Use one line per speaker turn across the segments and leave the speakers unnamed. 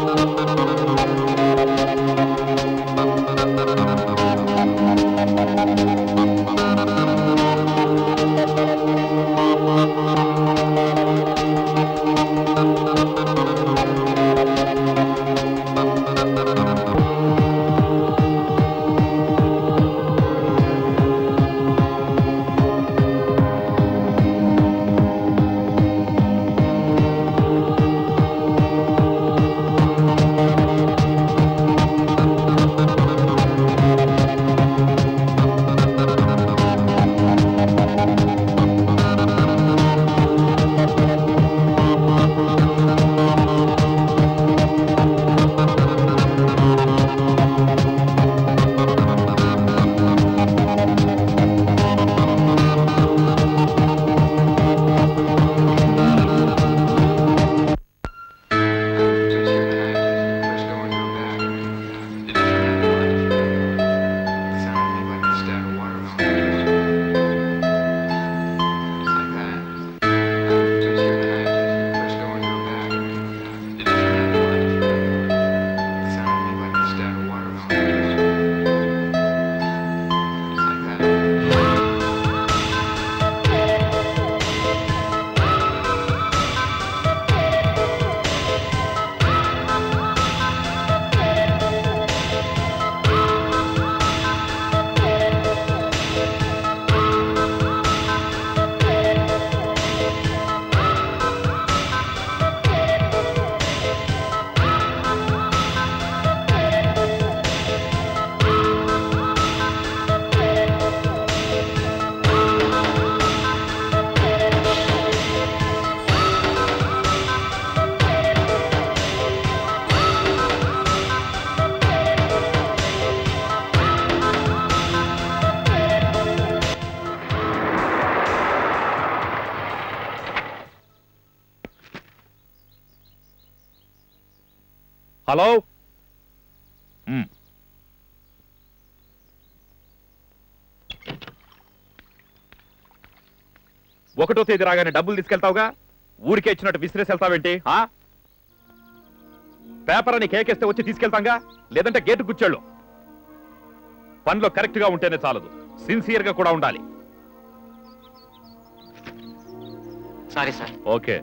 Hello మ్. ఒకటో తేదీ రాగానే డబ్బులు తీసుకెళ్తావుగా ఊరికే ఇచ్చినట్టు విసిరేసి వెళ్తావేంటి ఆ? పేపర్ అని కేకేస్తే వచ్చి తీసుకెళ్తాంగా లేదంటే గేటు కూర్చోళ్ళు పనిలో కరెక్ట్ గా ఉంటేనే చాలదు సిన్సియర్ గా కూడా ఉండాలి
సారీ సార్
ఓకే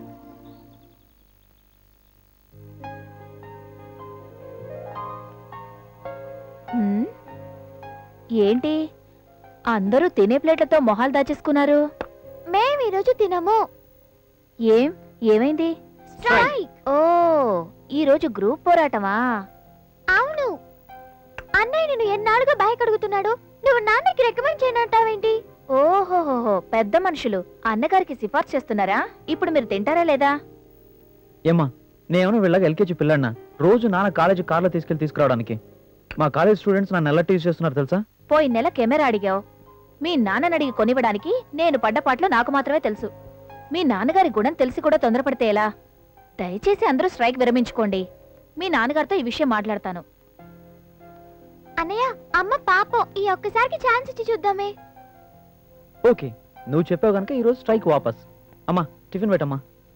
హ్మ్? ఏంటి అందరూ తినే ప్లేట్లతో మొహాలు దాచేసుకున్నారు
మేం ఈరోజు తినము
ఏం ఏమైంది
స్ట్రైక్
ఓ ఈ రోజు గ్రూప్ పోరాటమా
అవును అన్నయ్య నిన్ను ఎన్నాళ్ళుగా బైక్ అడుగుతున్నాడు నువ్వు నాన్నకి రికమెండ్ చేయనంటావేంటి
ఓహోహోహో పెద్ద మనుషులు అన్నగారికి సిఫార్సు చేస్తున్నారా ఇప్పుడు మీరు తింటారా లేదా
ఏమ్మా నేను వీళ్ళకి ఎల్కేజీ పిల్లడినా రోజు నాన్న కాలేజీ కార్లో తీసుకెళ్లి తీసుకురావడానికి మా కాలేజ్ స్టూడెంట్స్ నన్ను ఎలా టీజ్ చేస్తున్నారు తెలుసా
పోయిన నెల కెమెరా అడిగావు మీ నాన్నని అడిగి కొనివ్వడానికి నేను పడ్డ పాటలు నాకు మాత్రమే తెలుసు మీ నాన్నగారి గుణం తెలిసి కూడా తొందరపడితే ఎలా దయచేసి అందరూ స్ట్రైక్ విరమించుకోండి మీ నాన్నగారితో ఈ విషయం మాట్లాడతాను
అన్నయ్య అమ్మ పాపం ఈ ఒక్కసారికి ఛాన్స్ ఇచ్చి చూద్దామే
ఓకే నువ్వు చెప్పావు కనుక ఈరోజు స్ట్రైక్ వాపస్ అమ్మా టిఫిన్ పెట్టమ్మా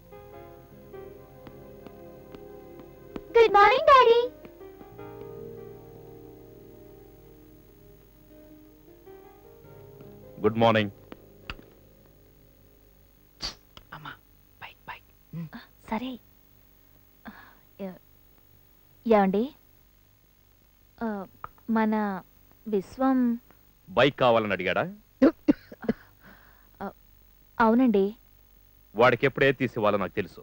good morning daddy
good morning
సరే ఏ- ఏమండి ఆ, మన విశ్వం
బైక్ కావాలని అడిగాడా
అవునండి
వాడికి ఎప్పుడు ఏది తీసి ఇవ్వాలో నాకు తెలుసు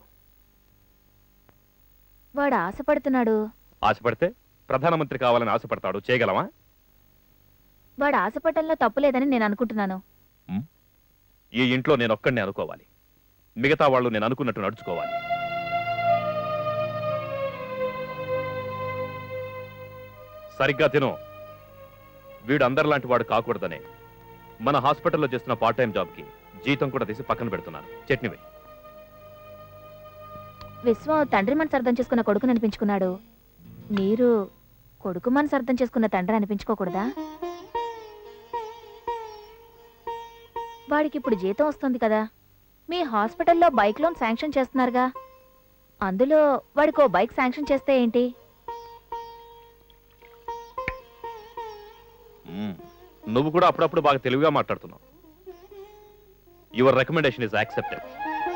వాడు ఆశపడుతున్నాడు
ఆశపడితే ప్రధానమంత్రి కావాలని ఆశపడతాడు చేయగలమా
వాడు ఆశపడటంలో తప్పులేదని నేను అనుకుంటున్నాను
ఈ ఇంట్లో నేను ఒక్కడిని అనుకోవాలి మిగతా వాళ్ళు నేను అనుకున్నట్టు నడుచుకోవాలి సరిగ్గా తిను వీడు అందరిలాంటి వాడు కాకూడదనే మన హాస్పిటల్లో చేస్తున్న పార్ట్ టైం జాబ్కి జీతం కూడా తీసి పక్కన పెడుతున్నాను చట్నీ వేయి.
విశ్వం తండ్రి మనసు అర్థం చేసుకున్న కొడుకుని అనిపించుకున్నాడు మీరు కొడుకు మనసు అర్థం చేసుకున్న తండ్రి అనిపించుకోకూడదా వాడికి ఇప్పుడు జీతం వస్తుంది కదా మీ హాస్పిటల్లో బైక్ లోన్ శాంక్షన్ చేస్తున్నారుగా అందులో వాడికో బైక్ శాంక్షన్ చేస్తే ఏంటి
మ్మ్. నువ్వు కూడా అప్పుడప్పుడు బాగా తెలివిగా మాట్లాడుతున్నావు యువర్ రికమెండేషన్ ఇస్ యాక్సెప్టెడ్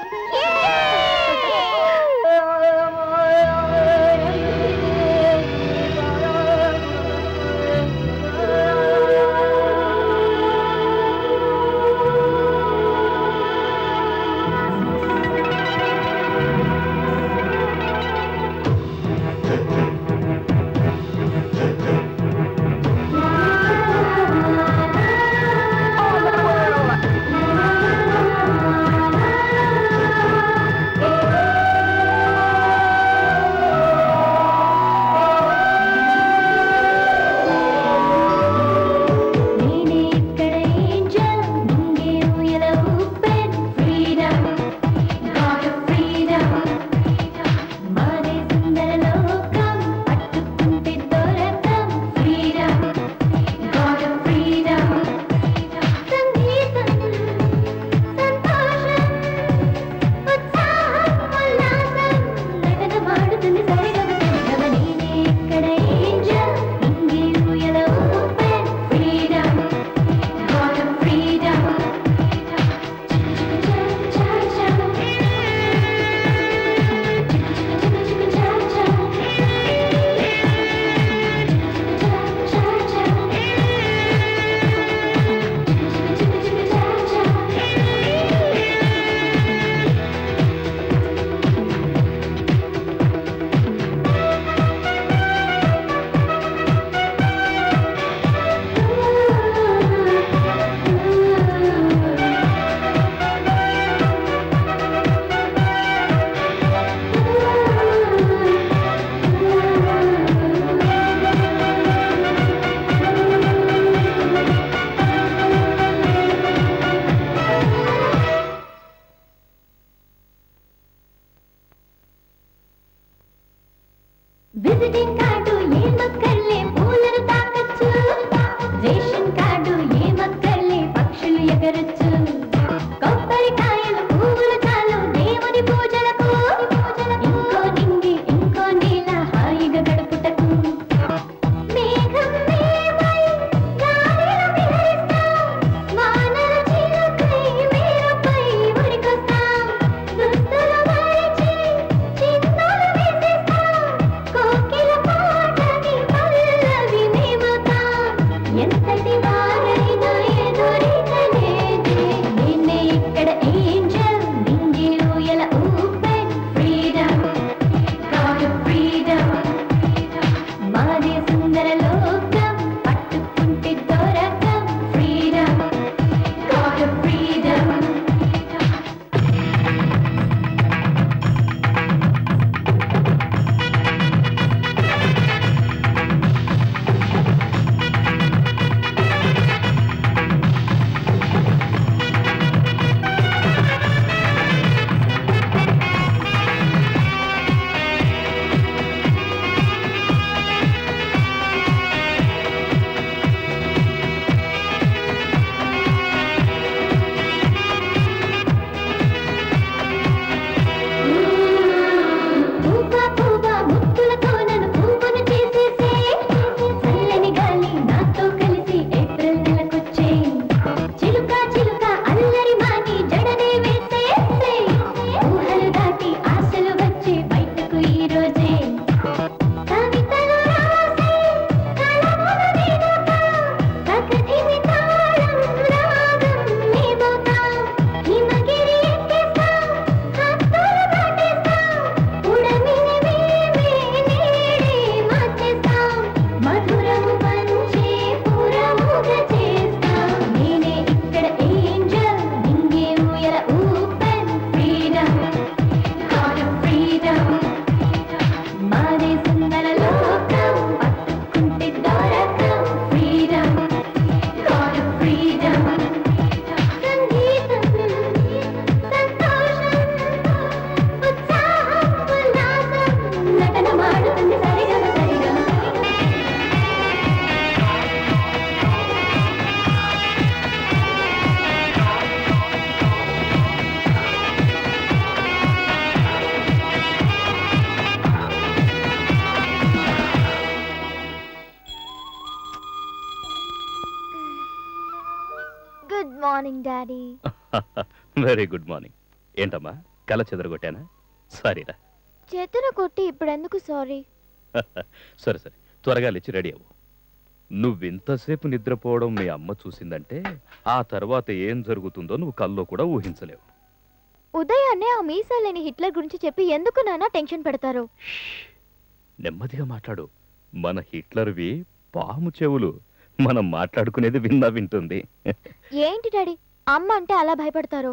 నేనే ఇక్కడ ఏంజల్ నింగే ఊయల ఊపెన్ ఫ్రీడమ్ గాడ్ ఆఫ్ ఫ్రీడమ్ మాదే సుందర లోకం పట్టుకుంటే దొరకం ఫ్రీడమ్ గాడ్ ఆఫ్ ఫ్రీడమ్ సంగీతం సంతోషం ఉత్సాహం ఉల్లాసం నటనమాడుతుంది సరిగమ సరిగమ నేనే ఇక్కడ ఏంజల్ నింగే ఊయల ఊపెన్ freedom god of freedom visiting card ఏ మక్కర్లే పూలను తాకచ్చు రేషన్ కార్డు ఏ మక్కర్లే పక్షులు ఎగరచ్చు కొబ్బరికాయలు పువ్వులు చాలు దేవుని పూజలకు ఇంకో నింగి ఇంకో నీల హాయిగా గడుపుటకు మేఘం మేమై గాలిలో విహరిస్తాం వానల చినుకై మేరపై ఉరికొస్తాం దుస్తులు మరిచి చిన్నులు వేసేస్తాం కోకిల పాటకి పల్లవి మేమవుతాం ఎంతటి వారైనా ఎదురికలేదే నేనే ఇక్కడ ఏంజల్ నింగి ఊయల ఊపెన్ ఫ్రీడమ్ గాడ్ ఆఫ్ ఫ్రీడమ్ మాదే సుందర లోకం పట్టుకుంటే దొరకం ఫ్రీడమ్ గాడ్ ఆఫ్ ఫ్రీడమ్ పూపా పూపా ముత్తులతో నన్ను పూపును చేసేసే చల్లని గాలి నాతో కలిసి ఏప్రిల్ నెలకొచ్చే చిలుక చిలుక అల్లరి మాని జడనే వేసేసే ఊహలు దాటి ఆశలు వచ్చే బయటకు ఈ రోజే కవితలు రాసే కలములు నేనుతా ప్రకృతిని తాళం రాగం మేమవుతా హిమగిరి ఎక్కేస్తా హద్దులు దాటేస్తా ఉడమిని మేమే నేడే మార్చేస్తాం మధురము పంచే పురముగా చేస్తాం నేనే ఇక్కడ ఏంజల్ నింగే ఊయల ఊపెన్ ఫ్రీడమ్ గాడ్ ఆఫ్ ఫ్రీడమ్ మాదే సుందర లోకం పట్టుకుంటే దొరకం ఫ్రీడమ్ గాడ్ ఆఫ్ ఫ్రీడమ్ సంగీతం సంతోషం ఉత్సాహం ఉల్లాసం నటనమాడుతుంది సరిగమ సరిగమ morning daddy
very good morning ఏంటమ్మా కల చెదరగొట్టానా సారీరా
చేతులు కొట్టి ఇప్పుడు ఎందుకు సారీ
సరే సరే త్వరగా లేచి రెడీ అవ్వు నువ్వింతసేపు నిద్రపోవడం మీ అమ్మ చూసిందంటే ఆ తర్వాత ఏం జరుగుతుందో నువ్వు కల్లో కూడా ఊహించలేవు
ఉదయాన్నే ఆ మీసాలేని హిట్లర్ గురించి చెప్పి ఎందుకు నాన్న టెన్షన్ పెడతారు
నెమ్మదిగా మాట్లాడు మన హిట్లర్వి పాము చెవులు మనం మాట్లాడుకునేది విన్నా వింటుంది
ఏంటి డాడీ అమ్మ అంటే అలా భయపడతారు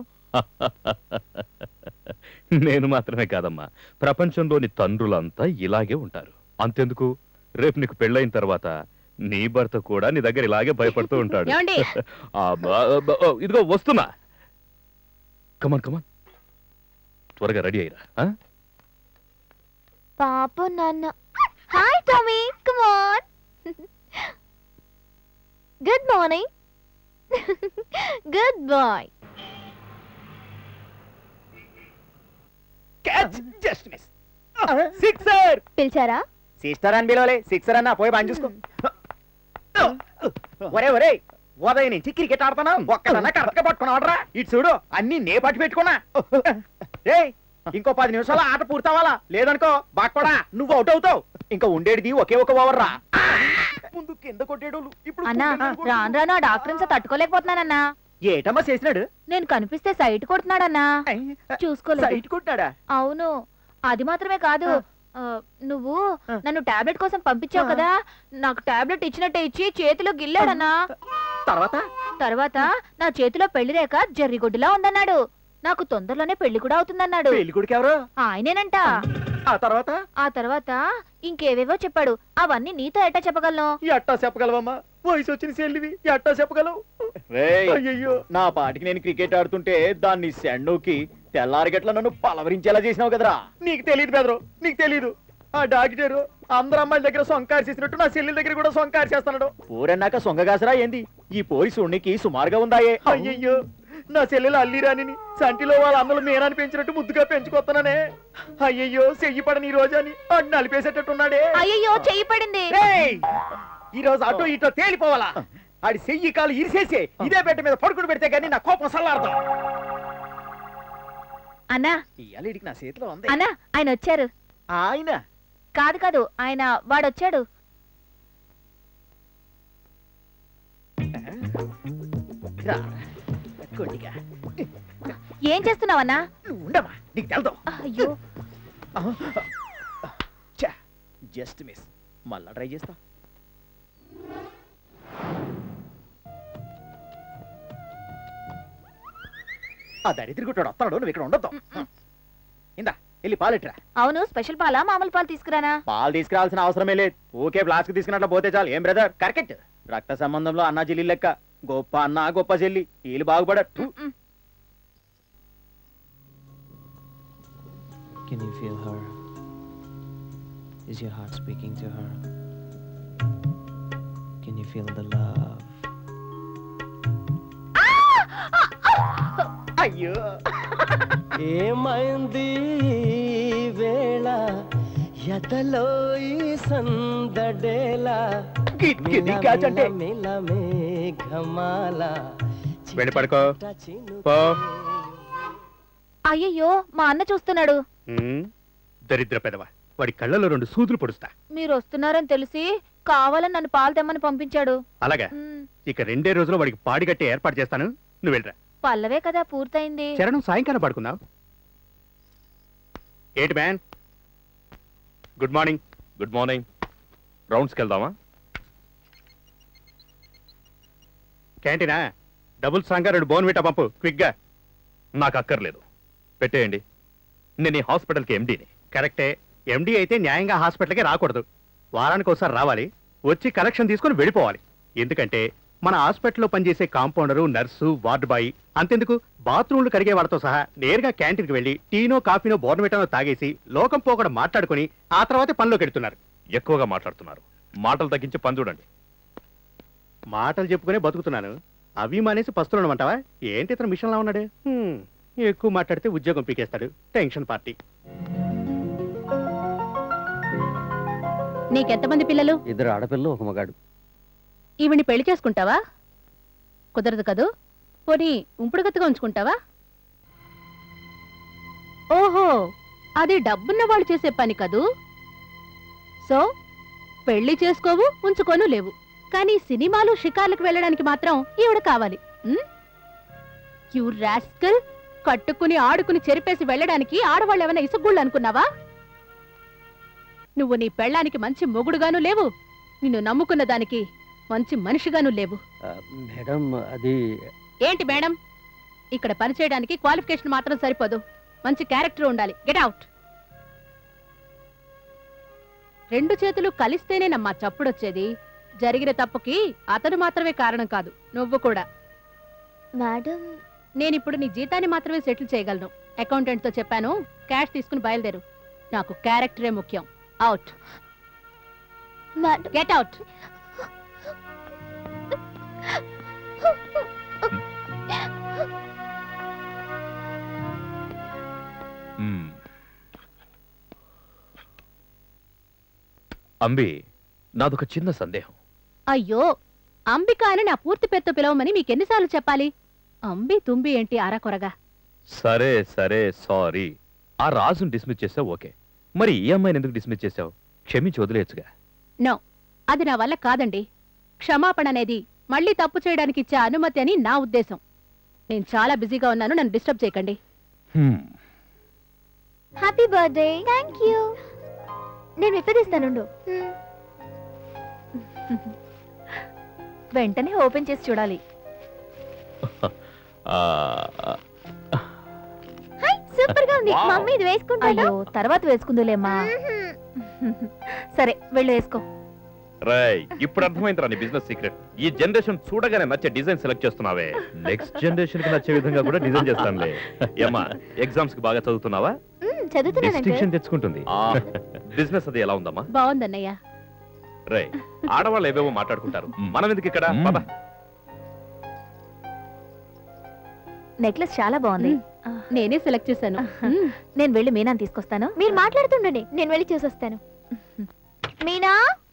నేను మాత్రమే కాదమ్మా ప్రపంచంలోని తండ్రులంతా ఇలాగే ఉంటారు అంతెందుకు రేపు నీకు పెళ్ళైన తర్వాత నీ భర్త కూడా నీ దగ్గర ఇలాగే భయపడుతూ ఉంటాడు
ఏమండి
ఆ, బ- బ- ఓ, ఇదిగో వస్తున్నా కమాన్ కమాన్ త్వరగా రెడీ అయ్యిరా ఆ?
పాప నాన్న hi Tommy come on good morning good boy
catch just miss sixer
పిలిచారా
సిస్టర్ అని పిలవలే సిక్సర్ అన్న పోయి పని చూసుకో ఒరే ఒరే ఉదయం నుంచి క్రికెట్ ఆడుతున్నా ఒక్కదన్నా కరెక్ట్ గా పట్టుకున్నావడరా ఇటు చూడు అన్ని నే పట్టి పెట్టుకున్నా రేయ్ ఇంకో పది నిమిషాలు ఆట పూర్తవ్వాలా లేదనుకో బాక్కడా నువ్వు అవుట్ అవుతావు ఇంకా ఉండేటిది ఒకే ఒక ఓవర్ రా ముందు కింద కొట్టేటోళ్ళు ఇప్పుడు
అన్నా
కింద
రాను రాను ఆ డాక్టర్స్ తట్టుకోలేకపోతున్నానన్నా
ఏటమ్మా చేసినాడు
నేను కనిపిస్తే సైట్ కొడుతున్నాడన్నా చూసుకోలేదు
సైట్ కొట్టాడా
అవును అది మాత్రమే కాదు ఆ, నువ్వు
ఆ.
నన్ను టాబ్లెట్ కోసం పంపించావు
ఆ.
కదా నాకు టాబ్లెట్ ఇచ్చినట్టే ఇచ్చి చేతిలో గిల్లాడన్నా
తర్వాత
తర్వాత నా చేతిలో పెళ్లి రేఖ జర్రిగొడ్డులా ఉందన్నాడు నాకు తొందరలోనే పెళ్లి కూడా అవుతుందన్నాడు
పెళ్లి కొడుకు ఎవరు
ఆయనేనంట
ఆ తర్వాత
ఆ తర్వాత ఇంకేవేవో చెప్పాడు అవన్నీ నీతో ఎట్టా చెప్పగలను
ఎట్టా చెప్పగలవమ్మా వయసు వచ్చిన చెల్లివి ఎట్టా చెప్పగలవు అయ్యయ్యో నా పాటికి నేను క్రికెట్ ఆడుతుంటే దాన్ని సెండోకి తెల్లారిగట్ల నన్ను పలవరించేలా చేసినావు కదరా నీకు తెలియదు బెదరు నీకు తెలియదు ఆ డాక్టర్ అందరు అమ్మాయిల దగ్గర సొంకారు చేసినట్టు నా చెల్లి దగ్గర కూడా సొంకారు చేస్తున్నాడు పోరన్నాక సొంగగాసరా ఏంది ఈ పోరి సున్నికి సుమారుగా ఉందాయే అయ్యయ్యో నా చెల్లెలు అల్లిరాని సంటిలో వాళ్ళ అన్నలు మీనాన్ని పెంచినట్టు ముద్దుగా పెంచుకొస్తున్నానే అయ్యయ్యో చెయ్యి పడని ఈ రోజు అని అడ్డు నలిపేసేటట్టున్నాడే
అయ్యయ్యో చెయ్యి పడింది
ఏయ్! ఈ రోజు అటో ఇటో తేలిపోవాలా ఆడి చెయ్యి కాలు ఇరిసేసి ఇదే బెడ్ మీద పడుకుని పెడితే గానీ నా కోపం సల్లాడతాం
అన్నా
ఇవాళ ఈడికి నా చేతిలో ఉంది
అన్నా ఆయన వచ్చారు
ఆయన
కాదు కాదు ఆయన వాడొచ్చాడు
రా, కొద్దిగా
ఏం చేస్తున్నావన్నా
నువ్వు ఉండమా నీకు తెలదు
అయ్యో
జస్ట్ మిస్ మళ్ళా ట్రై చేస్తా ఆ దరిద్ర గుట్టాడు వస్తాడు నువ్వు ఇక్కడ ఉండొద్దు ఇందా వెళ్ళి పాలెట్టురా
అవును స్పెషల్ పాలా మామూలు పాలు తీసుకురానా
పాలు తీసుకురావాల్సిన అవసరమే లేదు ఓకే ఫ్లాస్క్ తీసుకున్నట్లు పోతే చాలు ఏం బ్రదర్ కరెక్ట్ రక్త సంబంధంలో అన్నా చెల్లి లెక్క గొప్ప అన్న గొప్ప చెల్లి వీళ్ళు బాగుపడట్టు
Can you feel her? Is your heart speaking to her? Can you feel the love?
అయ్యో
ఏమైంది ఈ వేళ ఎదలో ఈ సందడేలా
కిటికీ క్యాచ్ అంటే
మిల మేఘమాల
వెళ్ళి పడుకో. పో.
అయ్యయ్యో మా అన్న చూస్తున్నాడు
దరిద్ర పెదవ వాడి కళ్ళలో రెండు సూదులు పొడుస్తా
మీరు వస్తున్నారని తెలిసి కావాలని నన్ను పాలు తెమ్మని పంపించాడు
అలాగా
మ్,
ఇక రెండే రోజులు వాడికి పాడి కట్టి ఏర్పాటు చేస్తాను నువ్వు వెళ్ళరా
పల్లవే కదా పూర్తయింది
చరణం సాయంకాలం పడుకుందాం ఏంటి man good morning good morning రౌండ్స్కి వెళ్దామా క్యాంటీనా డబుల్ సాంగా రెండు బోన్ విటా పంపు క్విక్గా నాకు అక్కర్లేదు పెట్టేయండి నేను ఈ హాస్పిటల్కి ఎండీని కరెక్టే ఎండీ అయితే న్యాయంగా హాస్పిటల్కి రాకూడదు వారానికి ఒకసారి రావాలి వచ్చి కలెక్షన్ తీసుకొని వెళ్ళిపోవాలి ఎందుకంటే మన హాస్పిటల్లో పనిచేసే కాంపౌండరు నర్సు వార్డు బాయ్ అంతెందుకు బాత్రూమ్లు కడిగే వాళ్ళతో సహా నేరుగా క్యాంటీన్కి వెళ్ళి టీనో కాఫీనో బోర్నమిటానో తాగేసి లోకం పోకడ మాట్లాడుకుని ఆ తర్వాతే పనిలోకి వెళ్తున్నారు ఎక్కువగా మాట్లాడుతున్నారు మాటలు తగ్గించి పని చూడండి మాటలు చెప్పుకునే బతుకుతున్నాను అవి మానేసి పస్తులు అంటావా ఏంటి ఇతను మిషన్లా ఉన్నాడు హ్మ్, ఎక్కువ మాట్లాడితే ఉద్యోగం పీకేస్తాడు టెన్షన్ పార్టీ
నీకెంతమంది పిల్లలు
ఇద్దరు ఆడపిల్లలు ఒక మగాడు
ఈవిని పెళ్లి చేసుకుంటావా కుదరదు కదూ
పోనీ ఉంపుడుగత్తగా ఉంచుకుంటావా ఓహో అది డబ్బున్న వాళ్ళు చేసే పని కదూ సో పెళ్లి చేసుకోవు ఉంచుకోను లేవు కానీ సినిమాలు షికార్లకు వెళ్ళడానికి మాత్రం ఈవిడ కావాలి యు రాస్కల్ కట్టుకుని ఆడుకుని చెరిపేసి వెళ్ళడానికి ఆడవాళ్ళు ఏమైనా ఇసుగుళ్ళు అనుకున్నావా నువ్వు నీ పెళ్ళానికి మంచి మొగుడుగాను లేవు నిన్ను నమ్ముకున్న దానికి మంచి మనిషిగాను లేవు
మేడం అది
ఏంటి మేడం ఇక్కడ పనిచేయడానికి క్వాలిఫికేషన్ మాత్రం సరిపోదు మంచి క్యారెక్టర్ ఉండాలి గెట్ అవుట్ రెండు చేతులు కలిస్తేనేనమ్మా చప్పుడొచ్చేది జరిగిన తప్పుకి అతను మాత్రమే కారణం కాదు నువ్వు కూడా
మేడం
నేనిప్పుడు నీ జీతాన్ని మాత్రమే సెటిల్ చేయగలను అకౌంటెంట్ తో చెప్పాను క్యాష్ తీసుకుని బయలుదేరు నాకు క్యారెక్టరే ముఖ్యం అవుట్
మేడం
గెట్ అవుట్
మ్మ్. అంబి నాదొక చిన్న సందేహం
అయ్యో అంబిక అని నా పూర్తి పేరుతో పిలవమని మీకెన్నిసార్లు చెప్పాలి అంబి తుంబి ఏంటి అరకొరగా
సరే సరే సారీ ఆ రాజును డిస్మిస్ చేసావు ఓకే మరి ఈ అమ్మాయిని ఎందుకు డిస్మిస్ చేసావు క్షమించి వదిలేయచ్చుగా
నో అది నా వల్ల కాదండి క్షమాపణ అనేది మళ్ళీ తప్పు చేయడానికి ఇచ్చే అనుమతి అని నా ఉద్దేశం నేను చాలా బిజీగా ఉన్నాను నన్ను డిస్టర్బ్ చేయకండి
హ్మ్.
హ్యాపీ బర్త్డే థ్యాంక్ యూ నేను విప్పదీస్తానుండు
వెంటనే ఓపెన్ చేసి చూడాలి
ఆ,
హాయ్ సూపర్ గా ఉంది
Wow.
మమ్మీ ఇది వేసుకుంటాను
అయ్యో తర్వాత వేసుకుందులేమ్మా సరే వెళ్ళు వేసుకో
రేయ్ ఇప్పుడు అర్థమైందిరా నీ బిజినెస్ సీక్రెట్ ఈ జనరేషన్ చూడగానే నచ్చే డిజైన్ సెలెక్ట్ చేస్తున్నావే నెక్స్ట్ జనరేషన్ కి నచ్చే విధంగా కూడా డిజైన్ చేస్తానులే ఏమ్మా ఎగ్జామ్స్ కి బాగా చదువుతున్నావా
చదువుతున్నాను అంకుల్
డిస్టింక్షన్ తెచ్చుకుంటుంది బిజినెస్ అది ఎలా ఉందమ్మా
బాగుందన్నయ్య
రే ఆడవాళ్ళు ఏవేవో మాట్లాడుకుంటారు మనం ఎందుకు ఇక్కడ పద.
నెక్లెస్ చాలా బాగుంది ఆ,
నేనే సెలెక్ట్ చేశాను మ్మ్.
నేను వెళ్ళి మీనాని తీసుకొస్తాను
మీరు మాట్లాడుతుండండి నేను వెళ్ళి చూసొస్తాను మీనా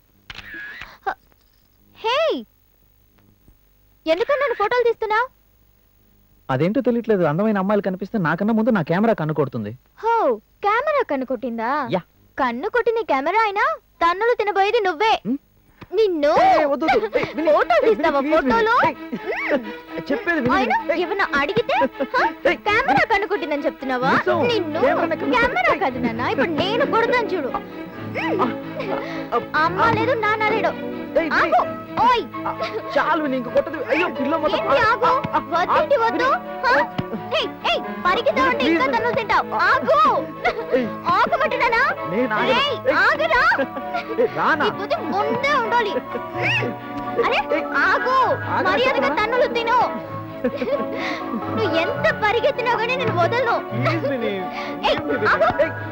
హే ఎందుకు నన్ను ఫోటోలు తీస్తున్నావు
అదేంటో తెలియట్లేదు అందమైన అమ్మాయిలు కనిపిస్తే నాకన్నా ముందు నా కెమెరా కన్ను కొడుతుంది
హో కెమెరా కన్ను కొట్టిందా
యా.
కన్ను కొట్టింది కెమెరా అయినా తన్నులు తినబోయేది నువ్వే
హ్మ్?
నిన్ను ఫోటోలు తీస్తావా ఫోటోలు
చెప్పేది
అయినా ఏమన్నా అడిగితే హ? కెమెరా కన్ను కొట్టిందని చెప్తున్నావా
నిజం.
నిన్ను
కెమెరా కన్ను
కెమెరా కాదు నాన్న ఇప్పుడు నేను కొడతాను చూడు అమ్మ లేదు నాన్న లేడు ఆగు ఓయ్
చాలు నీకు కొట్టదు అయ్యో పిల్ల
ఏంటి ఆగు వద్దేంటి వద్దు హ? ఏయ్, ఏయ్, పరిగెత్తావంటే ఇంకా తన్నులు తింటావు ఆగు ఆగమంటున్నానా ఏయ్, ఆగురా
రానా
ఈ బుద్ధి ముందే ఉండాలి అరే ఆగు మర్యాదగా తన్నులు తిను నువ్వు ఎంత పరిగెత్తినా కానీ నేను వదలను ఏయ్, ఆగు.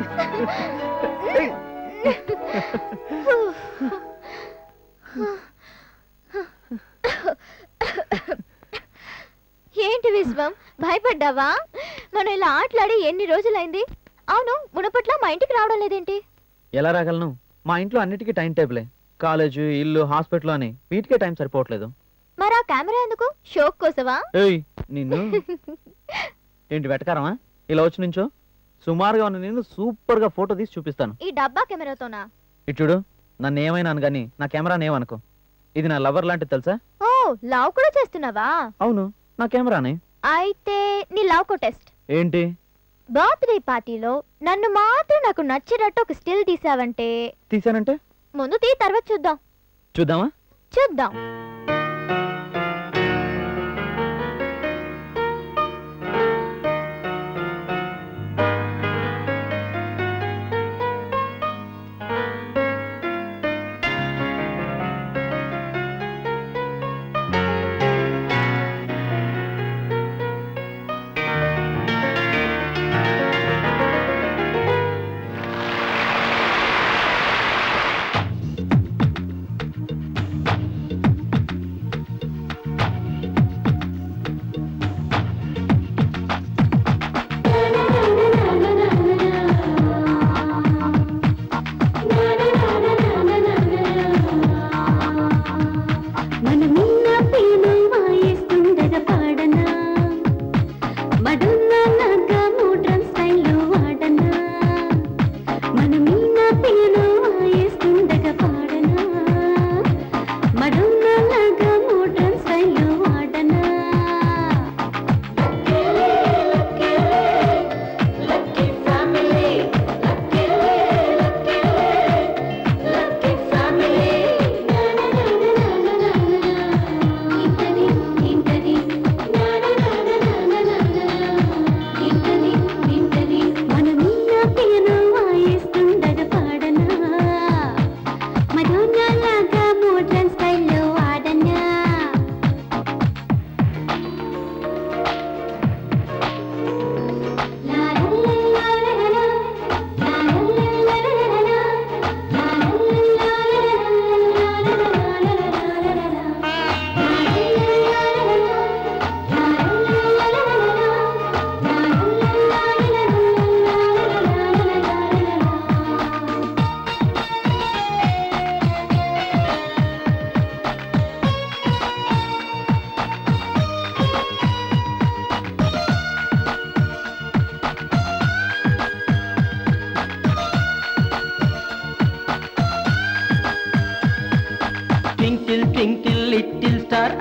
ఏంటి విశ్వం భయపడ్డావా మనం ఇలా ఆటలాడి ఎన్ని రోజులైంది అవును మునపట్ల మా ఇంటికి రావడం లేదేంటి
ఎలా రాగలను మా ఇంట్లో అన్నిటికీ టైం టేబులే కాలేజ్ ఇల్లు హాస్పిటల్ అని వీటికే టైం సరిపోవట్లేదు
మరి ఆ కెమెరా ఎందుకు షోక్ కోసవా
ఏయ్ నిన్ను ఏంటి వెటకారమా ఇలా వచ్చి నుంచో సుమారుగా ఉన్న నేను సూపర్ గా ఫోటో తీసి చూపిస్తాను
ఈ డబ్బా కెమెరాతోనా
ఇటుడు నన్ను ఏమైనా అను గాని నా కెమెరా ఏమనుకో ఇది నా లవర్ లాంటిది తెలుసా
ఓ లవ్ కూడా చేస్తున్నావా
అవును నా కెమెరానే
అయితే నీ లవ్ కో టెస్ట్
ఏంటి
బర్త్డే పార్టీలో నన్ను మాత్రం నాకు నచ్చినట్టు ఒక స్టిల్ తీసావంటే
తీసానంటే
ముందు తీ తర్వాత చూద్దాం
చూద్దామా
చూద్దాం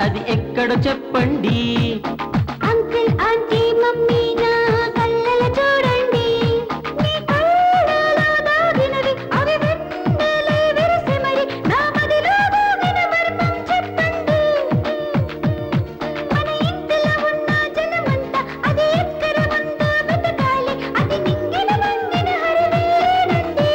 అది ఎక్కడ చెప్పండి
అంకుల్ ఆంటీ మమ్మీ నా కళ్ళల చూడండి మీ కళ్ళలో దాగినవి అవి వెన్నెలే విరిసి మరి నా మదిలో దాగిన మర్మం చెప్పండి మన ఇంటిలో ఉన్న జనమంతా అది ఎక్కడ ఉందో వెతకాలి అది నింగిన మందిన హరివేనండి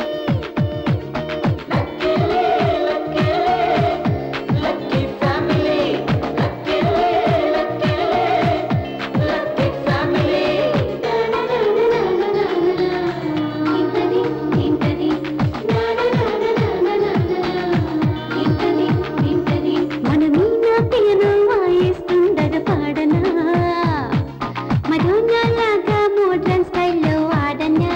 lucky family lucky lucky lucky family
ఇంతది ఇంతది ఇంతది ఇంతది మన మీనా పియను వాయిస్తుండగ పాడనా మధునా లాగా మోడ్రన్ స్టైల్లో ఆడనా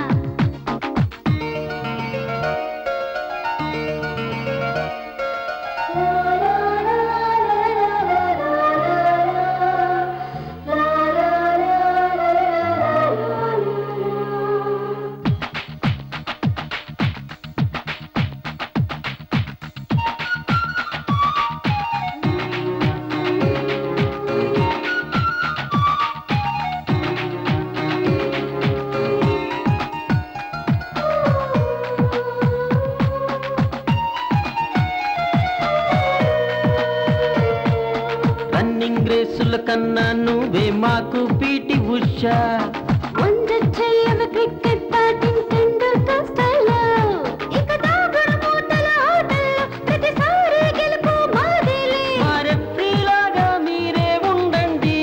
రన్నింగ్ రేసుల కన్నా నువ్వే మాకు పీటి ఉషా
వంద చెయ్యవ క్రికెట్ బ్యాటింగ్ టెండూల్కర్ స్టైల్లో ఇక దాగుడు మూతల ఆటల్లో ప్రతిసారి గెలుపు మాదేలే
మరెఫ్రీలాగా మీరే ఉండండి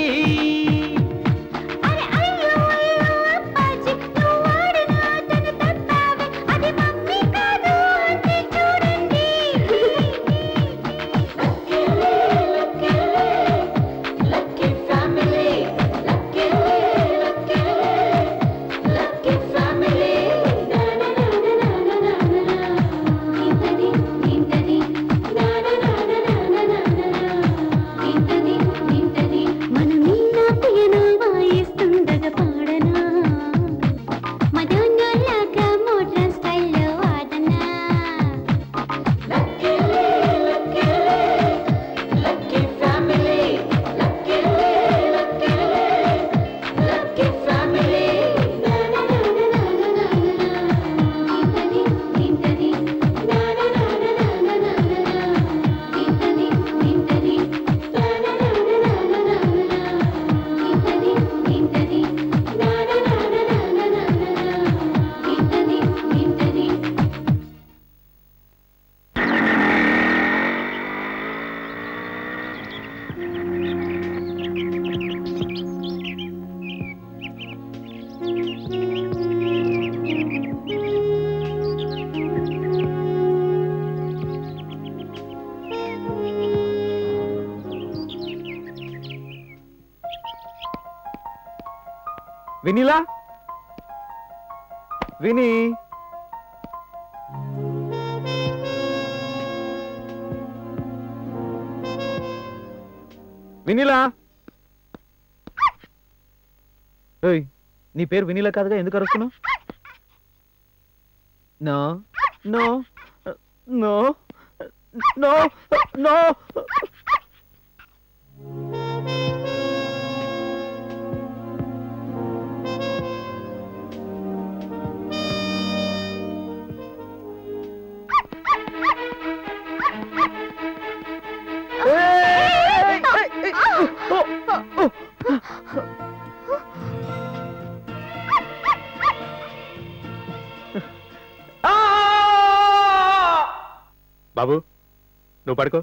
అరే అయ్యో అయ్యో అప్పాజీ నువ్వు ఆడిన ఆటను తప్పావే అది మమ్మీ కాదు అంటే చూడండి
lucky family lucky lucky lucky family
ఇంతది ఇంతది ఇంతది ఇంతది మన మీనా పియను వాయిస్తుండగ పాడనా మదోనా లాగా మోడ్రన్ స్టైల్లో ఆడనా
lucky lucky lucky family lucky lucky lucky family
ఇంతది ఇంతది ఇంతది ఇంతది ఇంతది ఇంతది ఇంతది ఇంతది
వినీలా విని వినీలా ఏయ్ నీ పేరు వినీలా కాదుగా ఎందుకు అరుస్తున్నావు no no no no no
బాబు నువ్వు పడుకో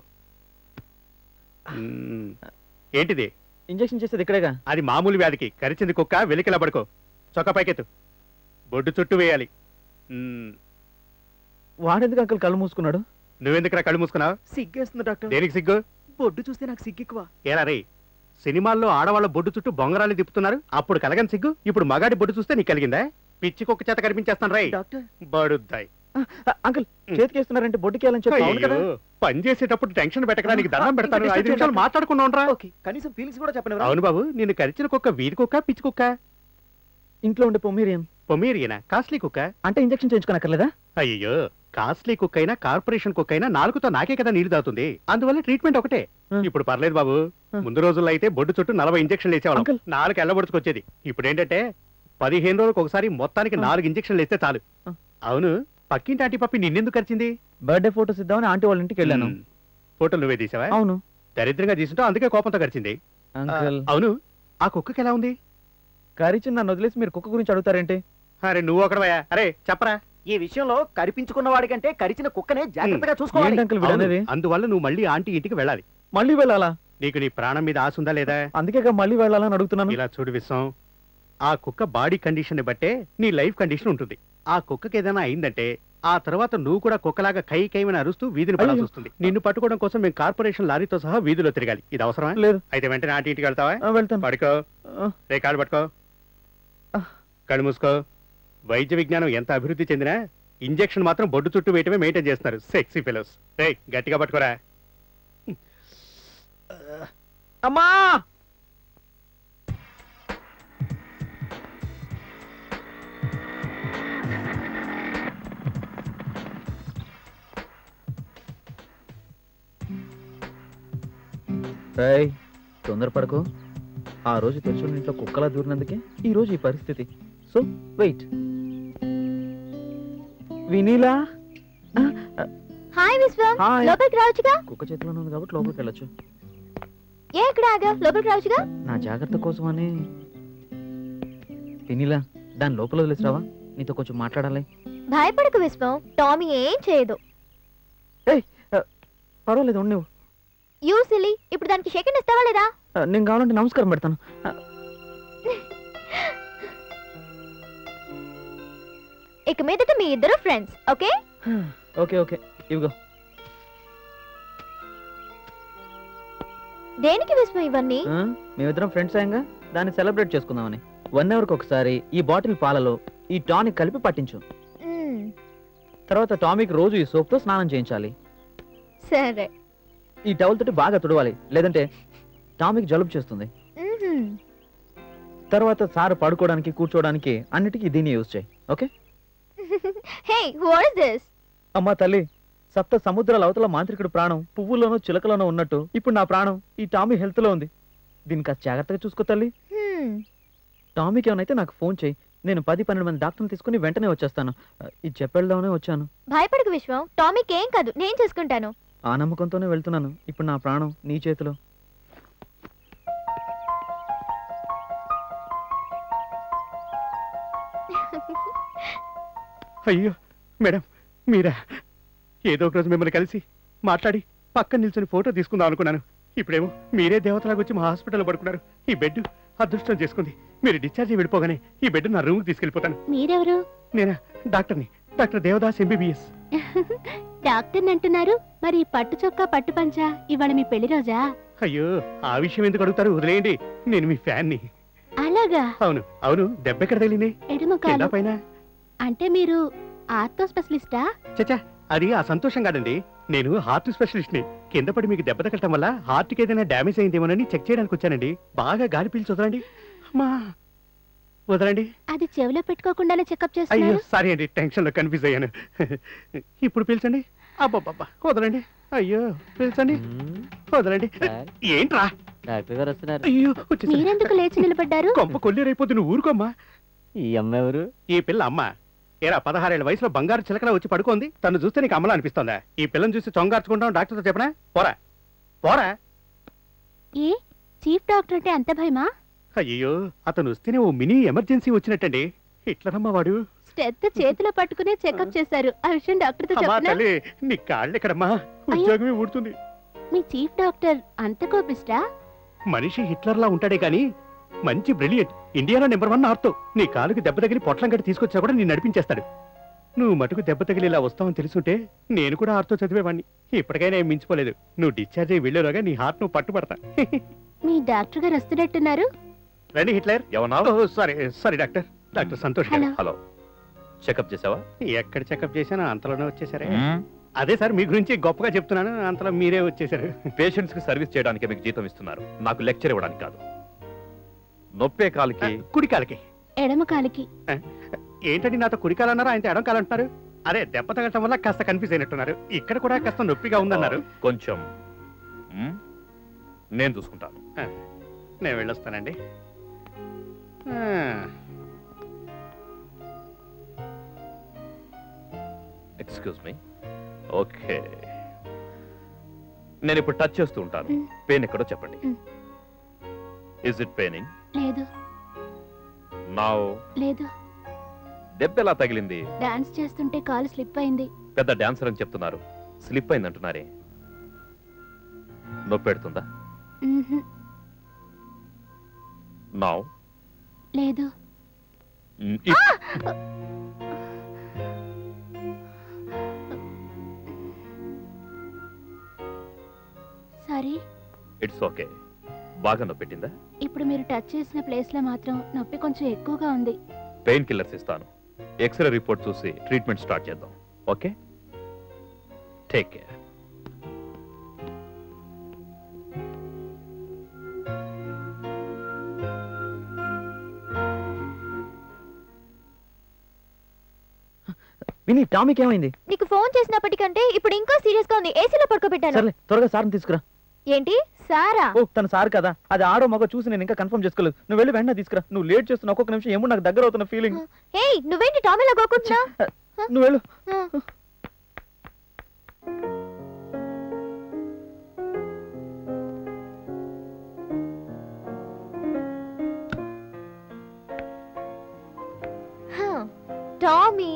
మ్మ్. ఏంటిది
ఇంజెక్షన్ చేసేది ఇక్కడేగా
అది మామూలు వ్యాధికి కరిచింది కుక్క వెలికిలా పడుకో చొక్కా పైకెత్తు బొడ్డు చుట్టూ వేయాలి మ్మ్.
వాడెందుకు అంకల్ కళ్ళు మూసుకున్నాడు
నువ్వెందుకురా కళ్ళు మూసుకున్నావు
సిగ్గేస్తుంది డాక్టర్
దేనికి సిగ్గు
బొడ్డు చూస్తే నాకు సిగ్గెక్కువ
ఏరా రే సినిమాల్లో ఆడవాళ్ళ బొడ్డు చుట్టూ బొంగరాలు తిప్పుతున్నారు అప్పుడు కలగని సిగ్గు ఇప్పుడు మగాడి బొడ్డు చూస్తే నీకు కలిగిందా పిచ్చి కుక్క చేత కనిపించేస్తాను రై
డాక్టర్
బడుద్దాయి
అంకుల్ చేతికేస్తున్నారంటే బొడ్డుకేయాలని చెప్పి అవును కదా
అయ్యో, పని చేసేటప్పుడు టెన్షన్ పెట్టకడానికి దండం పెడతాను ఐదు నిమిషాలు మాట్లాడుకున్నాం రా
ఓకే కనీసం ఫీలింగ్స్ కూడా చెప్పండి
అవును బాబు నిన్ను కరిచిన కుక్క వీధి కుక్క పిచ్చి కుక్క
ఇంట్లో ఉండే పొమ్మీరియన్
పొమీరియనా కాస్ట్లీ కుక్క
అంటే ఇంజెక్షన్ చేయించుకోనక్కర్లేదా
అయ్యో కాస్ట్లీ కుక్ అయినా కార్పొరేషన్ కుక్ అయినా నాలుగుతో నాకే కదా నీళ్లు తాగుతుంది అందువల్ల ట్రీట్మెంట్ ఒకటే
ఆ.
ఇప్పుడు పర్లేదు బాబు
ఆ.
ముందు రోజుల్లో అయితే బొడ్డు చుట్టూ నలభై ఇంజక్షన్లు వేసేవాళ్ళం
అంకుల్.
నాలుగు ఎల్లబొడుచుకొచ్చేది ఇప్పుడు ఏంటంటే పదిహేను రోజులకు ఒకసారి మొత్తానికి
ఆ.
నాలుగు ఇంజక్షన్లు వేస్తే చాలు
ఆ.
అవును పక్కింటి ఆంటీ పప్పి నిన్నెందుకు ఖర్చింది
బర్త్డే ఫోటోస్ ఇద్దామని ఆంటీ వాళ్ళ ఇంటికి వెళ్ళాను
మ్. ఫోటోలు నువ్వే తీసావా
అవును
దరిద్రంగా తీసుంటావు అందుకే కోపంతో ఖర్చింది
అంకుల్
అవును ఆ కుక్కకి ఎలా ఉంది
కరిచి నన్ను వదిలేసి మీరు కుక్క గురించి అడుగుతారేంటి
అరే నువ్వు ఒకడవయ్యా అరే చెప్పరా
ఈ విషయంలో కరిపించుకున్న వాడికంటే కరిచిన కుక్కనే జాగ్రత్తగా చూసుకోవాలి
ఏంటి అంకుల్ వీడు
అవును,
అనేది
అందువల్ల నువ్వు మళ్ళీ ఆంటీ ఇంటికి వెళ్ళాలి
మళ్ళీ వెళ్ళాలా
నీకు నీ ప్రాణం మీద ఆశ ఉందా లేదా
అందుకే మళ్ళీ వెళ్ళాలని అడుగుతున్నాను
ఇలా చూడు విశ్వం ఆ కుక్క బాడీ కండిషన్ బట్టే నీ లైఫ్ కండిషన్ ఉంటుంది ఆ కుక్కకి ఏదైనా అయిందంటే ఆ తర్వాత నువ్వు కూడా కుక్కలాగా కై కైమని అరుస్తూ వీధిని పడాల్సి
అయ్యో.
వస్తుంది నిన్ను పట్టుకోవడం కోసం మేము కార్పొరేషన్ లారీతో సహా వీధిలో తిరగాలి ఇది అవసరమా
లేదు
అయితే వెంటనే ఆంటీ ఇంటికి వెళ్తావా
ఆ, వెళ్తాను
పడుకో
ఆ,
రే కాళ్ళు పట్టుకో
ఆ.
కళ్ళు మూసుకో వైద్య విజ్ఞానం ఎంత అభివృద్ధి చెందినా ఇంజెక్షన్ మాత్రం బొడ్డు చుట్టూ వేయటమే మెయింటైన్ చేస్తున్నారు సెక్సీ ఫెలోస్ రే గట్టిగా పట్టుకోరా
అమ్మా రేయ్ తొందరపడకు ఆ రోజు తెలుసున్న ఇంట్లో కుక్కలా దూరినందుకే ఈ రోజు ఈ పరిస్థితి సో వెయిట్ వినీలా ఆ, ఆ,
హాయ్ విశ్వం
హాయ్.
లోపలికి రావచ్చుగా
కుక్క చేతిలోనే ఉంది కాబట్టి లోపలికి వెళ్ళొచ్చు
ఏ ఇక్కడ ఆగా లోపలికి రావచ్చుగా
నా జాగ్రత్త కోసమని వినీలా దాని లోపల వదిలేసిరావా నీతో కొంచెం మాట్లాడాలి
భయపడకు విశ్వం టామీ ఏం చేయదు
ఏయ్ ఆ, పర్వాలేదు ఉండు నువ్వు
యూ సిలీ ఇప్పుడు దానికి సెకండ్ ఇస్తావా లేదా
ఆ, నేను కావాలంటే నమస్కారం పెడతాను ఆ,
ఇక మీదట మీ ఇద్దరు ఫ్రెండ్స్ ఓకే
ఓకే ఓకే ఇవిగో
దేనికి విశ్వం ఇవన్నీ
ఆ, మేమిద్దరం ఫ్రెండ్స్ అయ్యంగా దాన్ని సెలబ్రేట్ చేసుకుందామని వన్ అవర్కి ఒకసారి ఈ బాటిల్ పాలలో ఈ టానిక్ కలిపి పట్టించు
మ్మ్,
తర్వాత టామిక్ రోజు ఈ సోప్తో స్నానం చేయించాలి
సరే
ఈ టవల్ తోటి బాగా తుడవాలి లేదంటే టామిక్ జలుబు చేస్తుంది
మ్మ్హ్మ్.
తర్వాత సార్ పడుకోవడానికి కూర్చోవడానికి అన్నిటికీ దీన్ని యూజ్ చేయి okay
hey what is this
అమ్మా తల్లి సప్త సముద్రాల అవతల మాంత్రికుడు ప్రాణం పువ్వుల్లోనూ చిలకలోనూ ఉన్నట్టు ఇప్పుడు నా ప్రాణం ఈ టామీ హెల్త్ లో ఉంది దీన్ని కాస్త జాగ్రత్తగా చూసుకో తల్లి టామీకి ఏమైనా నాకు ఫోన్ చేయి నేను పది పన్నెండు మంది డాక్టర్ని తీసుకుని వెంటనే వచ్చేస్తాను ఆ, ఇది చెప్పేద్దామనే వచ్చాను
భయపడకు విశ్వం టామీకి ఏం కాదు నేను చూసుకుంటాను
ఆ నమ్మకంతోనే వెళ్తున్నాను ఇప్పుడు నా ప్రాణం నీ చేతిలో
అయ్యో మేడం మీరా ఏదో ఒక రోజు మిమ్మల్ని కలిసి మాట్లాడి పక్కన నిల్చొని ఫోటో తీసుకుందాం అనుకున్నాను ఇప్పుడేమో మీరే దేవతలాగా వచ్చి మా హాస్పిటల్లో పడుకున్నారు ఈ బెడ్ అదృష్టం చేసుకుంది మీరు డిశ్చార్జ్ అయ్యి వెళ్ళిపోగానే ఈ బెడ్ నా రూమ్కి తీసుకెళ్ళిపోతాను
మీరెవరు
నేనా డాక్టర్ని డాక్టర్ దేవదాస్ ఎంబీబీఎస్
డాక్టర్ అంటున్నారు మరి ఈ పట్టు చొక్కా పట్టు పంచ ఇవాళ మీ పెళ్లి రోజా
అయ్యో ఆ విషయం ఎందుకు అడుగుతారు వదిలేయండి నేను మీ ఫ్యాన్ని
అలాగా
అవును అవును దెబ్బ ఎక్కడ తగిలింది
ఎడమ
కింద
కాలు
పైన
అంటే మీరు ఆర్థో స్పెషలిస్టా
చచ్చా అది ఆ సంతోషం కాదండి నేను హార్ట్ స్పెషలిస్ట్ ని కింద పడి మీకు దెబ్బ తగలటం వల్ల హార్ట్ కి ఏదైనా డ్యామేజ్ అయిందేమోనని చెక్ చేయడానికి వచ్చానండి బాగా గాలి పీల్చి వదలండి అమ్మా వదలండి
అది చెవిలో పెట్టుకోకుండానే చెకప్
అయ్యో
చేస్తున్నారు
సారీ అండి టెన్షన్ లో కన్ఫ్యూజ్ అయ్యాను ఇప్పుడు పీల్చండి అబ్బబ్బబ్బా వదలండి అయ్యో పీల్చండి వదలండి ఏంట్రా
డాక్టర్ గారు వస్తున్నారు
అయ్యో వచ్చేసా.
మీరెందుకు లేచి నిలబడ్డారు
కొంప కొల్లేరైపోతే నువ్వు ఊరుకోమ్మా
ఈ అమ్మ ఎవరు
ఈ పిల్ల అమ్మ ఏరా పదహారేళ్ల వయసులో బంగారు చిలకలా వచ్చి పడుకోంది తను చూస్తే నీకు అమ్మలా అనిపిస్తోందా ఈ పిల్లని చూసి చొంగార్చుకుంటాం డాక్టర్తో చెప్పనా పోరా పోరా
ఏ చీఫ్ డాక్టర్ అంటే అంత భయమా
అయ్యో అతను వస్తేనే ఓ మినీ ఎమర్జెన్సీ వచ్చినట్టండి ఇట్లనమ్మా వాడు
స్టెత్ చేతిలో పట్టుకునే చెకప్ చేశారు ఆ విషయం డాక్టర్ తో
అమ్మా
చెప్పనా
తల్లి నీ కాళ్ళు ఎక్కడమ్మా ఉద్యోగమే ఊడుతుంది
మీ చీఫ్ డాక్టర్ అంత కోపిస్టా
మనిషి హిట్లర్లా ఉంటాడే కానీ మంచి బ్రిలియంట్ ఇండియాలో నెంబర్ వన్ ఆర్తో నీ కాలుకి దెబ్బ తగిలి పొట్లం గట్టి తీసుకొచ్చా కూడా నేను నడిపించేస్తాడు నువ్వు మటుకు దెబ్బ తగిలి ఇలా వస్తావని తెలుసుంటే నేను కూడా ఆర్తో చదివేవాడిని ఇప్పటికైనా ఏం మించిపోలేదు నువ్వు డిశ్చార్జ్ అయ్యి వెళ్ళేలోగా నీ హార్ట్ నువ్వు పట్టుపడతా
మీ డాక్టర్ గారు వస్తున్నట్టున్నారు
రండి హిట్లర్
ఏమన్నావు
ఓ, sorry sorry doctor doctor Santosh garu
hello
hello checkup చేసావా
ఎక్కడ చెకప్ చేశానో అంతలోనే వచ్చేసారే అదే సార్ మీ గురించి గొప్పగా చెప్తున్నాను అంతలో మీరే వచ్చేసారు
పేషెంట్స్ కి సర్వీస్ చేయడానికి మీకు జీతం ఇస్తున్నారు నాకు లెక్చర్ ఇవ్వడానికి కాదు నొప్పే కాలికి
కుడి కాలకి
ఎడమ కాలికి
ఏంటండి నాతో కుడి కాలన్నారా ఆయన ఎడం కాలంటున్నారు అదే దెబ్బ తగలటం వల్ల కాస్త కన్ఫ్యూజ్ అయినట్టున్నారు ఇక్కడ కూడా కాస్త నొప్పిగా ఉందన్నారు
కొంచెం మ్, నేను చూసుకుంటాను
నేను వెళ్ళొస్తానండి ఆ,
ఎక్స్క్యూజ్ మీ ఓకే నేను ఇప్పుడు టచ్ చేస్తూ ఉంటాను పెయిన్ ఎక్కడో చెప్పండి
మ్.
ఇస్ ఇట్ పెయినింగ్
లేదు
నా
లేదు
దెబ్బ ఎలా తగిలింది
డాన్స్ చేస్తుంటే కాలు స్లిప్ అయింది
పెద్ద డాన్సర్ అని చెప్తున్నారు స్లిప్ అయింది అంటున్నారే నొప్పి పెడుతుందా
మ్మ్హ్.
నా
లేదు సరే
ఇట్స్ ఓకే బాగా నొప్పి పెట్టిందా
ఇప్పుడు మీరు టచ్ చేసిన ప్లేస్ లో మాత్రం నొప్పి కొంచెం ఎక్కువగా ఉంది
పెయిన్ కిల్లర్స్ ఇస్తాను ఎక్స్రే రిపోర్ట్ చూసి ట్రీట్మెంట్ స్టార్ట్ చేద్దాం ఓకే టేక్ కేర్
విని టామీకి ఏమైంది
నీకు ఫోన్ చేసినప్పటికంటే ఇప్పుడు ఇంకా సీరియస్ గా ఉంది ఏసీలో పడుకోబెట్టాను
సర్లే త్వరగా సార్ని తీసుకురా
ఏంటి సారా
ఓ తన సార్ కదా అది ఆడో మగ చూసి నేను ఇంకా కన్ఫర్మ్ చేసుకోలేదు నువ్వు వెళ్ళి వెంటనే తీసుకురా నువ్వు లేట్ చేస్తున్న ఒక్కొక్క నిమిషం ఏమో నాకు దగ్గర అవుతున్న ఫీలింగ్
హే నువ్వేంటి టామీలో గోకుంటున్నా
నువ్వు వెళ్ళు
టామీ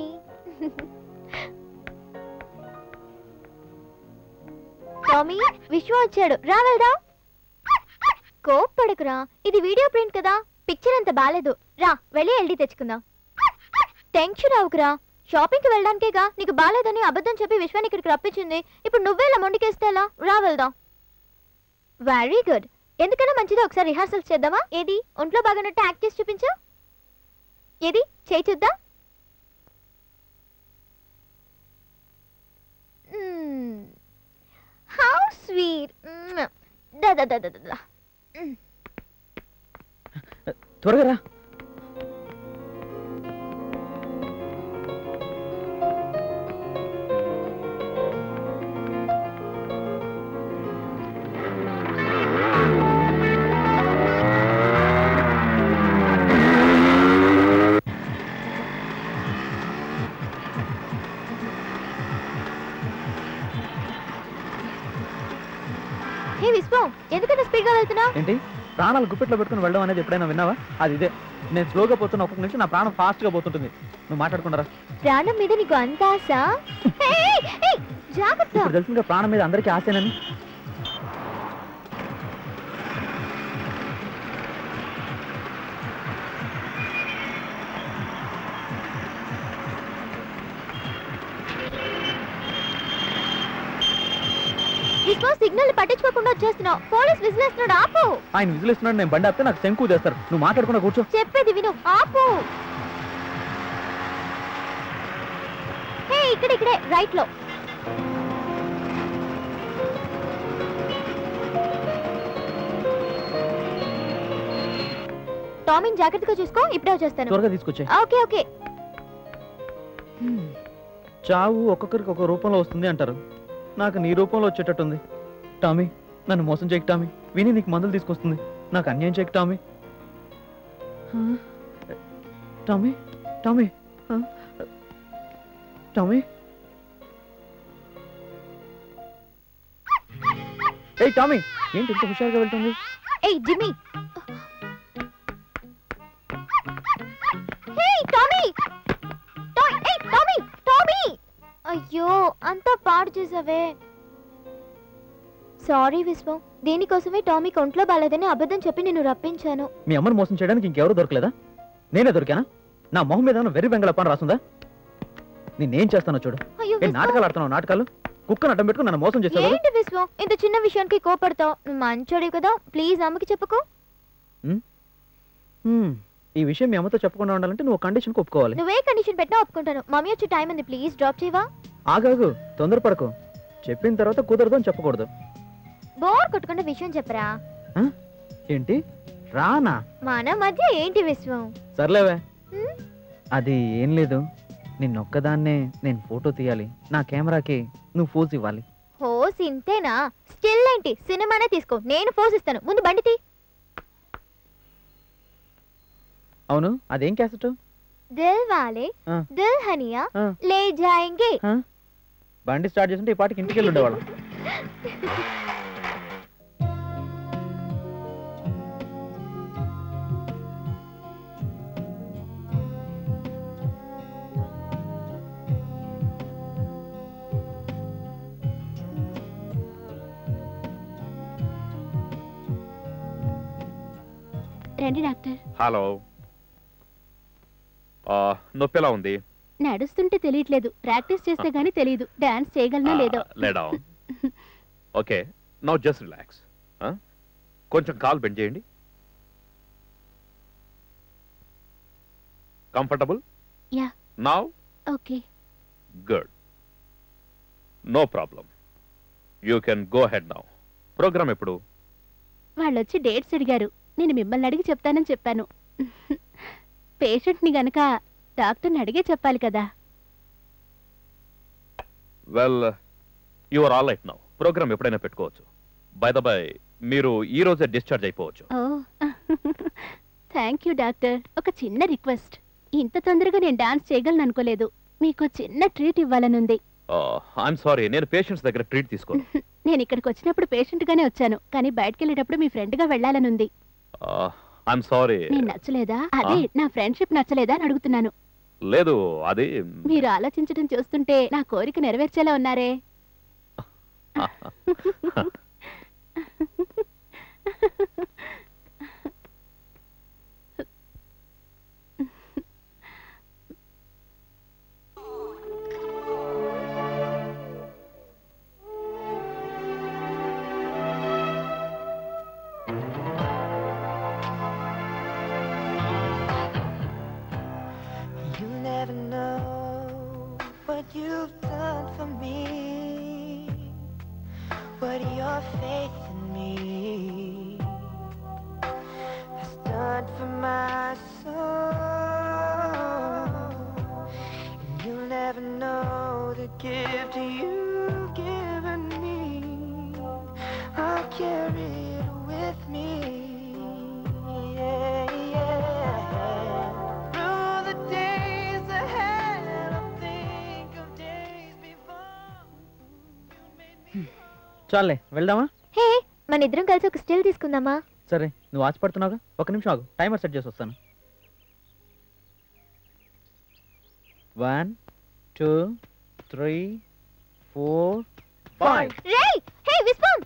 టామీ విశ్వ వచ్చాడు రా వెళ్దాం కోప్పడకురా ఇది వీడియో ప్రింట్ కదా పిక్చర్ అంత బాలేదు రా వెళ్ళి ఎల్డీ తెచ్చుకుందాం టెన్షన్ అవుకురా షాపింగ్ కి వెళ్ళడానికేగా నీకు బాలేదని అబద్ధం చెప్పి విశ్వాన్ని ఇక్కడికి రప్పించింది ఇప్పుడు నువ్వే ఇలా మొండికేస్తే ఎలా రా వెళ్దాం వెరీ గుడ్ ఎందుకన్నా మంచిది ఒకసారి రిహార్సల్స్ చేద్దామా ఏది ఒంట్లో బాగానట్టు యాక్ట్ చేసి చూపించు ఏది చేయి చూద్దాం హౌ స్వీట్ దా దా దా దా దా
త్వరగా రా
హే విశ్వం ఎందుకంత స్పీడ్ గా వెళ్తున్నావు
ఏంటి ప్రాణాలు గుప్పెట్లో పెట్టుకుని వెళ్ళడం అనేది ఎప్పుడైనా విన్నావా అది ఇదే నేను స్లోగా పోతున్న ఒక్కొక్క నిమిషం నా ప్రాణం ఫాస్ట్ గా పోతుంటుంది నువ్వు మాట్లాడుకున్నారా
ప్రాణం మీద నీకు అంత ఆశ హే, హే, జాగ్రత్త
ఇప్పుడు తెలిసిందిగా ప్రాణం మీద అందరికీ ఆశేనని
విశ్వం సిగ్నల్ పట్టించుకోకుండా వచ్చేస్తున్నావు పోలీస్ విజిలేస్తున్నాడు ఆపు
ఆయన విజిలిస్తున్నాడు నేను బండి ఆపితే నాకు శంకు చేస్తారు నువ్వు మాట్లాడకుండా కూర్చో
చెప్పేది విను ఆపు హే ఇక్కడ ఇక్కడే రైట్ లో టామిన్ జాగ్రత్తగా చూసుకో ఇప్పుడే వచ్చేస్తాను
త్వరగా తీసుకొచ్చే
ఓకే ఓకే
చావు ఒక్కొక్కరికి ఒక రూపంలో వస్తుంది అంటారు నాకు నీ రూపంలో వచ్చేటట్టుంది టామీ నన్ను మోసం చేయకు టామీ విని నీకు మందులు తీసుకొస్తుంది నాకు అన్యాయం చేయకు టామీ హా? టామీ టామీ హా? టామీ ఏయ్ టామీ ఏంటి ఇంత హుషారుగా వెళ్తుంది
ఏయ్ జిమ్మీ హే టామీ టాయ్ ఏయ్ టామీ టామీ అయ్యో అంతా పాడు చేసావే సారీ విశ్వం దీనికోసమే టామీకి ఒంట్లో బాలేదని అబద్ధం చెప్పి నిన్ను రప్పించాను
మీ అమ్మని మోసం చేయడానికి ఇంకెవరూ దొరకలేదా నేనే దొరికానా నా మొహం మీద ఏమైనా వెర్రి బెంగళ పని రాసుందా నేనేం చేస్తానో చూడు
అయ్యో
ఏ నాటకాలు ఆడుతున్నావు నాటకాలు కుక్కను అడ్డం పెట్టుకుని నన్ను మోసం చేస్తావు కదా?
ఏంటి విశ్వం ఇంత చిన్న విషయానికి కోపడతావు నువ్వు మంచోడి కదా ప్లీజ్ అమ్మకి చెప్పుకో
హ్మ్. ఈ విషయం మీ అమ్మతో చెప్పకుండా ఉండాలంటే నువ్వు కండిషన్ ఒప్పుకోవాలి
నువ్వే కండిషన్ పెట్టినా ఒప్పుకుంటాను మమ్మీ వచ్చి టైం ఉంది ప్లీజ్ డ్రాప్ చేయవా
ఆగాగు తొందరపడకు చెప్పిన తర్వాత కుదరదు అని చెప్పకూడదు
బోర్ కొట్టుకుంటే విషయం చెప్పరా
ఏంటి రానా
మన మధ్య ఏంటి విశ్వం
సర్లేవే
హ్మ్?
అది ఏం లేదు నిన్నొక్కదాన్నే నేను ఫోటో తీయాలి నా కెమెరాకి నువ్వు ఫోజ్ ఇవ్వాలి
హోస్ ఇంతేనా స్టిల్ ఏంటి సినిమానే తీసుకో నేను ఫోర్స్ ఇస్తాను ముందు బండి తీ
అవును అదేం క్యాసెట్
దిల్ వాలే
ఆ.
దిల్ హనియా
ఆ.
లే జాయింగే
బండి స్టార్ట్ చేస్తుంటే ఈ పాటికి ఇంటికి వెళ్ళి ఉండేవాళ్ళం
రండి డాక్టర్
హలో ఆ, నొప్పి ఎలా ఉంది
నడుస్తుంటే తెలియట్లేదు ప్రాక్టీస్ చేస్తే గానీ తెలియదు డాన్స్ చేయగలనా లేదో
లేడా ఓకే నౌ జస్ట్ రిలాక్స్ కొంచెం కాల్ బెండ్ చేయండి comfortable
yeah
now
okay
good no problem you can go head now program ఎప్పుడు
వాళ్ళు వచ్చి డేట్స్ అడిగారు నేను మిమ్మల్ని అడిగి చెప్తానని చెప్పాను పేషెంట్ని గనక డాక్టర్ని అడిగే చెప్పాలి కదా
well you are all right now program ఎప్పుడైనా పెట్టుకోవచ్చు బై ద బై మీరు ఈ రోజే డిశ్చార్జ్ అయిపోవచ్చు
ఓ థ్యాంక్ యూ డాక్టర్ ఒక చిన్న రిక్వెస్ట్ ఇంత తొందరగా నేను డాన్స్ చేయగలను అనుకోలేదు మీకు చిన్న ట్రీట్ ఇవ్వాలనుంది
ఐఎమ్ సారీ నేను పేషెంట్స్ దగ్గర ట్రీట్ తీసుకోను
నేను ఇక్కడికి వచ్చినప్పుడు పేషెంట్ గానే వచ్చాను కానీ బయటకు వెళ్ళేటప్పుడు మీ ఫ్రెండ్ గా వెళ్ళాలనుంది
ఐఎమ్ సారీ
నేను నచ్చలేదా అదే నా ఫ్రెండ్షిప్ నచ్చలేదా అని అడుగుతున్నాను
లేదు అది
మీరు ఆలోచించడం చూస్తుంటే నా కోరిక నెరవేర్చేలా ఉన్నారే
You never know what you've done for me, what your faith in me has done for my soul. And you'll never know the gift you've given me. I'll carry it with me. Yeah, yeah. Through the days ahead, I'll think of days before.
చాలే వెళ్దామా
హే మన ఇద్దరం కలిసి ఒక still తీసుకుందామా
సరే నువ్వు ఆశపడుతున్నావుగా ఒక నిమిషం ఆగు టైమర్ సెట్ చేసి వస్తాను one two three four five
రేయ్ హే విశ్వం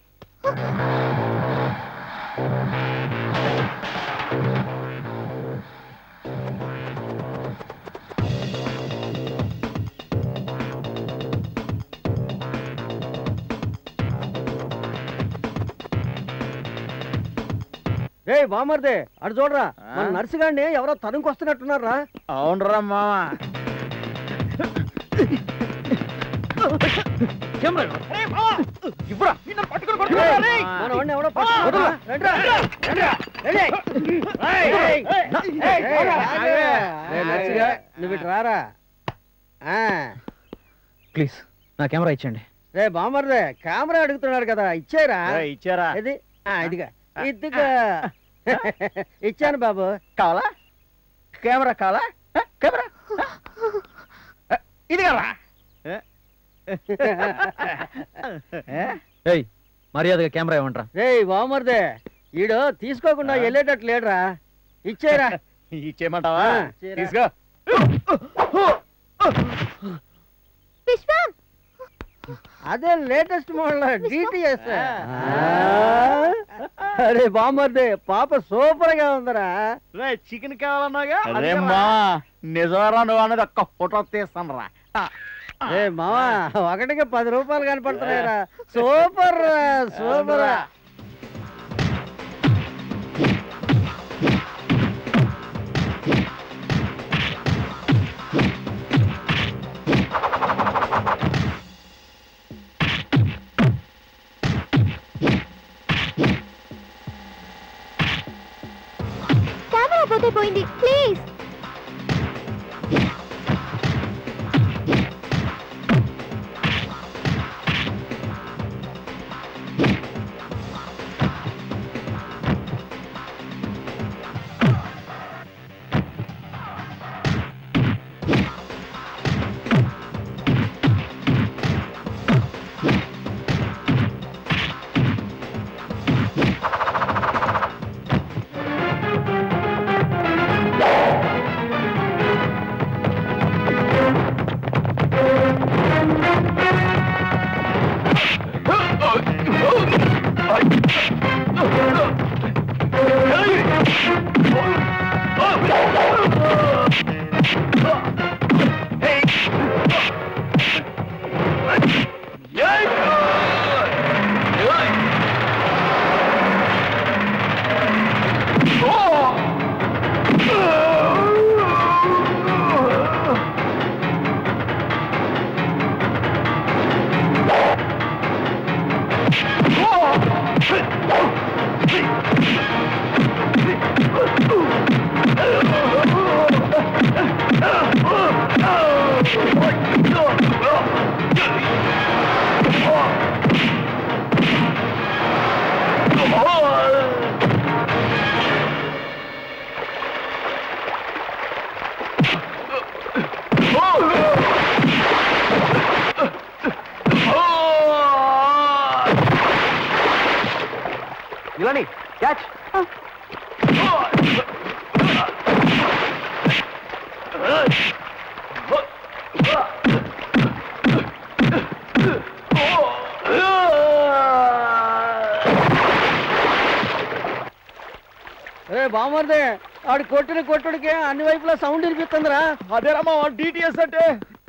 రే బామర్దే అటు చూడరా మన నర్సు గారిని ఎవరో తనుకు వస్తున్నట్టున్నారా
అవునరా మామా
మన వాడిని ఎవరో పట్టుకున్నారా? రండ్రా. రండ్రా. రండి. ఏయ్, ఏయ్. ఏయ్, ఆగే. రే నర్సుగా, నువ్వు ఇటు రారా ఆ.
ప్లీజ్ నా కెమెరా ఇచ్చండి
రే బామర్దే కెమెరా అడుగుతున్నాడు కదా ఇచ్చేరా
రేయ్, ఇచ్చారా?
ఇది ఆ, ఇదిగా ఇదిగా ఇచ్చాను బాబు
కావాలా కెమెరా కావాలా ఆ, కెమెరా ఆ, ఇది కావాలా
ఏయ్ మర్యాదగా కెమెరా ఇవ్వండిరా
రే బామర్దే ఈడు తీసుకోకుండా వెళ్ళేటట్టు లేడురా ఇచ్చేరా
ఇచ్చేయమంటావా
ఆ,
తీసుకో
విశ్వం
అదే లేటెస్ట్ మోడల్ డిటిఎస్ అరే బామర్దే పాప సూపర్ గా ఉందరా
చికెన్ కావాలన్నాగా
అదే
అదే
మా.
మా నిజారా నువ్వు అన్నది ఒక్క ఫోటో తీస్తాను రా
ఏ మావా ఒకటికి పది రూపాయలు కనపడుతున్నాయిరా సూపర్ రా, సూపర్ రా.
కెమెరా పోతే పోయింది ప్లీజ్
ఇలాని క్యాచ్ ఏ బామర్దే ఆడు కొట్టిన కొట్టుడికి అన్ని వైపులా సౌండ్ వినిపిస్తుందిరా
అదేరా మా డిటిఎస్ అంటే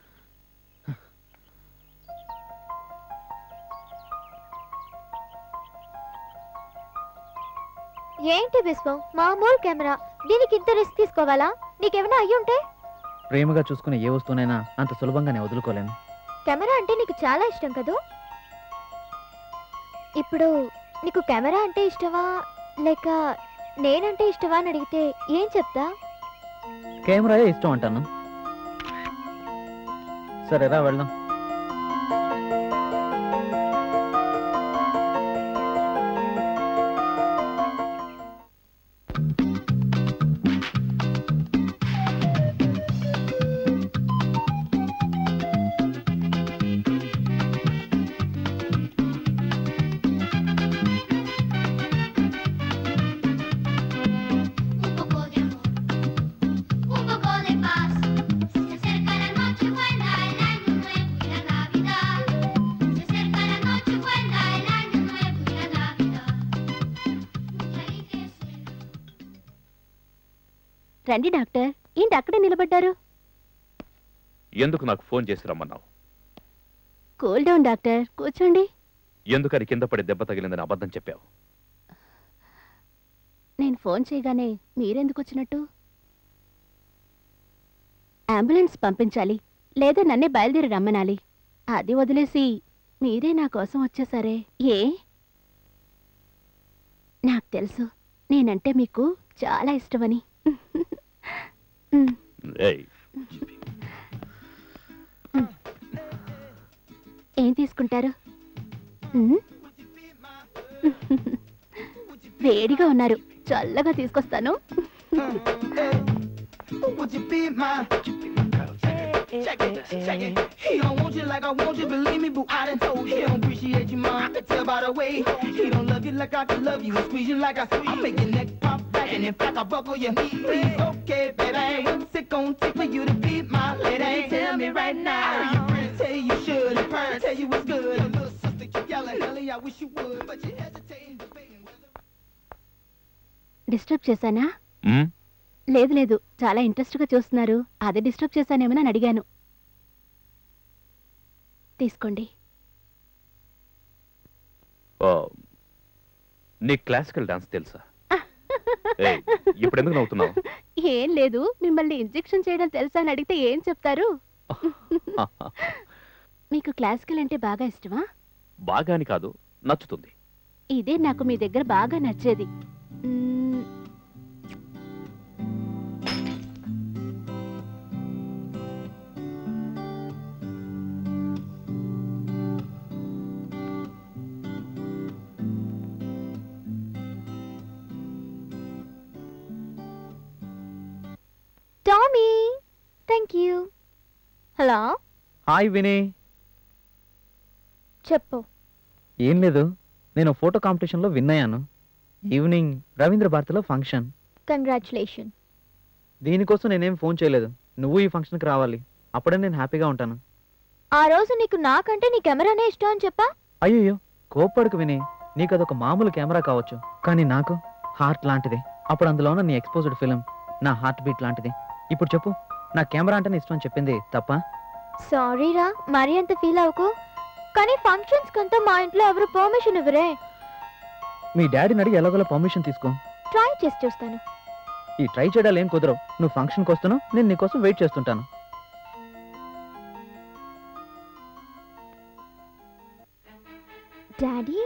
ఏంటి విశ్వం మామూలు కెమెరా దీనికి ఇంత రిస్క్ తీసుకోవాలా నీకేమైనా అయ్యి ఉంటే
ప్రేమగా చూసుకునే ఏ వస్తువునైనా అంత సులభంగా నేను వదులుకోలేను
కెమెరా అంటే నీకు చాలా ఇష్టం కదూ ఇప్పుడు నీకు కెమెరా అంటే ఇష్టమా లేక నేనంటే ఇష్టమా అని అడిగితే ఏం చెప్తా
కెమెరాయే ఇష్టం అంటాను సరేరా వెళ్దాం
Un poco de amor, un poco de paz. Se acerca la noche buena, el año nuevo y la Navidad. Se acerca la noche buena, el año nuevo y la Navidad. Mucha alegría suena.
రండి doctor ఏంటి అక్కడే నిలబడ్డారు
ఎందుకు నాకు phone చేసి రమ్మన్నావు
cool down doctor కూర్చోండి
ఎందుకని కింద పడి దెబ్బ తగిలిందని అబద్ధం చెప్పావు
నేను ఫోన్ చేయగానే మీరెందుకు వచ్చినట్టు అంబులెన్స్ పంపించాలి లేదా నన్నే బయలుదేరి రమ్మనాలి అది వదిలేసి మీరే నా కోసం వచ్చేసరే ఏ నాకు తెలుసు నేనంటే మీకు చాలా ఇష్టమని ఉమ్,
ఏయ్
ఏం తీసుకుంటారు ఉమ్? వేడిగా ఉన్నారు చల్లగా తీసుకొస్తాను
Would you be my? Check it, check it. He don't want you like I want you, believe me, boo. I done told you. He don't appreciate you, ma. I can tell by the way. He don't love you like I can love you, and squeeze you like I I make your neck pop back, and in fact I buckle your knee. Please, okay, baby. What's it gonna take for you to be my lady? Tell me right now. Your friends tell you you should, and parents tell you it's good. Your little sister keep yelling, Ellie, I wish you would, but you hesitating, debating whether.
Disturb చేశానా
ఉమ్,
లేదు లేదు చాలా ఇంట్రెస్ట్గా చూస్తున్నారు అదే disturb చేశానేమో అని అడిగాను తీసుకోండి
ఓ, నీకు క్లాసికల్ డాన్స్ తెలుసా ఏయ్, ఇప్పుడు ఎందుకు నవ్వుతున్నావు
ఏం లేదు మిమ్మల్ని ఇంజెక్షన్ చేయడం తెలుసా అని అడిగితే ఏం చెప్తారు మీకు క్లాసికల్ అంటే బాగా ఇష్టమా
బాగాని కాదు నచ్చుతుంది
ఇదే నాకు మీ దగ్గర బాగా నచ్చేది మ్మ్,
యూ హలో
హాయ్ వినీ
చెప్పు
ఏం లేదు నేను ఫోటో కాంపిటీషన్లో విన్ అయ్యాను ఈవినింగ్ రవీంద్ర భారతిలో ఫంక్షన్
కంగ్రాచులేషన్
దీనికోసం నేనేం ఫోన్ చేయలేదు నువ్వు ఈ ఫంక్షన్కి రావాలి అప్పుడే నేను హ్యాపీగా ఉంటాను
ఆ రోజు నీకు నాకంటే నీ కెమెరానే ఇష్టం అని చెప్పా
అయ్యయ్యో కోప్పడుకు విని నీకు అదొక మామూలు కెమెరా కావచ్చు కానీ నాకు హార్ట్ లాంటిది అప్పుడు అందులో ఉన్న నీ ఎక్స్పోజ్డ్ ఫిలిం నా హార్ట్ బీట్ లాంటిది ఇప్పుడు చెప్పు నా కెమెరా అంటేనే ఇష్టం అని చెప్పింది తప్ప
సారీ రా మరీ అంత ఫీల్ అవ్వకు కానీ ఫంక్షన్స్ కంతా మా ఇంట్లో ఎవరు పర్మిషన్ ఇవ్వరే
మీ డాడీని అడిగి ఎలాగోలా పర్మిషన్ తీసుకో
ట్రై చేసి చూస్తాను
ఈ ట్రై చేయడాలు ఏం కుదరవు నువ్వు ఫంక్షన్కి వస్తున్నావు నేను నీకోసం వెయిట్ చేస్తుంటాను
డాడీ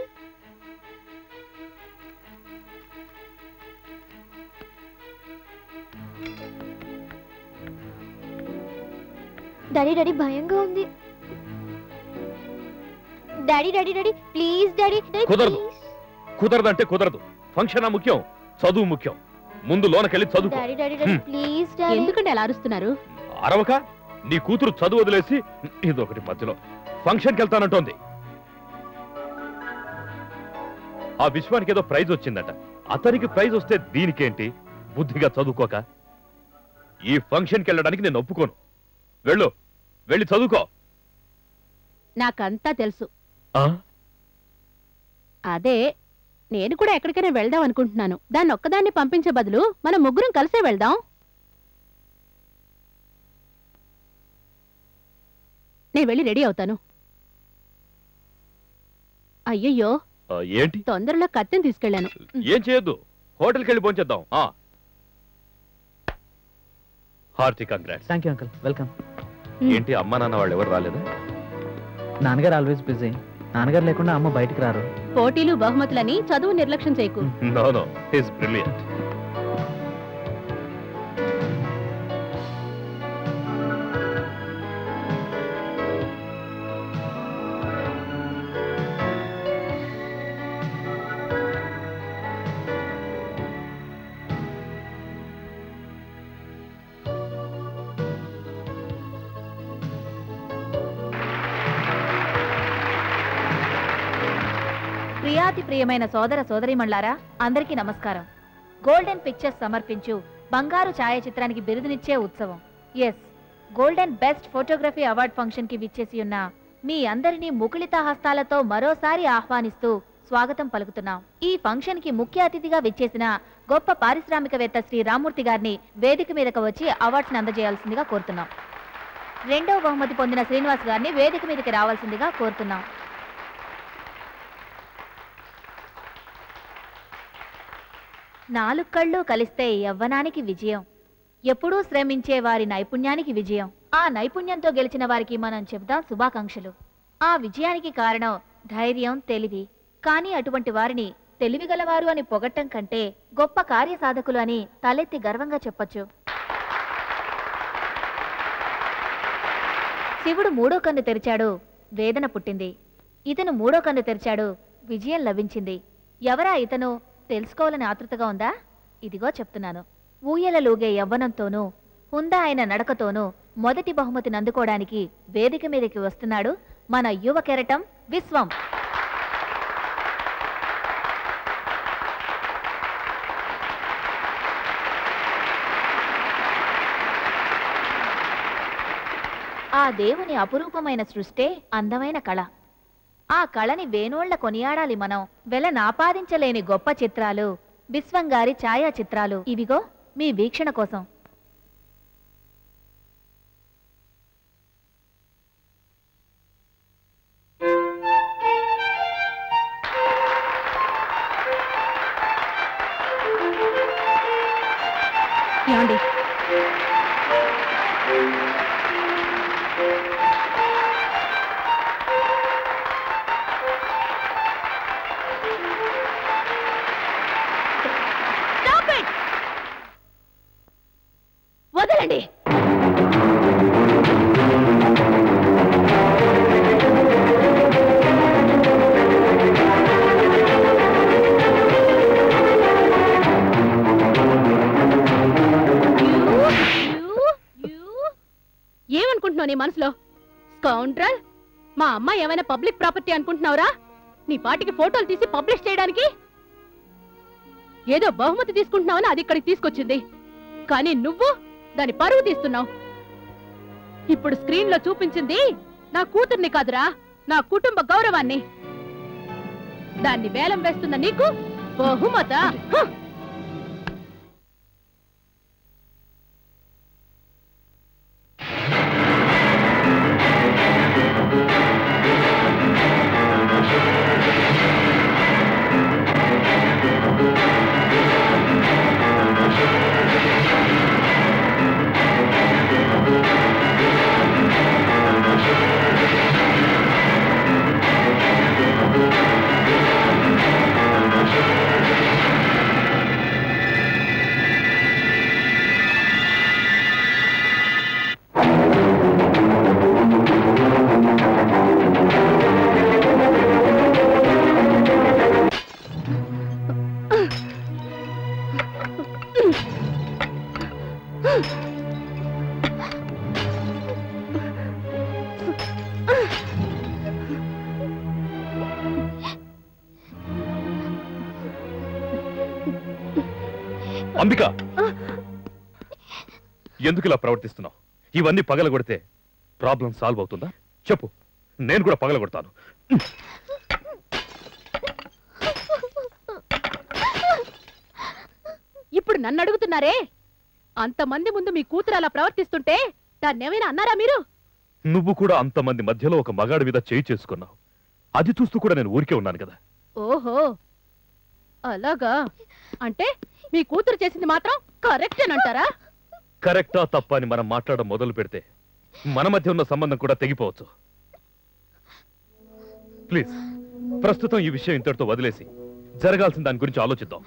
డాడీ డాడీ భయంగా ఉంది daddy daddy daddy please daddy daddy
కుదరదు కుదరదంటే కుదరదు ఫంక్షన్ ముఖ్యం చదువు ముఖ్యం ముందు లోనకెళ్ళి చదువుకో
డాడీ డాడీ డాడీ
హ్మ్.
ప్లీజ్ డాడీ
ఎందుకంటే అలా అరుస్తున్నారు
అరవక నీ కూతురు చదువు వదిలేసి ఇదొకటి మధ్యలో ఫంక్షన్కి వెళ్తానంటోంది ఆ విశ్వానికి ఏదో ప్రైజ్ వచ్చిందట అతనికి ప్రైజ్ వస్తే దీనికేంటి బుద్ధిగా చదువుకోక ఈ ఫంక్షన్కి వెళ్ళడానికి నేను ఒప్పుకోను వెళ్ళు వెళ్ళి చదువుకో
నాకంతా తెలుసు
ఆ?
అదే నేను కూడా ఎక్కడికైనా వెళ్దాం అనుకుంటున్నాను దాన్ని ఒక్కదాన్ని పంపించే బదులు మనం ముగ్గురం కలిసే వెళ్దాం నేను వెళ్ళి రెడీ అవుతాను అయ్యయ్యో
ఆ, ఏంటి
తొందరలో కత్తిని తీసుకెళ్ళాను
ఏం చేయొద్దు హోటల్కి వెళ్ళి పోంచేద్దాం ఆ. Hearty congrats
thank you uncle welcome
ఏంటి అమ్మా నాన్న వాళ్ళు ఎవరు రాలేదా
నాన్నగారు ఆల్వేస్ బిజీ నాన్నగారు లేకుండా అమ్మ బయటికి రారు
పోటీలు బహుమతులని చదువు నిర్లక్ష్యం చేయకు
నో నో హిస్ బ్రిలియంట్
ప్రియాతి ప్రియమైన సోదర సోదరీమణ్లారా అందరికీ నమస్కారం గోల్డెన్ పిక్చర్స్ సమర్పించు బంగారు ఛాయాచిత్రానికి బిరుదునిచ్చే ఉత్సవం yes golden best photography award function కి విచ్చేసి ఉన్న మీ అందరినీ ముకుళిత హస్తాలతో మరోసారి ఆహ్వానిస్తూ స్వాగతం పలుకుతున్నాం ఈ ఫంక్షన్ కి ముఖ్య అతిథిగా విచ్చేసిన గొప్ప పారిశ్రామికవేత్త శ్రీ రామూర్తి గారిని వేదిక మీదకు వచ్చి అవార్డ్స్ అందజేయాల్సిందిగా కోరుతున్నాం రెండవ బహుమతి పొందిన శ్రీనివాస్ గారిని వేదిక మీదకి రావాల్సిందిగా కోరుతున్నాం నాలుగు కళ్ళు కలిస్తే యవ్వనానికి విజయం ఎప్పుడూ శ్రమించే వారి నైపుణ్యానికి విజయం ఆ నైపుణ్యంతో గెలిచిన వారికి మనం చెబుదాం శుభాకాంక్షలు ఆ విజయానికి కారణం ధైర్యం తెలివి కానీ అటువంటి వారిని తెలివిగలవారు అని పొగట్టం కంటే గొప్ప కార్యసాధకులు అని తలెత్తి గర్వంగా చెప్పొచ్చు శివుడు మూడో కన్ను తెరిచాడు వేదన పుట్టింది ఇతను మూడో కన్ను తెరిచాడు విజయం లభించింది ఎవరా ఇతను తెలుసుకోవాలని ఆతృతగా ఉందా ఇదిగో చెప్తున్నాను ఊయలలూగే యవ్వనంతోనూ హుందా అయిన నడకతోనూ మొదటి బహుమతిని అందుకోవడానికి వేదిక మీదకి వస్తున్నాడు మన యువ కెరటం విశ్వం ఆ దేవుని అపురూపమైన సృష్టే అందమైన కళ ఆ కళని వేణోళ్ల కొనియాడాలి మనం వెల నాపాదించలేని గొప్ప చిత్రాలు విశ్వంగారి ఛాయా చిత్రాలు ఇవిగో మీ వీక్షణ కోసం
ఏమండి
వదలండి
మనసులో స్కౌండ్రల్ మా అమ్మ ఏమైనా పబ్లిక్ ప్రాపర్టీ అనుకుంటున్నావురా నీ పాటికి ఫోటోలు తీసి పబ్లిష్ చేయడానికి ఏదో బహుమతి తీసుకుంటున్నావని అది ఇక్కడికి తీసుకొచ్చింది కానీ నువ్వు దాని పరువు తీస్తున్నావు ఇప్పుడు స్క్రీన్ లో చూపించింది నా కూతుర్ని కాదురా నా కుటుంబ గౌరవాన్ని దాన్ని వేలం వేస్తున్న నీకు బహుమత హ!
అంబిక ఎందుకు ఇలా ప్రవర్తిస్తున్నావు ఇవన్నీ పగలగొడితే ప్రాబ్లం సాల్వ్ అవుతుందా చెప్పు నేను కూడా పగలగొడతాను
ఇప్పుడు నన్ను అడుగుతున్నారే అంతమంది ముందు మీ కూతురు అలా ప్రవర్తిస్తుంటే దాన్నేమైనా అన్నారా మీరు
నువ్వు కూడా అంతమంది మధ్యలో ఒక మగాడి మీద చేయి చేసుకున్నావు అది చూస్తూ కూడా నేను ఊరికే ఉన్నాను కదా
ఓహో అలాగా అంటే మీ కూతురు చేసింది మాత్రం కరెక్ట్ అని అంటారా
కరెక్టా తప్ప అని మనం మాట్లాడడం మొదలు పెడితే మన మధ్య ఉన్న సంబంధం కూడా తెగిపోవచ్చు ప్లీజ్ ప్రస్తుతం ఈ విషయం ఇంతటితో వదిలేసి జరగాల్సిన దాని గురించి ఆలోచిద్దాం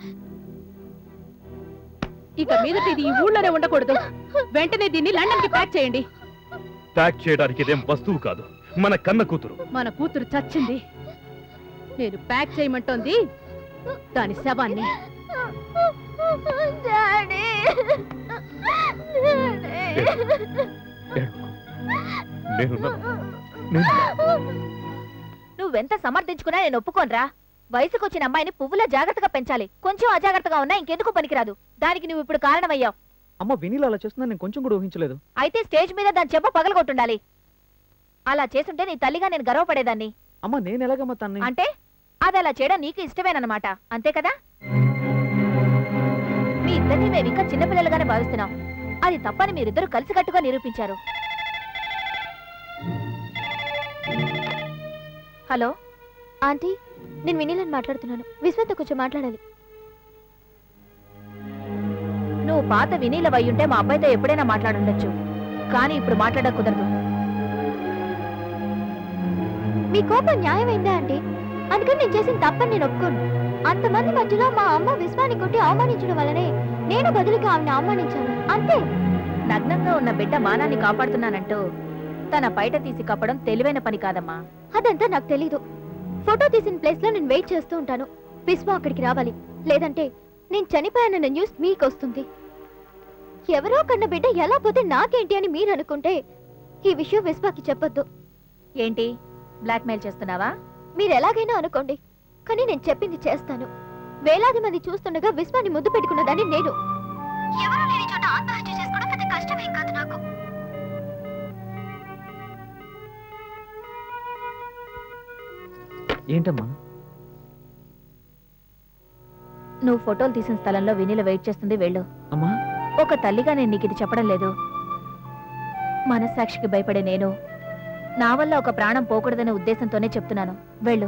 ఇక మీదట ఇది ఈ ఊళ్ళోనే ఉండకూడదు వెంటనే దీన్ని లండన్ కి ప్యాక్ చేయండి
ప్యాక్ చేయడానికి ఇదేం వస్తువు కాదు మన కన్న కూతురు
మన కూతురు చచ్చింది నేను ప్యాక్ చేయమంటోంది దాని శవాన్ని
డాడీ
నేనున్నాను నేను
నువ్వెంత సమర్థించుకున్నా నేను ఒప్పుకోనరా వయసుకు వచ్చిన అమ్మాయిని పువ్వులా జాగ్రత్తగా పెంచాలి కొంచెం అజాగ్రత్తగా ఉన్నా ఇంకెందుకు పనికిరాదు దానికి నువ్వు ఇప్పుడు కారణమయ్యావు
అమ్మ వినీలా అలా చేస్తున్నా నేను కొంచెం కూడా ఊహించలేదు
అయితే స్టేజ్ మీద దాని చెంప పగలగొట్టుండాలి అలా చేస్తుంటే నీ తల్లిగా నేను గర్వపడేదాన్ని
అమ్మ నేను ఎలాగమ్మా తన్ని
అంటే అది అలా చేయడం నీకు ఇష్టమేనన్నమాట అంతే కదా మీ ఇద్దరిని మేము ఇంకా చిన్నపిల్లలుగానే భావిస్తున్నాం అది తప్పని మీరిద్దరూ కలిసికట్టుగా నిరూపించారు హలో
ఆంటీ నేను వినీలని మాట్లాడుతున్నాను విశ్వంతో కొంచెం మాట్లాడాలి
నువ్వు పాత వినీల ఉంటే మా అబ్బాయితో ఎప్పుడైనా మాట్లాడుండొచ్చు కానీ ఇప్పుడు మాట్లాడక కుదరదు
మీ కోపం న్యాయమైందా ఆంటీ అందుకని నేను చేసిన తప్పని నేను ఒప్పుకోను అంతమంది మధ్యలో మా అమ్మ విశ్వాన్ని కొట్టి అవమానించడం వల్లనే నేను బదులుగా ఆమెను అవమానించాను అంతే
నగ్నంగా ఉన్న బిడ్డ మానాన్ని కాపాడుతున్నానంటూ తన బయట తీసి కప్పడం తెలివైన పని కాదమ్మా
అదంతా నాకు తెలీదు ఫోటో తీసిన ప్లేస్ లో నేను వెయిట్ చేస్తూ ఉంటాను విశ్వ అక్కడికి రావాలి లేదంటే నేను చనిపోయానన్న న్యూస్ మీకు వస్తుంది ఎవరో కన్న బిడ్డ ఎలా పోతే నాకేంటి అని మీరు అనుకుంటే ఈ విషయం విశ్వాకి చెప్పొద్దు
ఏంటి బ్లాక్మెయిల్ చేస్తున్నావా
మీరు ఎలాగైనా అనుకోండి కానీ నేను చెప్పింది చేస్తాను వేలాది మంది చూస్తుండగా విశ్వాన్ని ముద్దు పెట్టుకున్నదాన్ని నేను ఎవరు లేని చోట ఆత్మహత్య చేసుకోవడం పెద్ద కష్టమేం కాదు నాకు
ఏంటమ్మా
నువ్వు ఫోటోలు తీసిన స్థలంలో వినీల వెయిట్ చేస్తుంది వెళ్ళు
అమ్మా
ఒక తల్లిగా నేను నీకు ఇది చెప్పడం లేదు మనస్సాక్షికి భయపడే నేను నా వల్ల ఒక ప్రాణం పోకూడదనే ఉద్దేశంతోనే చెప్తున్నాను వెళ్ళు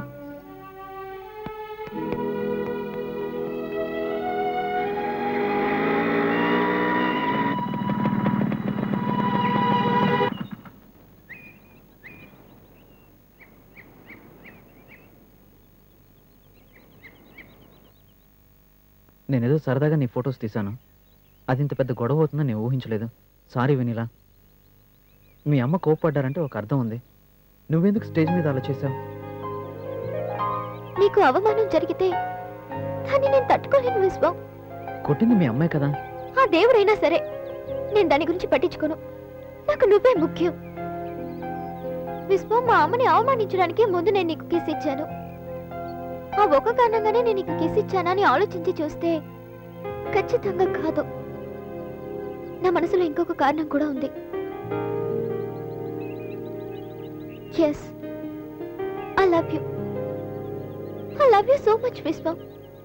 నేనేదో సరదాగా నీ ఫొటోస్ తీశాను అది ఇంత పెద్ద గొడవ అవుతుందని నేను ఊహించలేదు సారీ వినీలా మీ అమ్మ కోప్పడ్డారంటే ఒక అర్థం ఉంది నువ్వెందుకు స్టేజ్ మీద అలా చేశావు
నీకు అవమానం జరిగితే దాన్ని నేను తట్టుకోలేను విశ్వం
కొట్టింది మీ అమ్మాయి కదా
ఆ దేవుడైనా సరే నేను దాని గురించి పట్టించుకోను నాకు నువ్వే ముఖ్యం విశ్వం మా అమ్మని అవమానించడానికి ముందు నేను నీకు కిస్ ఇచ్చాను ఆ ఒక కారణంగానే నేను నీకు కిస్ ఇచ్చానని ఆలోచించి చూస్తే ఖచ్చితంగా కాదు నా మనసులో ఇంకొక కారణం కూడా ఉంది yes I love you I love you so much Vishwam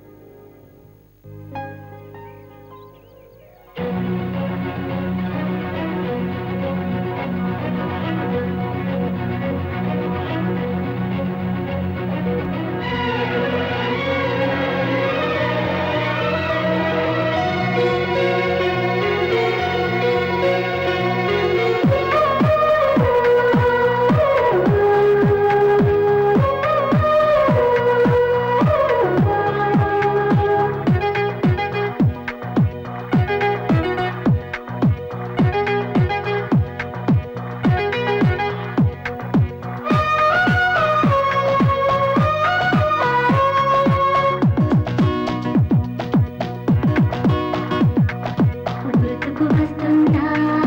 గుర్తుకు వస్తుందా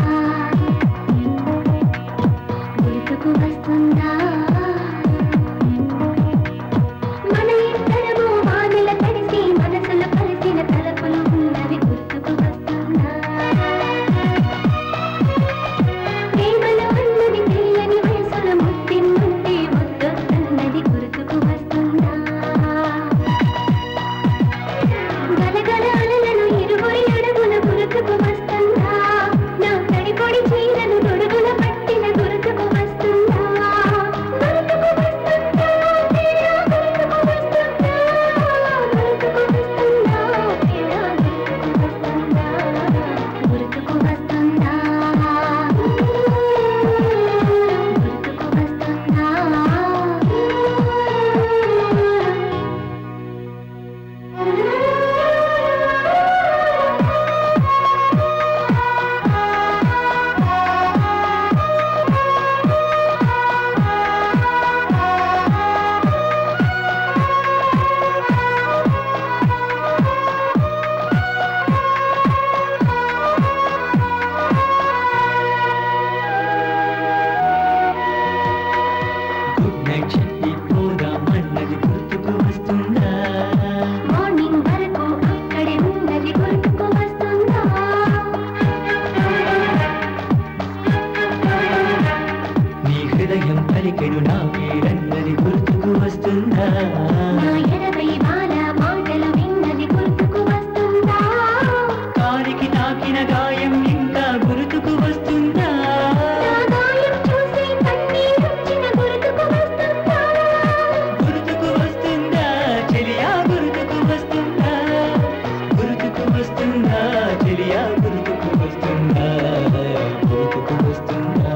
గుర్తుకు వస్తుందా మన ఇద్దరము వానల తడిసి మనసులు కలిసిన తలపులు ఉన్నవి గుర్తుకు వస్తుందా ప్రేమలో అన్నది తెలియని వయసులో ముట్టిందంటే ముద్దొద్దన్నది గుర్తుకు వస్తుందా గలగల అలలను ఇరువురి అడుగుల గురుతుకు వస్తుందా నా తడిపొడి చీరను తొడుగుల పట్టిన గురుతుకు వస్తుందా గురుతుకు వస్తుందా తీరా గురుతుకు వస్తుందా గురుతుకు వస్తుందా తీరా గురుతుకు వస్తుందా గురుతుకు వస్తుందా గురుతుకు
గుడ్ నైట్ చెప్పి పోదామన్నది గుర్తుకు వస్తుందా
మార్నింగ్ వరకు అక్కడే ఉన్నది గుర్తుకు వస్తుందా
నీ హృదయం పలికెను నా పేరన్నది గుర్తుకు వస్తుందా
నా ఎడవై బాల మాటలు విన్నది గుర్తుకు వస్తుందా
కాలికి తాకిన గాయం ఇంకా గుర్తుకు వస్తుందా
నా గాయం చూసి కన్నీరొచ్చిన గుర్తుకు వస్తుందా
గుర్తుకు వస్తుందా చెలియా గుర్తుకు వస్తుందా గుర్తుకు వస్తుందా చెలియా గుర్తుకు వస్తుందా గుర్తుకు వస్తుందా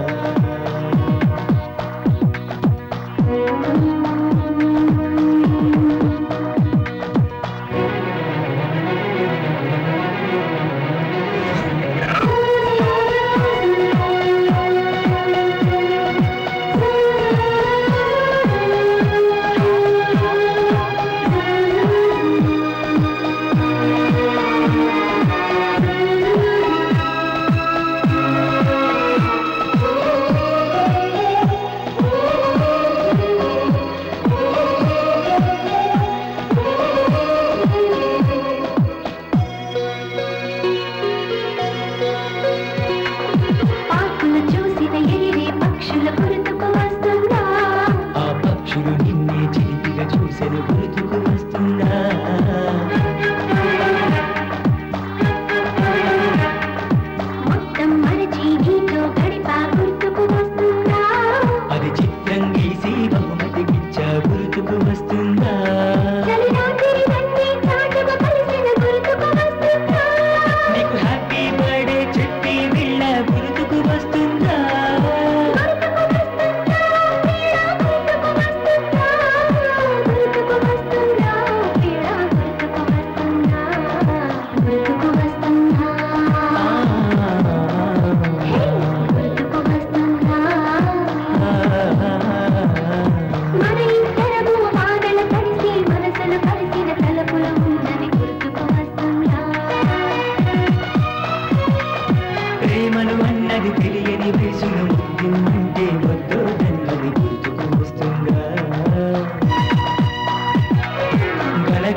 పార్కులు చూసిన ఎగిరే పక్షుల గుర్తుకు వస్తుందా
ఆ పక్షులు నిన్నే చిలిపిగా చూసెను గుర్తుకు వస్తుందా
మొత్తం మరచి నీతో గడిపా గుర్తుకు వస్తుందా
అది చిత్రం గీసి బహుమతికిచ్చా గుర్తుకు వస్తుందా
చలి రాత్రి నన్నే చాటుగా కలిసిన గుర్తుకు వస్తుందా
నీకు హ్యాపీ బర్త్డే చెప్పి వెళ్ళ గుర్తుకు వస్తుందా
గుర్తుకు వస్తుందా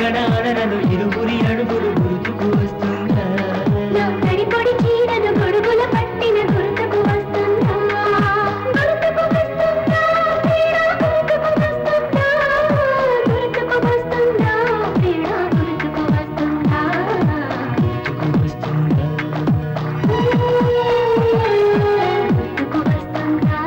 ఆడను ఇరువురి అడుగులు గుర్తుకు వస్తుందా
నా తడిపొడి చీరను గొడుగుల పట్టిన గుర్తుకు వస్తుందా గుర్తుకు వస్తుందా ప్రియ గుర్తుకు వస్తుందా గుర్తుకు వస్తుందా ప్రియ గుర్తుకు వస్తుందా
గుర్తుకు వస్తుందా
గుర్తుకు వస్తుందా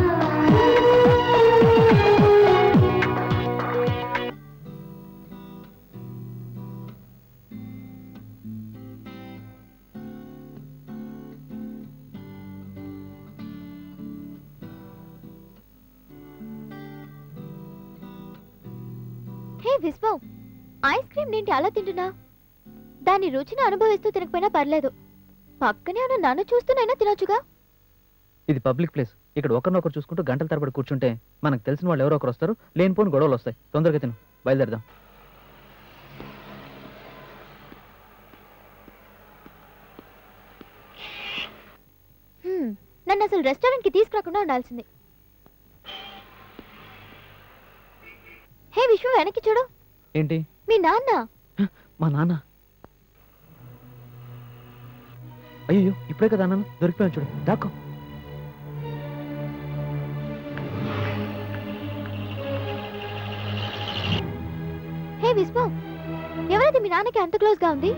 హే విశ్వం ఐస్ క్రీమ్ ఏంటి అలా తింటున్నా దాని రుచిని అనుభవిస్తూ తినకపోయినా పర్లేదు పక్కనే ఉన్న నన్ను చూస్తూనైనా తినొచ్చుగా
ఇది పబ్లిక్ ప్లేస్ ఇక్కడ ఒకరినొకరు చూసుకుంటూ గంటల తరబడి కూర్చుంటే మనకు తెలిసిన వాళ్ళు ఎవరో ఒకరు వస్తారు లేనిపోని గొడవలు వస్తాయి తొందరగా తిను బయలుదేరదాం
హ్మ్, నన్ను అసలు రెస్టారెంట్ కి తీసుకురాకుండా ఉండాల్సింది హే విశ్వం వెనక్కి చూడు
ఏంటి
మీ నాన్న
మా నాన్న అయ్యో ఇప్పుడే కదా అన్నాను దొరికిపోయాను చూడు దాక్కో
హే విశ్వం ఎవరైతే మీ నాన్నకి అంత క్లోజ్ గా ఉంది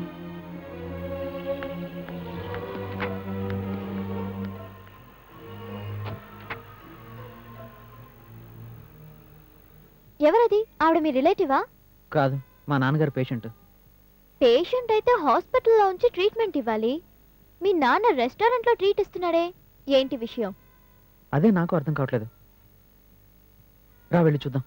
ఎవరది ఆవిడ మీ రిలేటివా
కాదు మా నాన్నగారు పేషెంట్
పేషెంట్ అయితే హాస్పిటల్లో ఉంచి ట్రీట్మెంట్ ఇవ్వాలి మీ నాన్న రెస్టారెంట్లో ట్రీట్ ఇస్తున్నాడే ఏంటి విషయం
అదే నాకు అర్థం కావట్లేదు రా వెళ్ళి చూద్దాం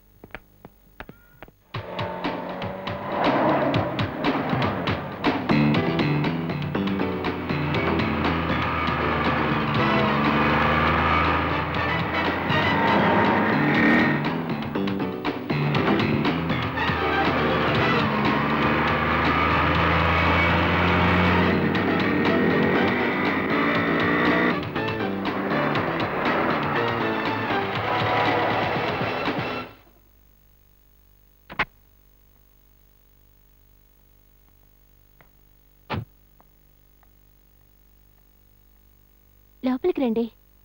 లోపలికి రండి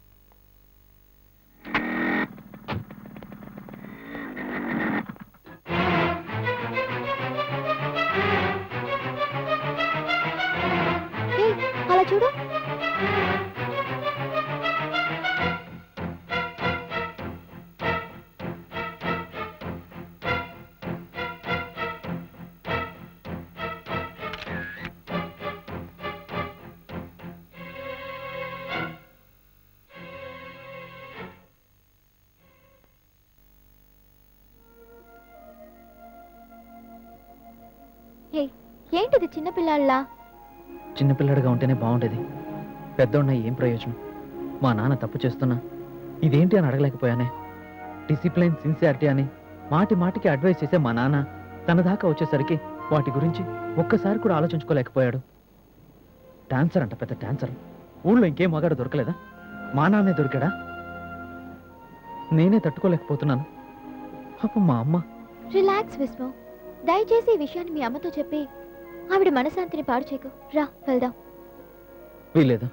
ఏయ్, అలా చూడు ఏయ్, ఏంటిది చిన్నపిల్లాళ్ళ
చిన్నపిల్లడిగా ఉంటేనే బాగుండేది పెద్దోడిన ఏం ప్రయోజనం మా నాన్న తప్పు చేస్తున్నా ఇదేంటి అని అడగలేకపోయానే డిసిప్లిన్ సిన్సియారిటీ అని మాటి మాటికి అడ్వైస్ చేసే మా నాన్న తన దాకా వచ్చేసరికి వాటి గురించి ఒక్కసారి కూడా ఆలోచించుకోలేకపోయాడు డాన్సర్ అంట పెద్ద డాన్సర్ ఊళ్ళో ఇంకేం మగాడు దొరకలేదా మా నాన్నే దొరికాడా నేనే తట్టుకోలేకపోతున్నాను పాపం మా అమ్మ
రిలాక్స్ విశ్వం దయచేసి ఈ విషయాన్ని మీ అమ్మతో చెప్పి ఆవిడ మనశాంతిని పాడు చేయకు రా వెళ్దాం
వీలేదు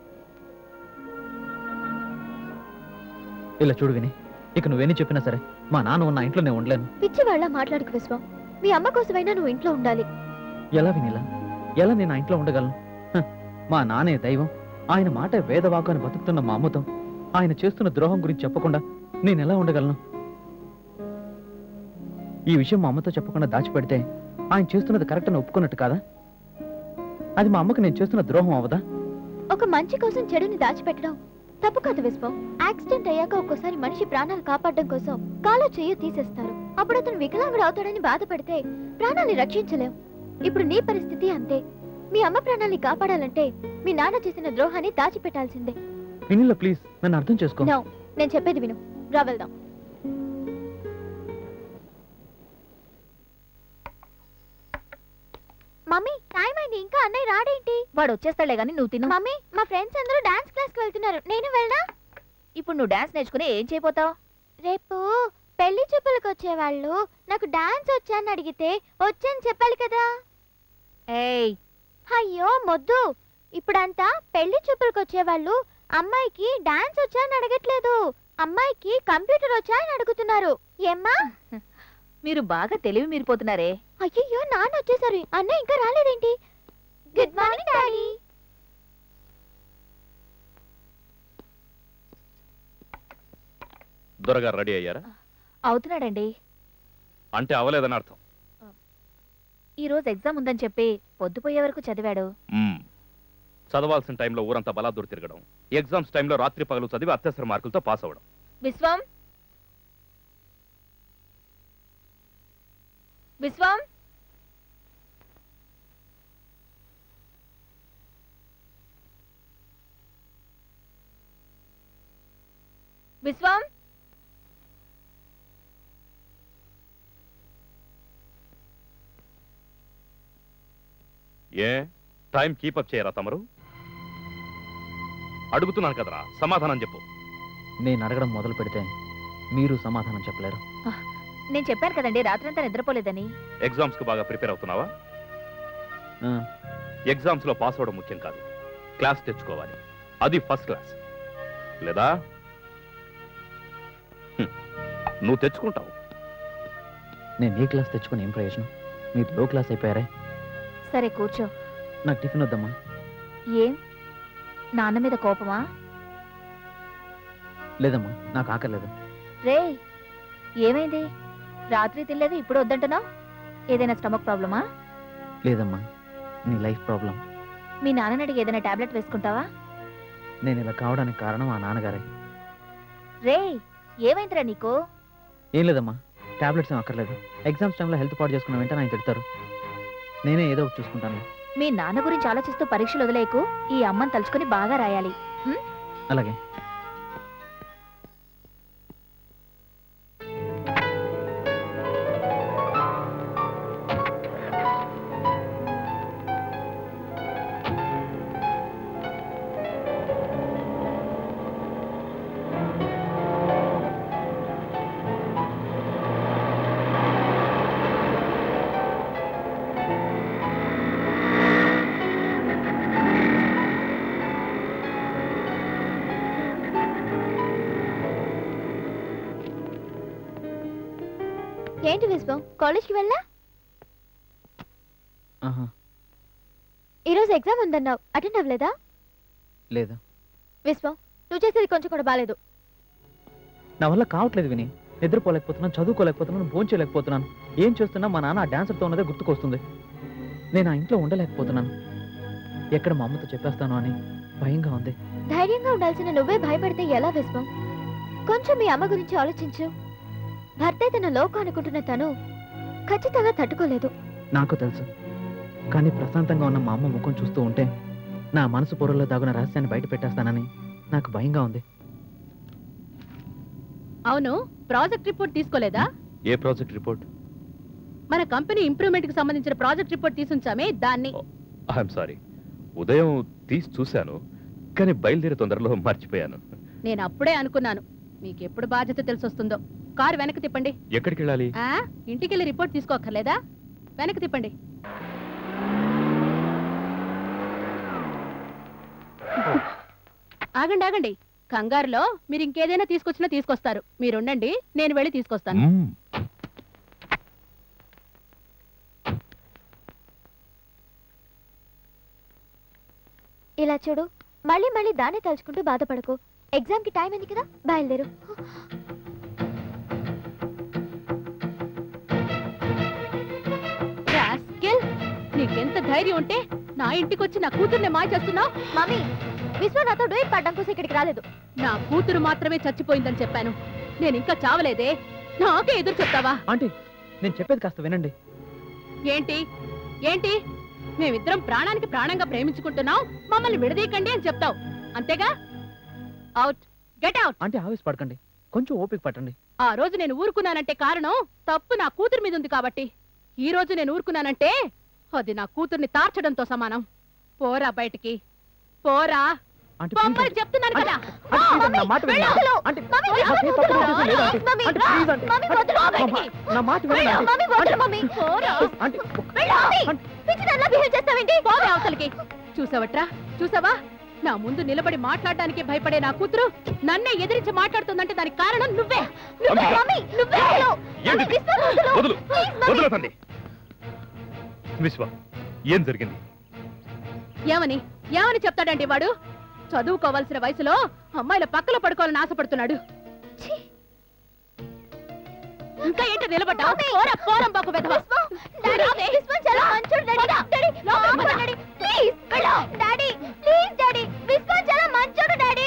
ఇలా చూడు విని ఇక నువ్వేని చెప్పినా సరే మా నాన్న ఉన్న ఇంట్లో నేను ఉండలేను
పిచ్చి వాళ్ళ మాట్లాడుకు విశ్వం మీ అమ్మ కోసమైనా నువ్వు ఇంట్లో ఉండాలి
ఎలా వినిలా ఎలా నేను ఆ ఇంట్లో ఉండగలను హ, మా నానే దైవం ఆయన మాట వేదవాకు అని బతుకుతున్న మా అమ్మతో ఆయన చేస్తున్న ద్రోహం గురించి చెప్పకుండా నేను ఎలా ఉండగలను ఈ విషయం మా అమ్మతో చెప్పకుండా దాచిపెడితే ఆయన చేస్తున్నది కరెక్ట్ అని ఒప్పుకున్నట్టు కాదా అది మా అమ్మకు నేను చేస్తున్న ద్రోహం అవదా
ఒక మంచి కోసం చెడుని దాచిపెట్టడం తప్పు కాదు విశ్వం యాక్సిడెంట్ అయ్యాక ఒక్కోసారి మనిషి ప్రాణాలు కాపాడడం కోసం కాలో చెయ్యి తీసేస్తారు అప్పుడు అతను వికలాంగుడు అవుతాడని బాధపడితే ప్రాణాన్ని రక్షించలేం ఇప్పుడు నీ పరిస్థితి అంతే మీ అమ్మ ప్రాణాన్ని కాపాడాలంటే మీ నాన్న చేసిన ద్రోహాన్ని దాచిపెట్టాల్సిందే
వినిలా ప్లీజ్ నన్ను అర్థం చేసుకో
నో నేను చెప్పేది విను రా వెళ్దాం మమ్మీ టైం అయింది ఇంకా అన్నయ్య రాడేంటి
వాడు వచ్చేస్తాడులే గానీ నువ్వు తిను
మమ్మీ మా ఫ్రెండ్స్ అందరూ డాన్స్ క్లాస్ కి వెళ్తున్నారు నేను వెళ్ళనా
ఇప్పుడు నువ్వు డాన్స్ నేర్చుకుని ఏం చేయబోతావు
రేపు పెళ్లి చూపులకు వచ్చేవాళ్ళు నాకు డాన్స్ వచ్చా అని అడిగితే వచ్చని చెప్పాలి కదా
ఏయ్
అయ్యో మొద్దు ఇప్పుడంతా పెళ్లి చూపులకు వచ్చేవాళ్ళు అమ్మాయికి డాన్స్ వచ్చా అని అడగట్లేదు అమ్మాయికి కంప్యూటర్ వచ్చా అని అడుగుతున్నారు ఏమ్మా
మీరు బాగా తెలివి మీరిపోతున్నారే
అయ్యో నాన్న వచ్చేసారు అన్న ఇంకా రాలేదేంటి గుడ్ మార్నింగ్ డాడీ
దొరగారు రెడీ అయ్యారా
అవుతున్నాడండి
అంటే అవలేదని అర్థం
ఈ రోజు ఎగ్జామ్ ఉందని చెప్పి పొద్దుపోయే వరకు చదివాడు
మ్మ్. చదవాల్సిన టైంలో ఊరంతా బలాదూరు తిరగడం ఎగ్జామ్స్ టైంలో రాత్రి పగలు చదివి అత్యవసర మార్కులతో పాస్ అవ్వడం
విశ్వం విశ్వం విశ్వం
ఏ టైం కీపప్ చేయరా తమరు అడుగుతున్నాను కదరా సమాధానం చెప్పు
నేను అడగడం మొదలు పెడితే మీరు సమాధానం చెప్పలేరు
నేను చెప్పాను కదండి రాత్రంతా నిద్రపోలేదని
ఎగ్జామ్స్ కు బాగా ప్రిపేర్ అవుతున్నావా
ఆ,
ఎగ్జామ్స్ లో పాస్ అవడం ముఖ్యం కాదు క్లాస్ తెచ్చుకోవాలి అది ఫస్ట్ క్లాస్ లేదా హ్మ్. నువ్వు తెచ్చుకుంటావు
నేను ఏ క్లాస్ తెచ్చుకుని ఏం ప్రయోజనం మీరు లో క్లాస్ అయిపోయారే
సరే కూర్చో
నాకు టిఫిన్ వద్దమ్మా
ఏం నాన్న మీద కోపమా
లేదమ్మా నాకు ఆకలేదు
రే ఏమైంది రాత్రి తినలేదు ఇప్పుడు వద్దంటున్నావు ఏదైనా స్టమక్ ప్రాబ్లమా
లేదమ్మా నీ లైఫ్ ప్రాబ్లం
మీ నాన్నని అడిగి ఏదైనా టాబ్లెట్ వేసుకుంటావా
నేను ఇలా కావడానికి కారణం ఆ నాన్నగారే
రే ఏమైందిరా నీకు
ఏం లేదమ్మా టాబ్లెట్స్ ఏం అక్కర్లేదు ఎగ్జామ్స్ టైంలో హెల్త్ పాడు చేసుకున్న వెంటనే ఆయన తిడతారు నేనే ఏదో ఒకటి చూసుకుంటాను
మీ నాన్న గురించి ఆలోచిస్తూ పరీక్షలు వదిలేకు ఈ అమ్మని తలుచుకుని బాగా రాయాలి ఉం?
అలాగే
ఏంటి విశ్వం కాలేజ్కి వెళ్ళా
ఆహా
ఈరోజు ఎగ్జామ్ ఉందన్నావు అటెండ్ అవ్వలేదా
లేదు
విశ్వం నువ్వు చేసేది కొంచెం కూడా బాలేదు
నా వల్ల కావట్లేదు విని నిద్రపోలేకపోతున్నాను చదువుకోలేకపోతున్నాను భోంచేయలేకపోతున్నాను ఏం చేస్తున్నా మా నాన్న ఆ డాన్సర్తో ఉన్నదే గుర్తుకొస్తుంది నేను ఆ ఇంట్లో ఉండలేకపోతున్నాను ఎక్కడ మా అమ్మతో చెప్పేస్తాను అని భయంగా ఉంది
ధైర్యంగా ఉండాల్సిన నువ్వే భయపడితే ఎలా విశ్వం కొంచెం మీ అమ్మ గురించి ఆలోచించు భర్తే తన లోకం అనుకుంటున్న తను ఖచ్చితంగా తట్టుకోలేదు
నాకు తెలుసు కానీ ప్రశాంతంగా ఉన్న మా అమ్మ ముఖం చూస్తూ ఉంటే నా మనసు పొరల్లో దాగున్న రహస్యాన్ని బయట పెట్టేస్తానని నాకు భయంగా ఉంది
అవును ప్రాజెక్ట్ రిపోర్ట్ తీసుకోలేదా
ఏ ప్రాజెక్ట్ రిపోర్ట్
మన కంపెనీ ఇంప్రూవ్మెంట్ కి సంబంధించిన ప్రాజెక్ట్ రిపోర్ట్ తీసుంచామే దాన్ని
ఐఎమ్ సారీ ఉదయం తీసి చూశాను కానీ బయలుదేరే తొందరలో మర్చిపోయాను
నేను అప్పుడే అనుకున్నాను మీకు ఎప్పుడు బాధ్యత తెలిసొస్తుందో కారు వెనక్కి తిప్పండి
ఎక్కడికి వెళ్ళాలి
ఆ ఇంటికెళ్ళి రిపోర్ట్ తీసుకోక్కర్లేదా వెనక్కి తిప్పండి ఆగండి ఆగండి కంగారులో మీరు ఇంకేదైనా తీసుకొచ్చినా తీసుకొస్తారు మీరుండండి నేను వెళ్ళి తీసుకొస్తాను
మ్మ్.
ఇలా చూడు మళ్ళీ మళ్ళీ దాన్ని తలుచుకుంటూ బాధపడకు ఎగ్జామ్ కి టైం ఉంది కదా బయలుదేరు
రాస్కెల్, నీకెంత ధైర్యం ఉంటే నా ఇంటికి వచ్చి నా కూతుర్ని మార్చేస్తున్నావు
మమ్మీ విశ్వ నాతో డూయట్ పాడడం కోసం ఇక్కడికి రాలేదు
నా కూతురు మాత్రమే చచ్చిపోయిందని చెప్పాను నేను ఇంకా చావలేదే నాకే ఎదురు చెప్తావా
ఆంటీ నేను చెప్పేది కాస్త వినండి
ఏంటి ఏంటి మేమిద్దరం ప్రాణానికి ప్రాణంగా ప్రేమించుకుంటున్నాం మమ్మల్ని విడదీయకండి అని చెప్తావు అంతేగా అవుట్ గెట్ అవుట్
ఆంటీ ఆవేశపడకండి కొంచెం ఓపిక పట్టండి
ఆ రోజు నేను ఊరుకున్నానంటే కారణం తప్పు నా కూతురు మీద ఉంది కాబట్టి ఈ రోజు నేను ఊరుకున్నానంటే అది నా కూతుర్ని తార్చడంతో సమానం పోరా బయటికి పోరా
ఆంటీ,
బొమ్మలు
please,
చెప్తున్నాను కదా
ఆంటీ, please, నా మాట వినండి.
వెళ్ళు.
ఆంటీ,
మమ్మీ, వెళ్ళు.
నాకేం తప్పు ఉద్దేశం లేదు, ఆంటీ.
మమ్మీ,
ఆంటీ,
రా.
please, aunty.
మమ్మీ,
ఆంటీ,
వదిలు,
నా
బయటికి.
మా- నా మాట వినండి,
వెళ్ళు,
ఆంటీ.
మమ్మీ, వదిలు,
ఆంటీ,
మమ్మీ. పోరా.
ఆంటీ,
వెళ్ళు, మమ్మీ. పిచ్చిదానిలా behave చేస్తావేంటి? పోవే అవతలికి చూసావట్రా చూసావా నా ముందు నిలబడి మాట్లాడడానికి భయపడే నా కూతురు నన్నే ఎదిరించి మాట్లాడుతుందంటే దానికి కారణం నువ్వే నువ్వే
అంబిక.
మమ్మీ నువ్వే వెళ్ళు.
ఏంటి
మమ్మీ, విశ్వ, వదిలు.
వదులు
Please, మమ్మీ.
వదులు తండ్రి విశ్వ ఏం జరిగింది
ఏమని ఏమని చెప్తాడండి వాడు చదువుకోవాల్సిన వయసులో అమ్మాయిల పక్కలో పడుకోవాలని ఆశపడుతున్నాడు ఛీ! ఇంకా ఏంటి నిలబడ్డా పోరా పోరం బాకు వెధవ
డాడీ విశ్వం చాలా మంచోడు డాడీ డాడీ లోపలికి పో, డాడీ ప్లీజ్ వెళ్ళు డాడీ ప్లీజ్ డాడీ విశ్వం చాలా మంచోడు డాడీ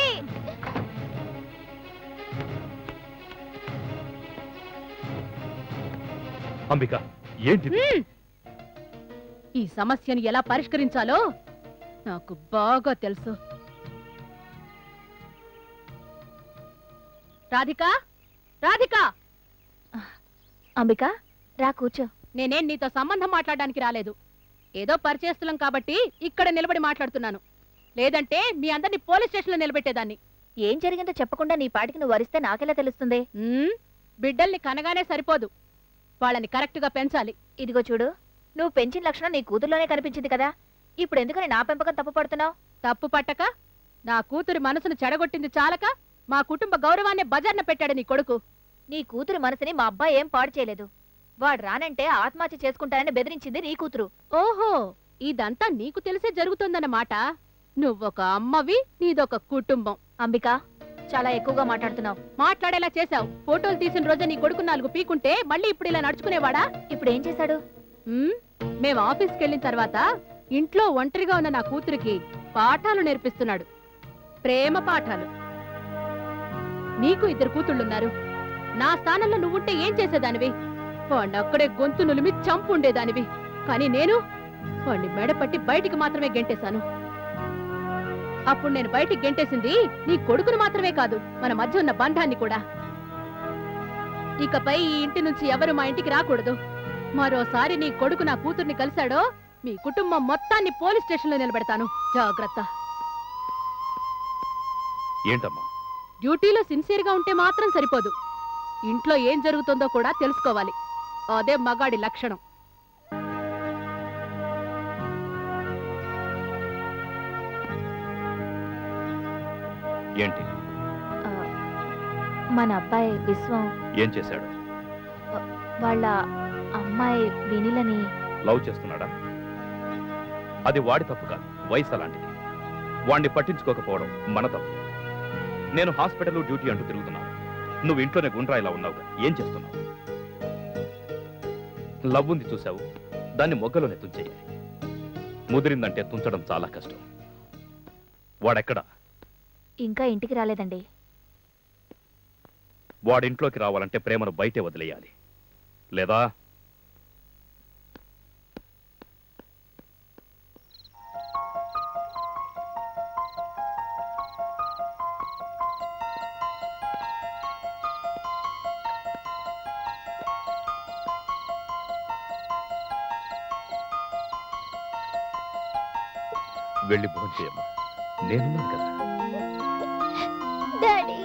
అంబిక ఏంటిది
హ్మ్. ఈ సమస్యను ఎలా పరిష్కరించాలో నాకు బాగా తెలుసు రాధిక రాధిక
అంబిక రా కూర్చో
నేనేం నీతో సంబంధం మాట్లాడడానికి రాలేదు ఏదో పరిచయస్తులం కాబట్టి ఇక్కడ నిలబడి మాట్లాడుతున్నాను లేదంటే మీ అందరిని పోలీస్ స్టేషన్లో నిలబెట్టేదాన్ని
ఏం జరిగిందో చెప్పకుండా నీ పాటికి నువ్వు వరిస్తే నాకెలా తెలుస్తుంది
ఉమ్, బిడ్డల్ని కనగానే సరిపోదు వాళ్ళని కరెక్ట్గా పెంచాలి
ఇదిగో చూడు నువ్వు పెంచిన లక్షణం నీ కూతుర్లోనే కనిపించింది కదా ఇప్పుడు ఎందుకని నా పెంపకం తప్పు పడుతున్నావు
తప్పు పట్టక నా కూతురి మనసును చెడగొట్టింది చాలక మా కుటుంబ గౌరవాన్ని బజార్న పెట్టాడు నీ కొడుకు
నీ కూతురు మనసుని మా అబ్బాయి ఏం పాడు చేయలేదు వాడు రానంటే ఆత్మహత్య చేసుకుంటానని బెదిరించింది నీ కూతురు
ఓహో ఇదంతా నీకు తెలిసే జరుగుతుందన్నమాట నువ్వొక అమ్మవి నీదొక కుటుంబం
అంబిక చాలా ఎక్కువగా మాట్లాడుతున్నావు
మాట్లాడేలా చేశావు ఫోటోలు తీసిన రోజే నీ కొడుకు నాలుగు పీకుంటే మళ్ళీ ఇప్పుడు ఇలా నడుచుకునేవాడా
ఇప్పుడు ఏం చేశాడు
ఉమ్, మేం ఆఫీస్కి వెళ్ళిన తర్వాత ఇంట్లో ఒంటరిగా ఉన్న నా కూతురికి పాఠాలు నేర్పిస్తున్నాడు ప్రేమ పాఠాలు నీకు ఇద్దరు కూతుళ్ళున్నారు నా స్థానంలో నువ్వుంటే ఏం చేసేదానివి వాణ్ణి అక్కడే గొంతు నులిమి చంపు ఉండేదానివి కానీ నేను వాణ్ణి మెడపట్టి బయటికి మాత్రమే గెంటేశాను అప్పుడు నేను బయటికి గెంటేసింది నీ కొడుకును మాత్రమే కాదు మన మధ్య ఉన్న బంధాన్ని కూడా ఇకపై ఈ ఇంటి నుంచి ఎవరు మా ఇంటికి రాకూడదు మరోసారి నీ కొడుకు నా కూతుర్ని కలిశాడో మీ కుటుంబం మొత్తాన్ని పోలీస్ స్టేషన్లో నిలబెడతాను జాగ్రత్త
ఏంటమ్మా
డ్యూటీలో సిన్సియర్గా ఉంటే మాత్రం సరిపోదు ఇంట్లో ఏం జరుగుతుందో కూడా తెలుసుకోవాలి అదే మగాడి లక్షణం
ఏంటి
ఆ, మన అబ్బాయి విశ్వం
ఏం చేశాడు
వాళ్ళ అమ్మాయి వినిలని
లవ్ చేస్తున్నాడా అది వాడి తప్పు కాదు వయసు అలాంటిది వాణ్ణి పట్టించుకోకపోవడం మన తప్పు నేను హాస్పిటల్ డ్యూటీ అంటూ తిరుగుతున్నాను నువ్వు ఇంట్లోనే గుండ్రా ఇలా ఉన్నావుగా ఏం చేస్తున్నావు లవ్ ఉంది చూసావు దాన్ని మొగ్గలోనే తుంచేయాలి ముదిరిందంటే తుంచడం చాలా కష్టం వాడెక్కడ
ఇంకా ఇంటికి రాలేదండి
వాడింట్లోకి రావాలంటే ప్రేమను బయటే వదిలేయాలి లేదా వెళ్ళి భోజనం చేయమ్మా నేనున్నాను కదా
డాడీ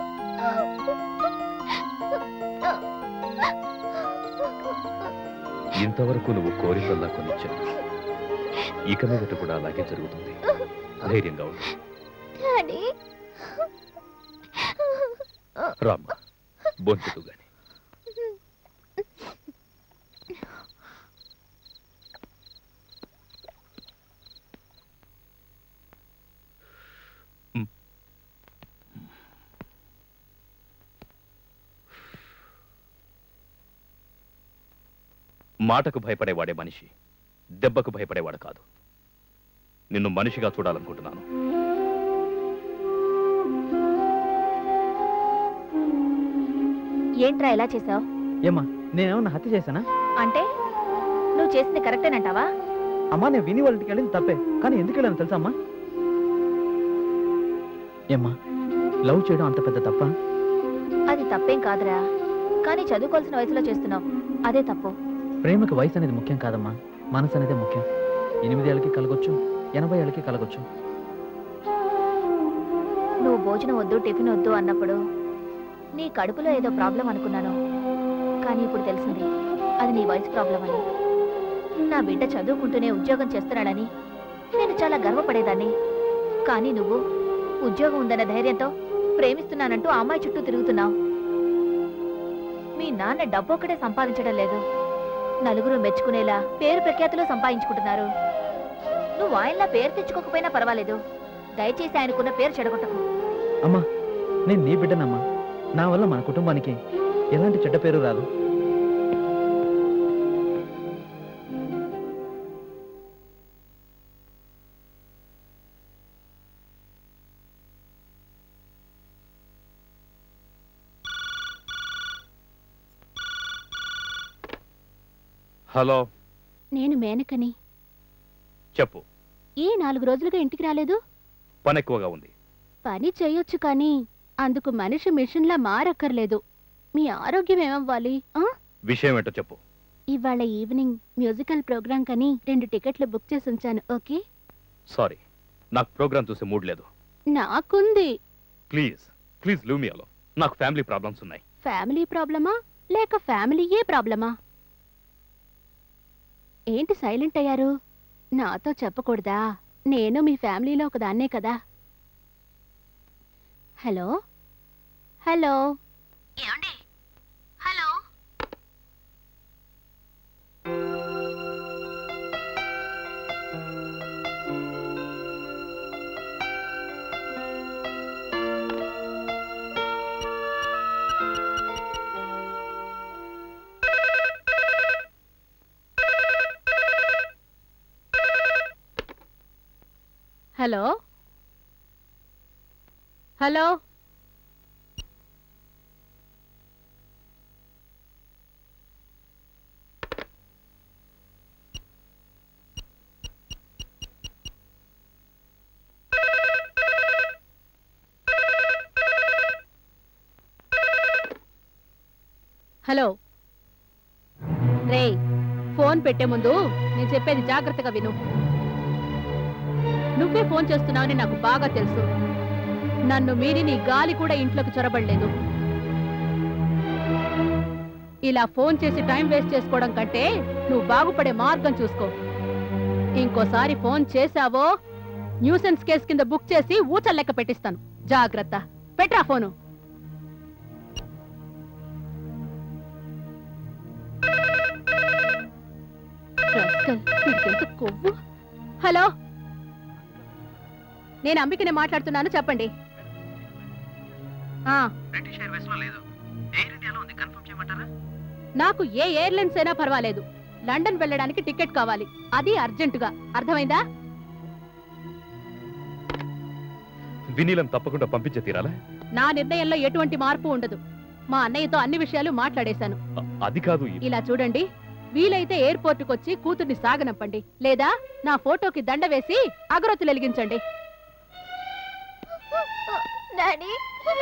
ఇంతవరకు నువ్వు కోరికల్లా కొనిచ్చావు ఇక మీదట కూడా అలాగే జరుగుతుంది ధైర్యంగా ఉండు
డాడీ
రామ్మ బొంచుతూ గాని మాటకు భయపడేవాడే మనిషి దెబ్బకు భయపడేవాడు కాదు నిన్ను మనిషిగా చూడాలనుకుంటున్నాను
ఏంట్రా ఎలా చేసావు
ఏమ్మా నేనేమన్నా హత్య చేశానా
అంటే నువ్వు చేసింది కరెక్టేనంటావా
అమ్మా నేను విని వాళ్ళ ఇంటికి వెళ్ళింది తప్పే కానీ ఎందుకు వెళ్ళాను తెలుసా అమ్మా ఏమ్మా లవ్ చేయడం అంత పెద్ద తప్ప
అది తప్పేం కాదురా కానీ చదువుకోవాల్సిన వయసులో చేస్తున్నావు అదే తప్పు
ప్రేమకు వయసు అనేది ముఖ్యం కాదమ్మా మనసు అనేది ముఖ్యం ఎనిమిది ఏళ్ళకి కలగొచ్చు ఎనభై ఏళ్ళకి కలగొచ్చు
నువ్వు భోజనం వద్దు టిఫిన్ వద్దు అన్నప్పుడు నీ కడుపులో ఏదో ప్రాబ్లం అనుకున్నాను కానీ ఇప్పుడు తెలిసింది అది నీ వయసు ప్రాబ్లం అని నా బిడ్డ చదువుకుంటూనే ఉద్యోగం చేస్తున్నాడని నేను చాలా గర్వపడేదాన్ని కానీ నువ్వు ఉద్యోగం ఉందన్న ధైర్యంతో ప్రేమిస్తున్నానంటూ ఆ అమ్మాయి చుట్టూ తిరుగుతున్నావు మీ నాన్న డబ్బు ఒక్కడే సంపాదించడం లేదు నలుగురు మెచ్చుకునేలా పేరు ప్రఖ్యాతులు సంపాదించుకుంటున్నారు నువ్వు ఆయనలా పేరు తెచ్చుకోకపోయినా పర్వాలేదు దయచేసి ఆయనకున్న పేరు చెడగొట్టకు
అమ్మా నేను నీ బిడ్డనమ్మా నా వల్ల మన కుటుంబానికి ఎలాంటి చెడ్డ పేరు రాదు
హలో
నేను మేనకని
చెప్పు
ఈ నాలుగు రోజులుగా ఇంటికి రాలేదు
పని ఎక్కువగా ఉంది
పని చేయొచ్చు కానీ అందుకు మనిషి మిషన్లా మారక్కర్లేదు మీ ఆరోగ్యం ఏమవ్వాలి ఆ?
విషయం ఏంటో చెప్పు
ఇవాళ ఈవినింగ్ మ్యూజికల్ ప్రోగ్రాం కని రెండు టికెట్లు బుక్ చేసి ఉంచాను ఓకే
సారీ నాకు ప్రోగ్రామ్ చూసే మూడ్ లేదు
నాకుంది
ప్లీజ్ ప్లీజ్ లూవ్ మీ అలో నాకు ఫ్యామిలీ ప్రాబ్లమ్స్ ఉన్నాయి
ఫ్యామిలీ ప్రాబ్లమా లేక ఫ్యామిలీయే ప్రాబ్లమా ఏంటి సైలెంట్ అయ్యారు నాతో చెప్పకూడదా నేను మీ ఫ్యామిలీలో ఒకదాన్నే కదా హలో హలో
ఏమండి హలో
హలో హలో హలో రేయ్ ఫోన్ పెట్టే ముందు నేను చెప్పేది జాగ్రత్తగా విను నువ్వే ఫోన్ చేస్తున్నావని నాకు బాగా తెలుసు నన్ను మీరి నీ గాలి కూడా ఇంట్లోకి చొరబడలేదు ఇలా ఫోన్ చేసి టైం వేస్ట్ చేసుకోవడం కంటే నువ్వు బాగుపడే మార్గం చూసుకో ఇంకోసారి ఫోన్ చేశావో న్యూసెన్స్ కేసు కింద బుక్ చేసి ఊచలు లెక్క పెట్టిస్తాను జాగ్రత్త పెట్టరా ఫోను rascal, వీడికెంత కొవ్వు హలో నేను అంబికనే మాట్లాడుతున్నాను చెప్పండి ఆ, నాకు ఏ ఎయిర్లైన్స్ అయినా పర్వాలేదు లండన్ వెళ్ళడానికి టికెట్ కావాలి అది అర్జెంటుగా అర్థమైందా
వినీలం తప్పకుండా పంపించే తీరాలా
నా నిర్ణయంలో ఎటువంటి మార్పు ఉండదు మా అన్నయ్యతో అన్ని విషయాలు మాట్లాడేశాను
అ- అది కాదు ఈ-
ఇలా చూడండి వీలైతే ఎయిర్పోర్ట్ వచ్చి కూతుర్ని సాగనంపండి లేదా నా ఫోటోకి దండ వేసి అగరొత్తులు వెలిగించండి
డాడీ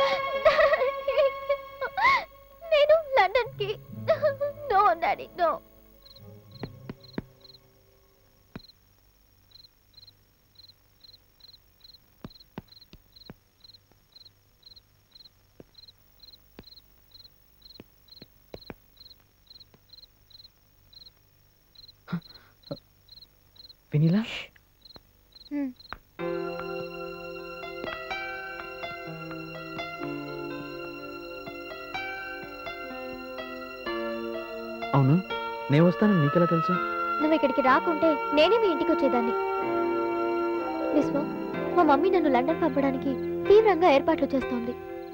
నేను లండన్ కి నో డాడీ నో
వినీలా అవును నేను వస్తానని నీకెలా తెలుసు
నువ్వు ఇక్కడికి రాకుంటే నేనే మీ ఇంటికి వచ్చేదాన్ని విశ్వం మా మమ్మీ నన్ను లండన్ పంపడానికి తీవ్రంగా ఏర్పాట్లు చేస్తోంది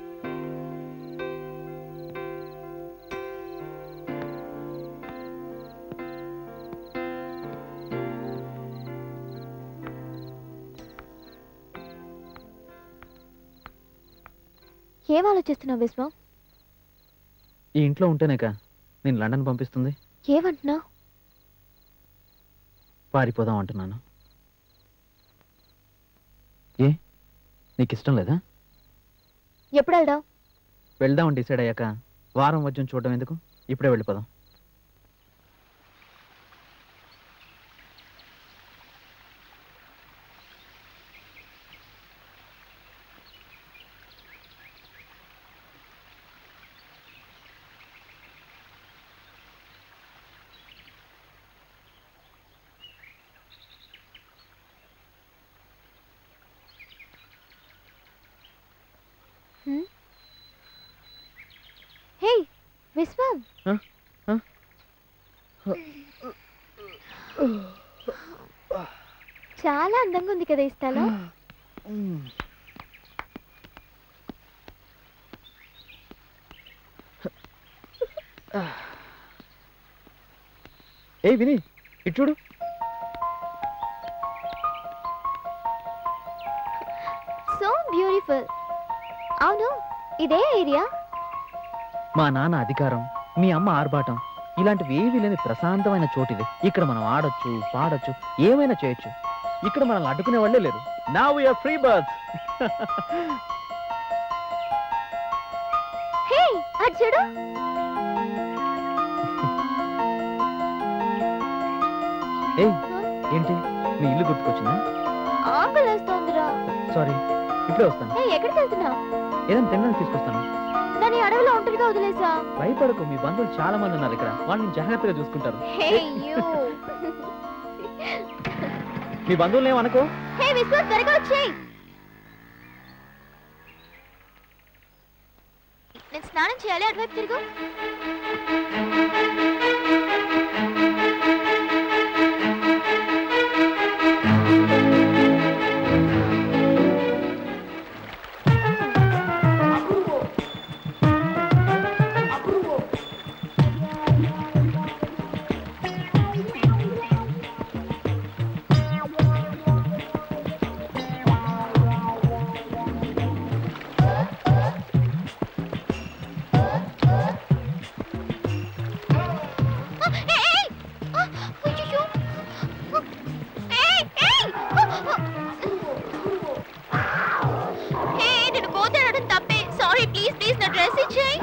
ఏం ఆలోచిస్తున్నావు విశ్వం
ఈ ఇంట్లో ఉంటేనేక నేను లండన్ పంపిస్తుంది
ఏమంటున్నావు
పారిపోదాం అంటున్నాను ఏ నీకు ఇష్టం లేదా
ఎప్పుడు వెళ్దాం
వెళ్దాం డిసైడ్ అయ్యాక వారం వద్యం చూడడం ఎందుకు ఇప్పుడే వెళ్ళిపోదాం
చాలా అందంగా ఉంది కదా ఈ స్థలం
ఏ విని ఇటు చూడు
సో బ్యూటిఫుల్ అవును ఇదే ఏరియా
మా నాన్న అధికారం మీ అమ్మ ఆర్భాటం ఇలాంటివి ఏవీ లేని ప్రశాంతమైన చోటిది ఇక్కడ మనం ఆడొచ్చు పాడొచ్చు ఏమైనా చేయొచ్చు ఇక్కడ మనల్ని అడ్డుకునే వాళ్ళే లేరు నా వీఆర్ ఫ్రీ బర్డ్స్
హే అది చూడు
ఏయ్ ఏంటి మీ ఇల్లు గుర్తుకొచ్చిందా
ఆకలి వేస్తోందిరా
సారీ ఇప్పుడే వస్తాను
హే ఎక్కడికి వెళ్తున్నావు
ఏదైనా తినడానికి తీసుకొస్తాను
దాని అడవిలో ఒంటరిగా వదిలేసా
భయపడకు మీ బంధువులు చాలా మంది ఉన్నారు ఇక్కడ వాళ్ళని జాగ్రత్తగా చూసుకుంటారు
హే యూ
మీ బంధువులు ఏమనుకో
హే విశ్వ త్వరగా వచ్చేయ్ నేను స్నానం చేయాలి అటువైపు తిరుగు హే నేను పోతాడడం తప్పే సారీ ప్లీజ్ ప్లీజ్ నా డ్రెస్ ఇచ్చేయ్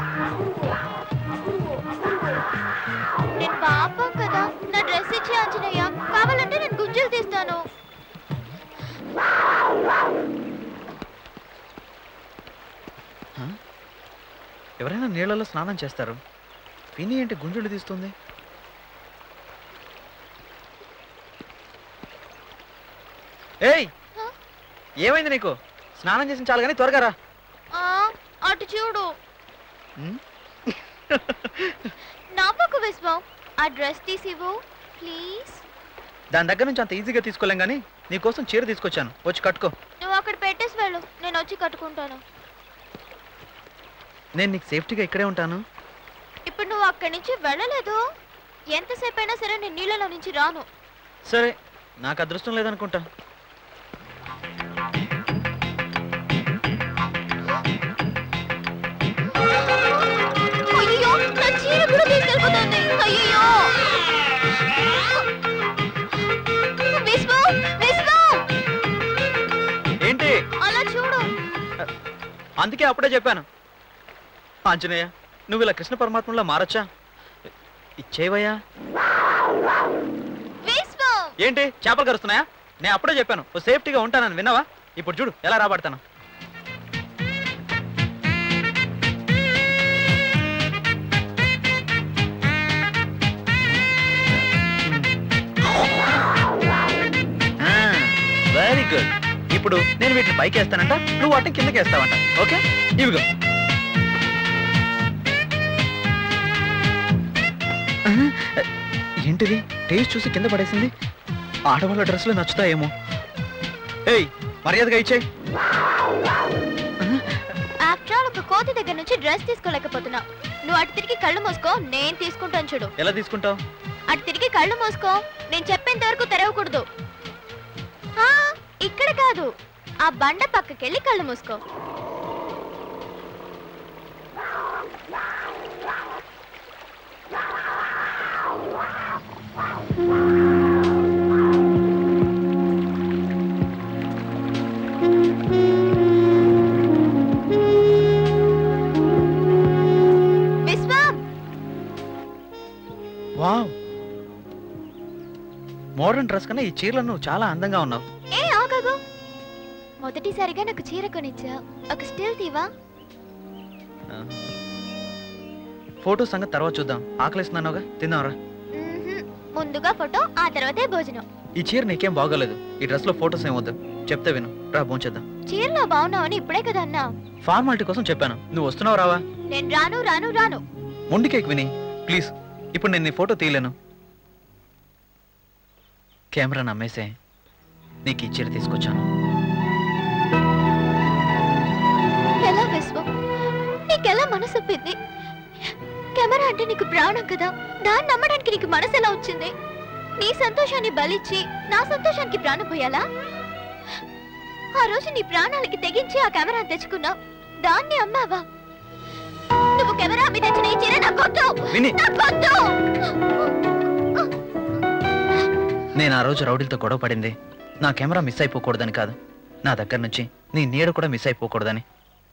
నేను పాపం కదా నా డ్రెస్ ఇచ్చే అంజనయ్య కావాలంటే నేను గుంజలు తీస్తాను
ఎవరైనా నీళ్ళలో స్నానం చేస్తారు విని ఏంటి గుంజులు తీస్తుంది ఏయ్ ఏమైంది నీకు స్నానం చేసిన చాలు కానీ త్వరగా రా
ఆ, అటు చూడు
ఉమ్,
నా పక్క విశ్వం ఆ డ్రెస్ తీసివ్వు ప్లీజ్
దాని దగ్గర నుంచి అంత ఈజీగా తీసుకోలేం కానీ నీకోసం చీర తీసుకొచ్చాను వచ్చి కట్టుకో
నువ్వు అక్కడ పెట్టేసి వెళ్ళు నేను వచ్చి కట్టుకుంటాను
నేను నీకు సేఫ్టీగా ఇక్కడే ఉంటాను
ఇప్పుడు నువ్వు అక్కడి నుంచి వెళ్ళలేదు ఎంతసేపు అయినా సరే నేను నీళ్ళలో నుంచి రాను
సరే నాకు అదృష్టం లేదనుకుంటా
అయ్యో నా చీర కూడా తీసుకెళ్ళిపోతుంది అయ్యో విశ్వం విశ్వం
ఏంటి
అలా చూడు
అందుకే అప్పుడే చెప్పాను ఆంజనేయ నువ్వు ఇలా కృష్ణ పరమాత్మలో మారచ్చా ఇచ్చేవయ్యా
విశ్వం
ఏంటి చేపలు కరుస్తున్నాయా నేను అప్పుడే చెప్పాను ఓ సేఫ్టీగా ఉంటానని విన్నావా ఇప్పుడు చూడు ఎలా రాబడతాను వెరీ గుడ్ ఇప్పుడు నేను వీటిని పైకి వేస్తానంట నువ్వు వాటిని కిందకి వేస్తావంట ఓకే ఇవిగో ఆహా, ఏంటిది టేస్ట్ చూసి కింద పడేసింది ఆడవాళ్ళ డ్రెస్సులు నచ్చుతాయేమో ఏయ్ మర్యాదగా ఇచ్చేయి
ఆఫ్టర్ ఆల్ ఒక కోతి దగ్గర నుంచి డ్రెస్ తీసుకోలేకపోతున్నా నువ్వు అటు తిరిగి కళ్ళు మూసుకో నేను తీసుకుంటాను చూడు
ఎలా తీసుకుంటావు
అటు తిరిగి కళ్ళు మూసుకో నేను చెప్పేంత వరకు తెరవకూడదు ఆ, ఇక్కడ కాదు ఆ బండ పక్కకెళ్ళి కళ్ళు మూసుకో విశ్వం
వావ్ మోడర్న్ డ్రెస్ కన్నా ఈ చీరలో నువ్వు చాలా అందంగా ఉన్నావు
ఏ ఆగాగు మొదటిసారిగా నాకు చీర కొనిచ్చా ఒక స్టిల్ తీవా
ఫోటో సంగతి తర్వాత చూద్దాం ఆకలిస్తున్నానుగా తిందాంరా
మ్మ్హ్మ్. ముందుగా ఫోటో ఆ తర్వాతే భోజనం
ఈ చీర నీకేం బాగోలేదు ఈ డ్రెస్ లో ఫోటోస్ ఏమొద్దు చెప్తే విను రా భోంచేద్దాం
చీరలో బాగున్నావని ఇప్పుడే కదా అన్నా
ఫార్మాలిటీ కోసం చెప్పాను నువ్వు వస్తున్నావు రావా
నేను రాను రాను రాను
మొండి కేక్ విని ప్లీజ్ ఇప్పుడు నేను నీ ఫోటో తీయలేను కెమెరా నమ్మేసే నీకు ఈ చీర తీసుకొచ్చాను
ఎలా విశ్వం నీకెలా మనసు ఒప్పింది కెమెరా అంటే నీకు ప్రాణం కదా దాన్ని నమ్మడానికి నీకు మనసు ఎలా వచ్చింది నీ సంతోషాన్ని బలిచ్చి నా సంతోషానికి ప్రాణం పోయాలా ఆ రోజు నీ ప్రాణాలకి తెగించి ఆ కెమెరా తెచ్చుకున్నావు దాన్ని అమ్మావా నువ్వు కెమెరా మీద తెచ్చిన ఈ చీర నాకొద్దు
విని.
నాకొద్దు
నేను ఆ రోజు రౌడీలతో గొడవ పడింది నా కెమెరా మిస్ అయిపోకూడదని కాదు నా దగ్గర నుంచి నీ నీడ కూడా మిస్ అయిపోకూడదని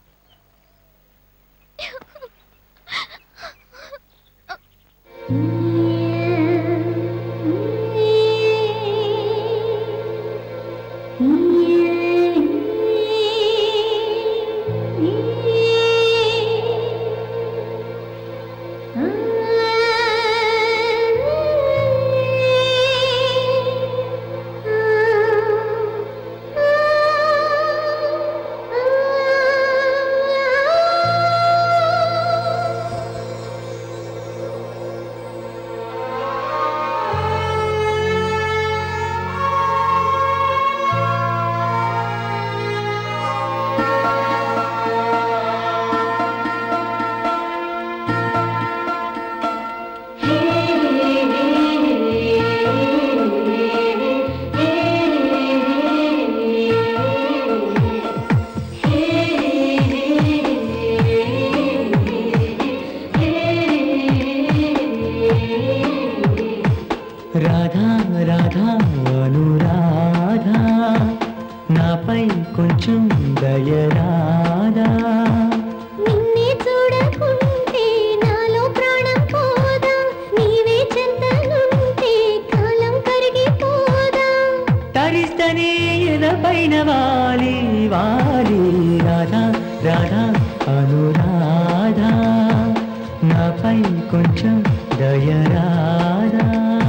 రాధా రాధా అనురాధా నాపై కొంచెం దయరాధా
నిన్నే చూడకుంటే నాలో ప్రాణం పోదా నీవే చెంతనుంటే కాలం కరిగిపోదా
తరిస్తనే ఎదపైన వాలి వాలి రాధా రాధా అనురాధా నాపై కొంచెం దయరాధా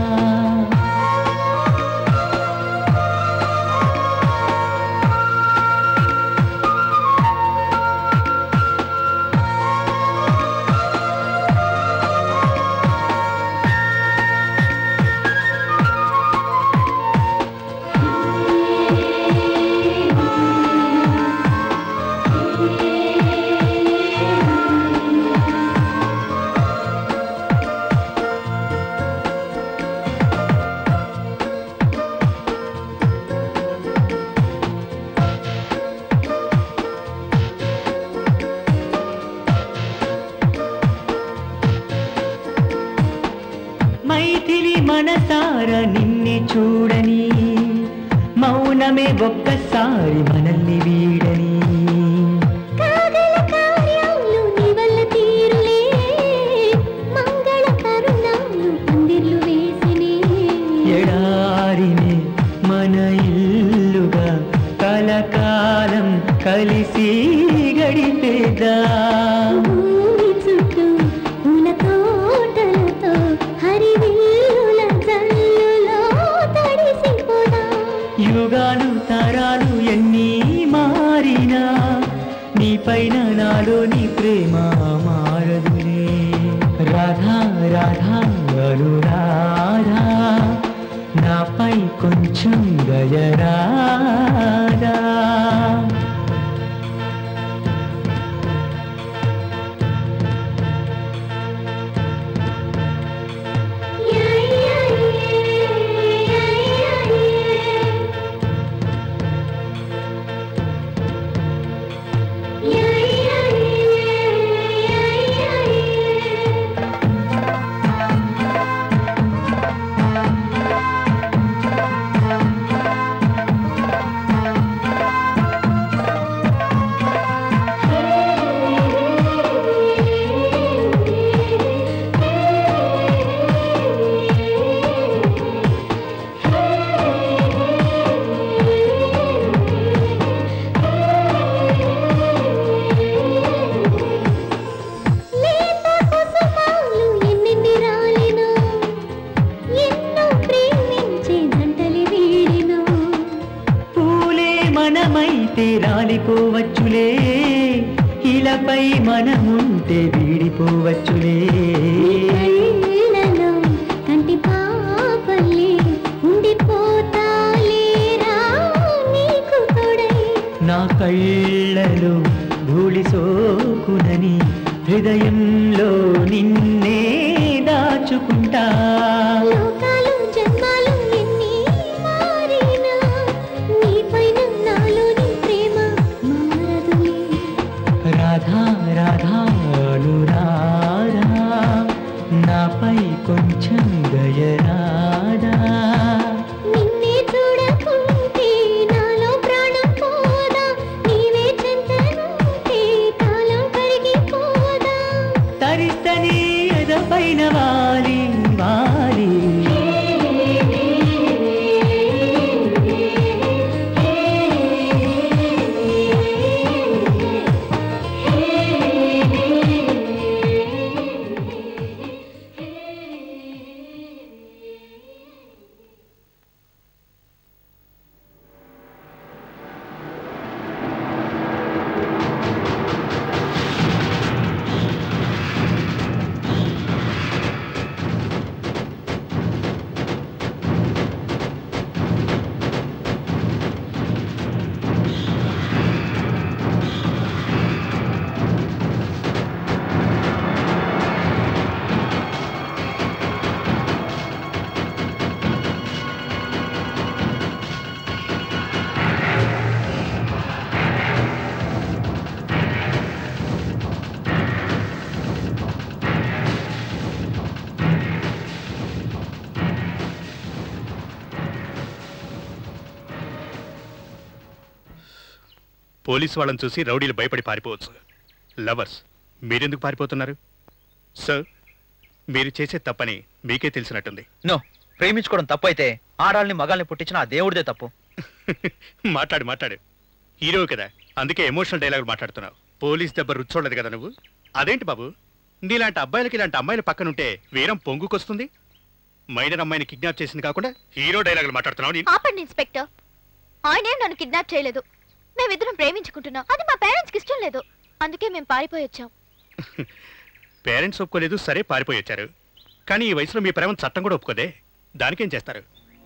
మైథిలి మనసార నిన్నే చూడని మౌనమే ఒక్కసారి మనల్ని వీడని
కాగల కార్యాలు నీ వల్ల తీరులే మంగళ కరుణాలు పందిర్లు వేసినే
ఎడారిని మన ఇల్లుగా కలకాలం కలిసి గడిపేదా
భూమి చుట్టూ పూల తోటలతో హరివిల్లుల జల్లులో తడిసిపోదా
యుగాలు తరాలు ఎన్ని మారినా నీ పైన నాలో నీ ప్రేమ మారదులే రాధా రాధా అనురాధా నాపై కొంచెం దయరాదా
లేత కుసుమాలు ఎన్నెన్ని రాలినో ఎన్నో ప్రేమించే జంటలు వీడినో
పూలే మనమైతే రాలిపోవచ్చులే ఇలపై మనముంటే వీడిపోవచ్చులే
కళ్ళలో కంటి పాపల్లే ఉండిపోతే
హృదయంలో నిన్నే దాచుకుంటా
లోకాలు జన్మాలు ఎన్ని మారినా నీపైన నాలోని ప్రేమ మారదులే
రాధా రాధా అనురాధా నాపై కొంచెం దయరాదా
నిన్నే చూడకుంటే నాలో ప్రాణం పోదా నీవే చెంతనుంటే కాలం కరిగిపోదా
తరిస్తని ఎదపైన వాలి వాలి
పోలీసు వాళ్ళని చూసి రౌడీలు భయపడి పారిపోవచ్చు లవర్స్ మీరెందుకు పారిపోతున్నారు సార్ మీరు చేసే తప్పని మీకే తెలిసినట్టుంది
నో ప్రేమించుకోవడం తప్పు అయితే ఆడాళ్ళని మగాల్ని పుట్టించిన ఆ దేవుడిదే తప్పు
మాట్లాడు మాట్లాడు హీరో కదా అందుకే ఎమోషనల్ డైలాగ్ మాట్లాడుతున్నావు పోలీస్ దెబ్బ రుచోడదు కదా నువ్వు అదేంటి బాబు నీలాంటి అబ్బాయిలకి ఇలాంటి అమ్మాయిల పక్కనుంటే వీరం పొంగుకొస్తుంది మైనర్ అమ్మాయిని కిడ్నాప్ చేసింది కాకుండా హీరో డైలాగులు మాట్లాడుతున్నావు నీ
ఆపండి ఇన్స్పెక్టర్ ఆయనేం నన్ను కిడ్నాప్ చేయలేదు మేమిద్దరం ప్రేమించుకుంటున్నాం అది మా పేరెంట్స్కి ఇష్టం లేదు అందుకే మేము పారిపోయి వచ్చాం
పేరెంట్స్ ఒప్పుకోలేదు సరే పారిపోయి వచ్చారు కానీ ఈ వయసులో మీ ప్రేమ చట్టం కూడా ఒప్పుకోదే దానికేం చేస్తారు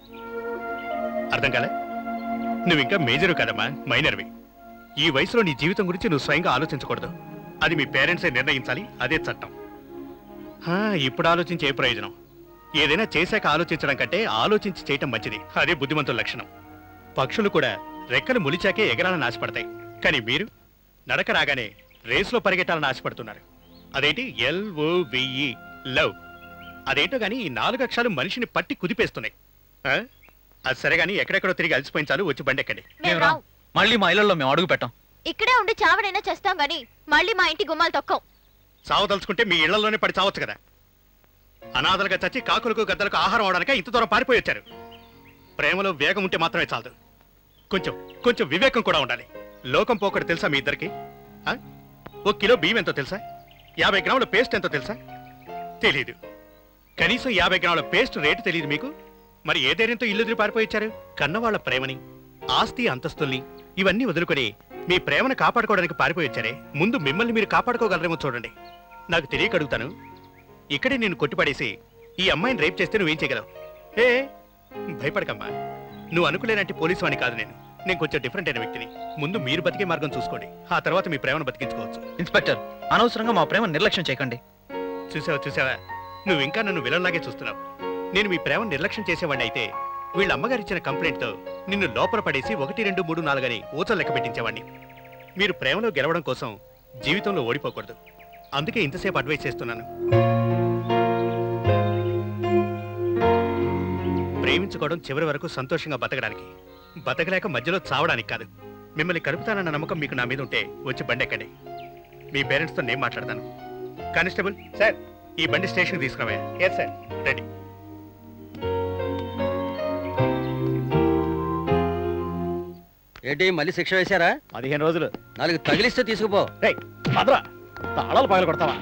అర్థం కాలే నువ్వు ఇంకా మేజరు కదమ్మా మైనర్వి ఈ వయసులో నీ జీవితం గురించి నువ్వు స్వయంగా ఆలోచించకూడదు అది మీ పేరెంట్సే నిర్ణయించాలి అదే చట్టం హా, ఇప్పుడు ఆలోచించే ఏ ప్రయోజనం ఏదైనా చేశాక ఆలోచించడం కంటే ఆలోచించి చేయటం మంచిది అదే బుద్ధిమంతుల లక్షణం పక్షులు కూడా రెక్కలు ములిచాకే ఎగరాలని ఆశపడతాయి కానీ మీరు నడక రాగానే రేసులో పరిగెట్టాలని ఆశపడుతున్నారు అదేంటి ఎల్ఓవిఈ లవ్ అదేంటో గానీ ఈ నాలుగు అక్షరాలు మనిషిని పట్టి కుదిపేస్తున్నాయి ఆ? అది సరే గానీ ఎక్కడెక్కడో తిరిగి అలసిపోయించాలు వచ్చి బండెక్కండి
మేము రావు
మళ్ళీ మా ఇళ్లలో మేము అడుగు పెట్టాం
ఇక్కడే ఉండి చావడైనా చేస్తాం గానీ మళ్ళీ మా ఇంటి గుమ్మాలు తొక్కం
చావదలుచుకుంటే మీ ఇళ్లలోనే పడి చావచ్చు కదా అనాథలుగా చచ్చి కాకులకు గద్దలకు ఆహారం అవడానిక ఇంత దూరం పారిపోయి వచ్చారు ప్రేమలో వేగం ఉంటే మాత్రమే చాలదు కొంచెం కొంచెం వివేకం కూడా ఉండాలి లోకం పోకడు తెలుసా మీ ఇద్దరికి ఆ? ఓ కిలో బియ్యం ఎంతో తెలుసా యాభై గ్రాముల పేస్ట్ ఎంతో తెలుసా తెలీదు కనీసం యాభై గ్రాముల పేస్ట్ రేటు తెలియదు మీకు మరి ఏ ధైర్యంతో ఇల్లు ఎదురు పారిపోయి వచ్చారు కన్నవాళ్ల ప్రేమని ఆస్తి అంతస్తుల్ని ఇవన్నీ వదులుకొని మీ ప్రేమను కాపాడుకోవడానికి పారిపోయి వచ్చారే ముందు మిమ్మల్ని మీరు కాపాడుకోగలరేమో చూడండి నాకు తెలియక అడుగుతాను ఇక్కడే నేను కొట్టిపడేసి ఈ అమ్మాయిని రేప్ చేస్తే నువ్వేం చేయగలవు ఏ భయపడకమ్మా నువ్వు అనుకునేలాంటి పోలీసు వాణ్ణి కాదు నేను నేను కొంచెం డిఫరెంట్ అయిన వ్యక్తిని ముందు మీరు బతికే మార్గం చూసుకోండి ఆ తర్వాత మీ ప్రేమను బతికించుకోవచ్చు
ఇన్స్పెక్టర్ అనవసరంగా మా ప్రేమ నిర్లక్ష్యం చేయకండి
చూసావా చూసావా నువ్వు ఇంకా నన్ను విలన్లాగే చూస్తున్నావు నేను మీ ప్రేమ నిర్లక్ష్యం చేసేవాడిని అయితే వీళ్ళ అమ్మగారు ఇచ్చిన కంప్లైంట్తో నిన్ను లోపల పడేసి ఒకటి రెండు మూడు నాలుగని ఊచలు లెక్క పెట్టించేవాడిని మీరు ప్రేమలో గెలవడం కోసం జీవితంలో ఓడిపోకూడదు అందుకే ఇంతసేపు అడ్వైస్ చేస్తున్నాను ప్రేమించుకోవడం చివరి వరకు సంతోషంగా బతకడానికి బతకలేక మధ్యలో చావడానికి కాదు మిమ్మల్ని కలుపుతానన్న నమ్మకం మీకు నా మీద ఉంటే వచ్చి బండి ఎక్కండి మీ పేరెంట్స్తో నేను మాట్లాడతాను కానిస్టేబుల్ సార్ ఈ బండి స్టేషన్ తీసుకురావా ఎస్ సార్ రెడీ
ఏంటి మళ్ళీ శిక్ష వేశారా
పదిహేను రోజులు
నాలుగు తగిలిస్తే తీసుకుపో
భద్రా తాళాలు పగల కొడతావా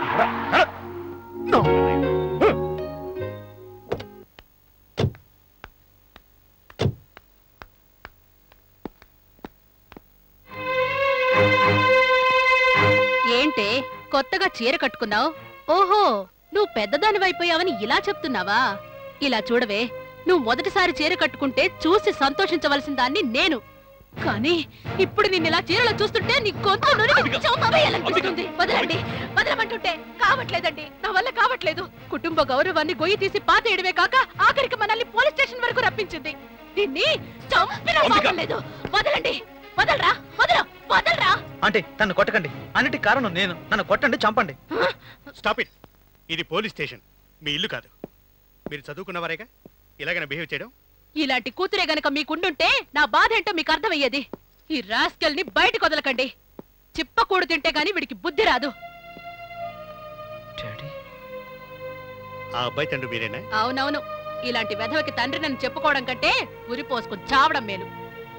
ఏంటే కొత్తగా చీర కట్టుకున్నావు ఓహో నువ్వు పెద్దదానివైపోయావని ఇలా చెప్తున్నావా ఇలా చూడవే నువ్వు మొదటిసారి చీర కట్టుకుంటే చూసి సంతోషించవలసిన దాన్ని నేను కానీ ఇప్పుడు నిన్ను ఇలా చీరలో చూస్తుంటే నీ గొంతు నురిమి చౌకవేయాలనిపిస్తుంది వదలండి వదలమంటుంటే కావట్లేదండి నా వల్ల కావట్లేదు కుటుంబ గౌరవాన్ని గొయ్యి తీసి పాతేయడమే కాక ఆఖరికి మనల్ని పోలీస్ స్టేషన్ వరకు రప్పించింది దీన్ని చంపిన పాపం లేదు వదలండి వదలరా వదల వదలరా
అంటే నన్ను కొట్టకండి అన్నిటి కారణం నేను నన్ను కొట్టండి చంపండి
స్టాప్ ఇట్ ఇది పోలీస్ స్టేషన్ మీ ఇల్లు కాదు మీరు చదువుకున్నవారేగా ఇలాగైనా బిహేవ్ చేయడం
ఇలాంటి కూతురే గనక మీకుండుంటే నా బాధ ఏంటో మీకు అర్థమయ్యేది ఈ రాస్కెల్ ని బయటకు వదలకండి చిప్పకూడు తింటే గాని వీడికి బుద్ధి రాదు
ఆ అబ్బాయి తండ్రి మీరేనా
అవునవును ఇలాంటి వెధవకి తండ్రి నన్ను చెప్పుకోవడం కంటే ఉరి పోసుకొని చావడం మేలు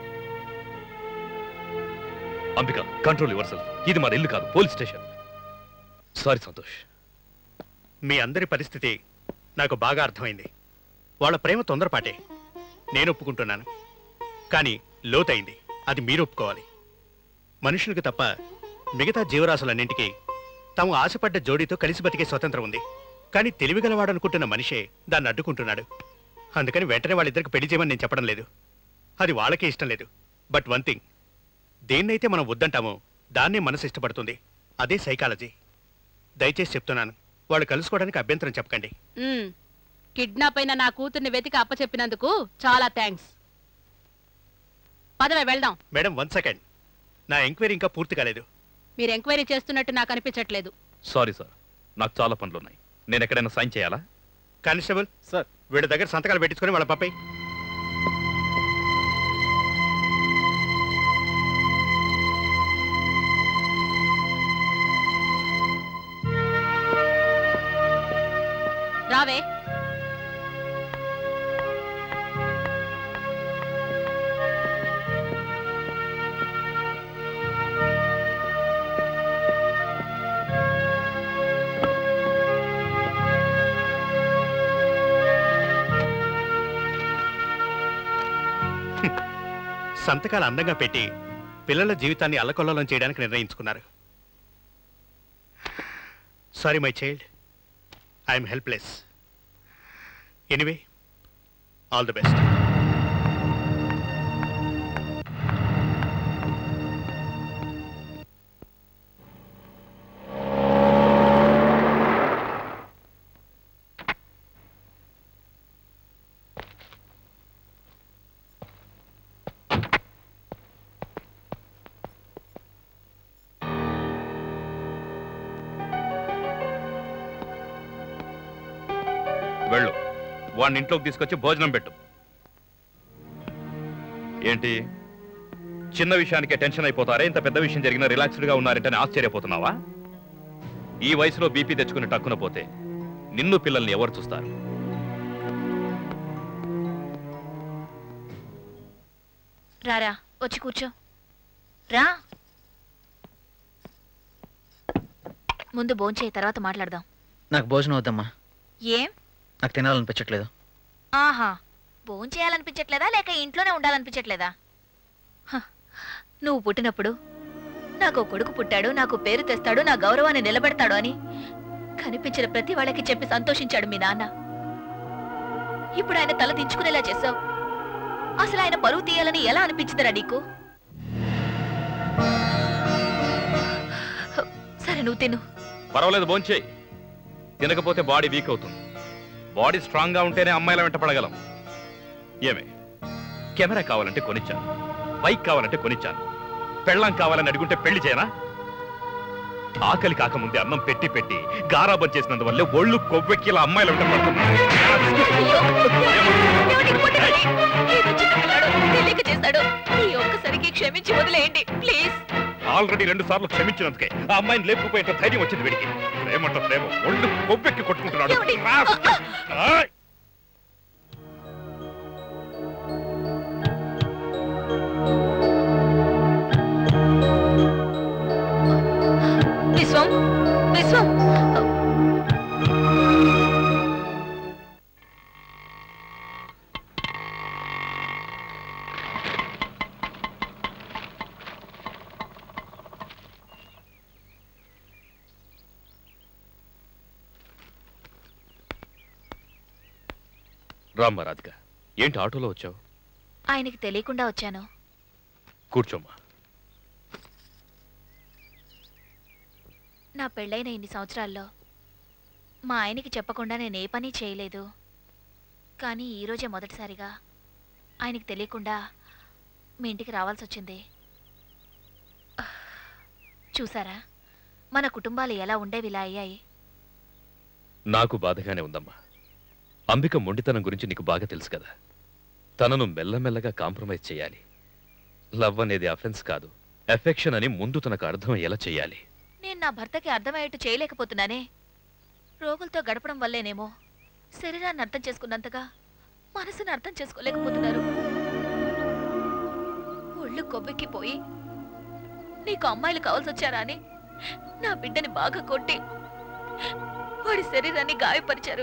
అంబిక కంట్రోల్ యువర్ సెల్ఫ్ ఇది మన ఇల్లు కాదు పోలీస్ స్టేషన్ సారీ సంతోష్
మీ అందరి పరిస్థితి నాకు బాగా అర్థమైంది వాళ్ళ ప్రేమ తొందరపాటే నేను ఒప్పుకుంటున్నాను కానీ లోతైంది అది మీరు ఒప్పుకోవాలి మనుషులకు తప్ప మిగతా జీవరాశులన్నింటికీ తాము ఆశపడ్డ జోడీతో కలిసి బతికే స్వతంత్రం ఉంది కానీ తెలివిగలవాడనుకుంటున్న మనిషే దాన్ని అడ్డుకుంటున్నాడు అందుకని వెంటనే వాళ్ళిద్దరికి పెళ్లి చేయమని నేను చెప్పడం లేదు అది వాళ్ళకే ఇష్టం లేదు బట్ వన్ థింగ్ దేన్నైతే మనం వద్దంటామో దాన్నే మనసు ఇష్టపడుతుంది అదే సైకాలజీ దయచేసి చెప్తున్నాను వాళ్ళు కలుసుకోవడానికి అభ్యంతరం చెప్పకండి
ఉమ్, కిడ్నాప్ అయిన నా కూతుర్ని వెతికి అప్పచెప్పినందుకు చాలా థ్యాంక్స్ పదవే వెళ్దాం
మేడం వన్ సెకండ్ నా ఎంక్వైరీ ఇంకా పూర్తి కాలేదు
మీరు ఎంక్వైరీ చేస్తున్నట్టు నాకు అనిపించట్లేదు
సారీ సార్ నాకు చాలా పనులున్నాయి నేను ఎక్కడైనా సైన్ చేయాలా
కానిస్టేబుల్ సార్ వీడి దగ్గర సంతకాలు పెట్టించుకొని వాళ్ళ పాపై
రావే
సంతకాలు అందంగా పెట్టి పిల్లల జీవితాన్ని అల్లకొల్లం చేయడానికి నిర్ణయించుకున్నారు sorry my child I'm helpless anyway all the best
వెళ్ళు వాడిని ఇంట్లోకి తీసుకొచ్చి భోజనం పెట్టు ఏంటి చిన్న విషయానికే టెన్షన్ అయిపోతారే ఇంత పెద్ద విషయం జరిగినా రిలాక్స్డ్ గా ఉన్నారంటే ఆశ్చర్యపోతున్నావా ఈ వయసులో బీపీ తెచ్చుకుని టక్కున పోతే నిన్ను పిల్లల్ని ఎవరు చూస్తారు
రారా వచ్చి కూర్చో రా ముందు భోంచేయి తర్వాత మాట్లాడదాం
నాకు భోజనం వద్దమ్మా
ఏం
నాకు తినాలనిపించట్లేదు
ఆహా భోంచేయాలనిపించట్లేదా లేక ఇంట్లోనే ఉండాలనిపించట్లేదా హ, నువ్వు పుట్టినప్పుడు నాకు కొడుకు పుట్టాడు నాకు పేరు తెస్తాడు నా గౌరవాన్ని నిలబెడతాడు అని కనిపించిన ప్రతి వాళ్ళకి చెప్పి సంతోషించాడు మీ నాన్న ఇప్పుడు ఆయన తల దించుకునేలా చేశావు అసలు ఆయన పరువు తీయాలని ఎలా అనిపించిందిరా నీకు సరే నువ్వు తిను
పర్వాలేదు భోంచేయి తినకపోతే బాడీ వీక్ అవుతుంది బాడీ స్ట్రాంగ్ గా ఉంటేనే అమ్మాయిల వెంట పడగలం ఏమే కెమెరా కావాలంటే కొనిచ్చాను బైక్ కావాలంటే కొనిచ్చాను పెళ్ళం కావాలని అడుగుంటే పెళ్లి చేయనా ఆకలి కాకముందే అన్నం పెట్టి పెట్టి గారాబం చేసినందువల్లే ఒళ్ళు కొవ్వెక్కిలా అమ్మాయిల వెంట పడుతున్నాను
ఏదో చిన్న పిల్లాడు, తెలియక చేస్తాడు ఈ ఒక్కసారికి క్షమించి వదిలేయండి ప్లీజ్
ఆల్రెడీ రెండు సార్లు క్షమించినందుకే ఆ అమ్మాయిని లేపుకుపోయేంత ధైర్యం వచ్చింది వీడికి ప్రేమంట ప్రేమ ఒళ్ళు కొవ్వెక్కి కొట్టుకుంటున్నాడు రాస్కల్. ఆయ్!
విశ్వం విశ్వం
రామ్మా రాధిక ఏంటి ఆటోలో వచ్చావు
ఆయనకి తెలియకుండా వచ్చాను
కూర్చోమ్మా
నా పెళ్ళైన ఇన్ని సంవత్సరాల్లో మా ఆయనకి చెప్పకుండా నేను ఏ పని చేయలేదు కానీ ఈరోజే మొదటిసారిగా ఆయనకి తెలియకుండా మీ ఇంటికి రావాల్సి వచ్చింది చూసారా మన కుటుంబాలు ఎలా ఉండేవి ఇలా అయ్యాయి
నాకు బాధగానే ఉందమ్మా అంబిక మొండితనం గురించి నీకు బాగా తెలుసు కదా తనను మెల్లమెల్లగా కాంప్రమైజ్ చేయాలి లవ్ అనేది అఫెన్స్ కాదు ఎఫెక్షన్ అని ముందు తనకు అర్థమయ్యేలా చేయాలి
నేను నా భర్తకి అర్థమయ్యేట్టు చేయలేకపోతున్నానే రోగులతో గడపడం వల్లేనేమో శరీరాన్ని అర్థం చేసుకున్నంతగా మనసుని అర్థం చేసుకోలేకపోతున్నారు ఒళ్ళు కొవ్వెక్కిపోయి నీకు అమ్మాయిలు కావాల్సి వచ్చారా అని నా బిడ్డని బాగా కొట్టి వాడి శరీరాన్ని గాయపరిచారు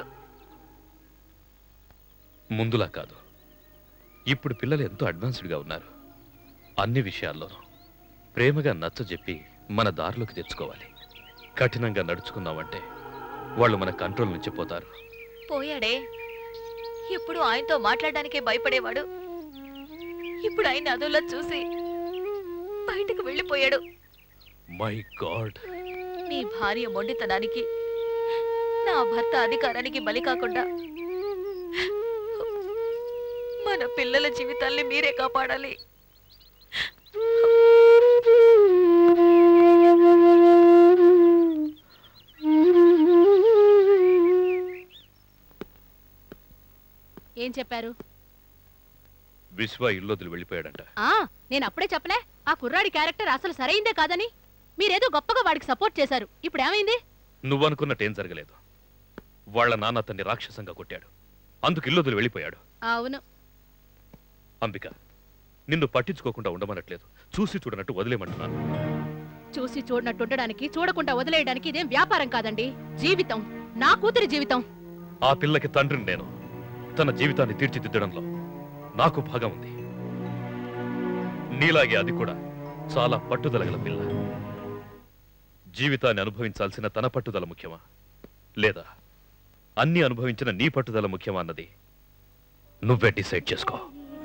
ముందులా కాదు ఇప్పుడు పిల్లలు ఎంతో అడ్వాన్స్డ్గా ఉన్నారు అన్ని విషయాల్లోనూ ప్రేమగా నచ్చజెప్పి మన దారిలోకి తెచ్చుకోవాలి కఠినంగా నడుచుకున్నామంటే వాళ్ళు మన కంట్రోల్ నుంచి పోతారు
పోయాడే ఇప్పుడు ఆయనతో మాట్లాడడానికే భయపడేవాడు ఇప్పుడు ఆయన అదోలా చూసి బయటకు వెళ్ళిపోయాడు
మై గాడ్
నీ భార్య మొండితనానికి నా భర్త అధికారానికి బలి కాకుండా మన పిల్లల జీవితాల్ని మీరే కాపాడాలి
ఏం చెప్పారు
విశ్వ ఇల్లొదిలి వెళ్ళిపోయాడంట
ఆ నేను అప్పుడే చెప్పలే ఆ కుర్రాడి క్యారెక్టర్ అసలు సరైందే కాదని మీరేదో గొప్పగా వాడికి సపోర్ట్ చేశారు ఇప్పుడు ఏమైంది
నువ్వనుకున్నట్టేం జరగలేదు వాళ్ళ నాన్న అతన్ని రాక్షసంగా కొట్టాడు అందుకు ఇల్లొదిలి వెళ్ళిపోయాడు
అవును
అంబిక నిన్ను పట్టించుకోకుండా ఉండమనట్లేదు చూసి చూడనట్టు వదిలేమంటున్నాను
చూసి చూడనట్టు ఉండడానికి చూడకుండా వదిలేయడానికి ఇదేం వ్యాపారం కాదండి జీవితం నా కూతురి జీవితం
ఆ పిల్లకి తండ్రిని నేను తన జీవితాన్ని తీర్చిదిద్దడంలో నాకు భాగం ఉంది నీలాగే అది కూడా చాలా పట్టుదల గల పిల్ల జీవితాన్ని అనుభవించాల్సిన తన పట్టుదల ముఖ్యమా లేదా అన్ని అనుభవించిన నీ పట్టుదల ముఖ్యమా అన్నది నువ్వే డిసైడ్ చేసుకో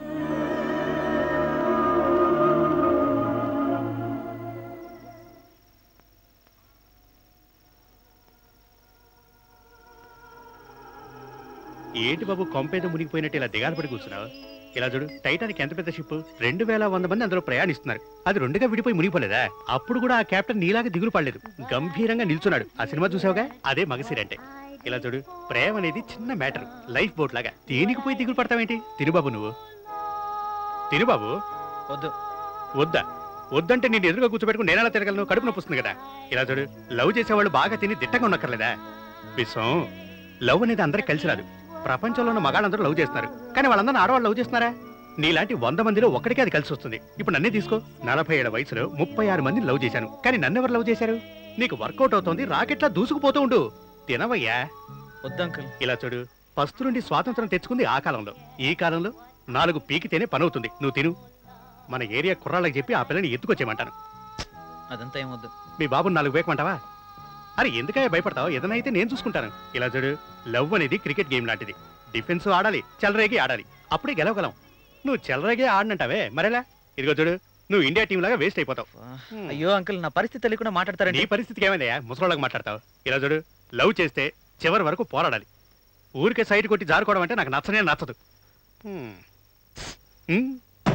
ఏంటి బాబు కొంపేద మునిగిపోయినట్టు ఇలా దిగాలు పడి కూర్చున్నావు ఇలా చూడు టైటానిక్ ఎంత పెద్ద షిప్ రెండు వేల వంద మంది అందులో ప్రయాణిస్తున్నారు అది రెండుగా విడిపోయి మునిగిపోలేదా అప్పుడు కూడా ఆ కెప్టెన్ నీలాగా దిగులు పడలేదు గంభీరంగా నిల్చున్నాడు ఆ సినిమా చూసావుగా అదే మగసిరంటే ఇలా చూడు ప్రేమ అనేది చిన్న మ్యాటర్ లైఫ్ బోట్ లాగా దేనికి పోయి దిగులు పడతావేంటి తిరుబాబు నువ్వు తిరుబాబు
వద్దు
వద్దా వద్దంటే నేను ఎదురుగా కూర్చోబెట్టుకుని నేనెలా తిరగలను కడుపు నొప్పి వస్తుంది కదా ఇలా చూడు లవ్ చేసేవాళ్ళు బాగా తిని దిట్టంగా ఉన్నక్కర్లేదా విశ్వం లవ్ అనేది అందరికి కలిసి రాదు ప్రపంచంలో ఉన్న మగాళ్ళందరూ లవ్ చేస్తున్నారు కానీ వాళ్ళందరూ ఆడవాళ్ళు లవ్ చేస్తున్నారా నీలాంటి వంద మందిలో ఒక్కడికే అది కలిసి వస్తుంది ఇప్పుడు నన్నే తీసుకో నలభై ఏళ్ళ వయసులో ముప్పై ఆరు మందిని లవ్ చేశాను కానీ నన్నెవరు లవ్ చేశారు నీకు వర్కౌట్ అవుతోంది రాకెట్లా దూసుకుపోతూ ఉండు తినవయ్యా
వద్దు అంకుల్
ఇలా చూడు పస్తు నుండి స్వాతంత్రం తెచ్చుకుంది ఆ కాలంలో ఈ కాలంలో నాలుగు పీకితేనే పనవుతుంది నువ్వు తిను మన ఏరియా కుర్రాళ్ళకి చెప్పి ఆ పిల్లని ఎత్తుకొచ్చేయమంటాను
అదంతా ఏం వద్దు
మీ బాబుని నాలుగు వేయమంటావా అరే ఎందుకయ్యా భయపడతావు ఏదైనా అయితే నేను చూసుకుంటాను ఇలా చూడు లవ్ అనేది క్రికెట్ గేమ్ లాంటిది డిఫెన్స్ ఆడాలి చెలరేగి ఆడాలి అప్పుడే గెలవగలం నువ్వు చెలరేగే ఆడనంటావే మరేలా ఇదిగో చూడు నువ్వు ఇండియా టీం లాగా వేస్ట్ అయిపోతావు
అయ్యో అంకుల్ నా పరిస్థితి తెలియకుండా మాట్లాడతారండి
నీ పరిస్థితికి ఏమైందయ్యా ముసలోళ్ళకి మాట్లాడతావు ఇలా చూడు లవ్ చేస్తే చివరి వరకు పోరాడాలి ఊరికే సైడ్ కొట్టి జారుకోవడం అంటే నాకు నచ్చనే నచ్చదు హ్మ్. హ్మ్?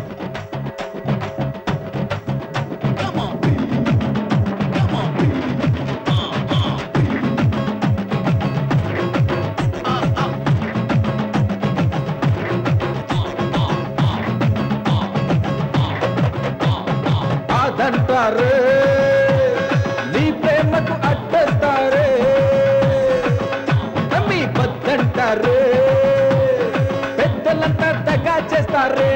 అదంటారే నీ ప్రేమకు అడ్డస్తారే నమ్మి వద్దంటారే పెద్దలంతా దగా చేస్తారే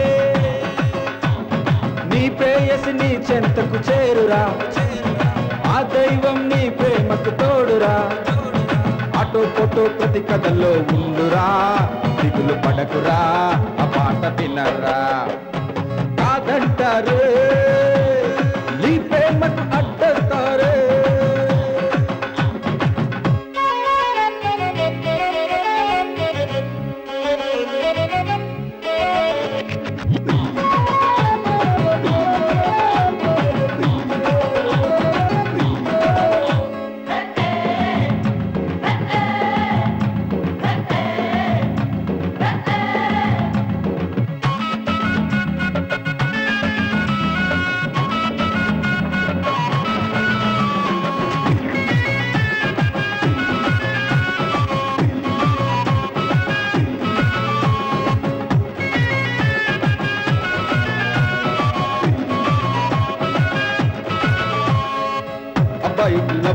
నీ ప్రేయసి నీ చెంతకు చేరురా ఆ దైవం నీ ప్రేమకు తోడురా అటో పొటో ప్రతి కథల్లో ఉండురా దిగులు పడకురా ఆ పాట వినరా కాదంటారే నీ ప్రేమకు అడ్డస్తారే
Thank you.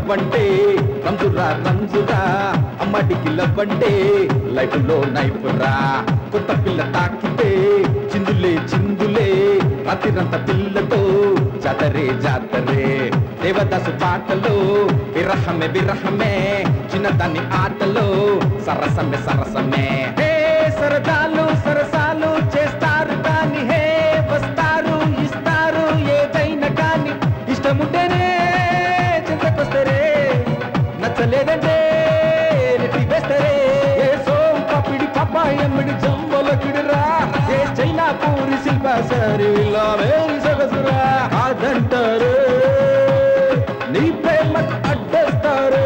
లవ్వంటే రంజురా రంజురా అమ్మడికి లవ్వంటే లైఫ్ లో నైపురా కొత్త పిల్ల తాకితే చిందులే చిందులే రాత్రిరంత పిల్లతో జాతరే జాతరే దేవదాసు పాటలో విరహమే విరహమే చిన్నదాన్ని ఆటలో సరసమే సరసమే హే సరదాలు సరసాలు చేస్తారు కానీ హే వస్తారు ఇస్తారు ఏదైనా కానీ ఇష్టముంటేనే చింతకొస్తారే నచ్చలేదంటే నెట్టి వేస్తారే ఏ సోం పపిడి పపాయమ్మిడి జంబలకిడిరా ఏ చైనా పూరి శిల్ప సరి వేరి సొగసురా కాదంటారు నీ ప్రేమకు అడ్డేస్తారు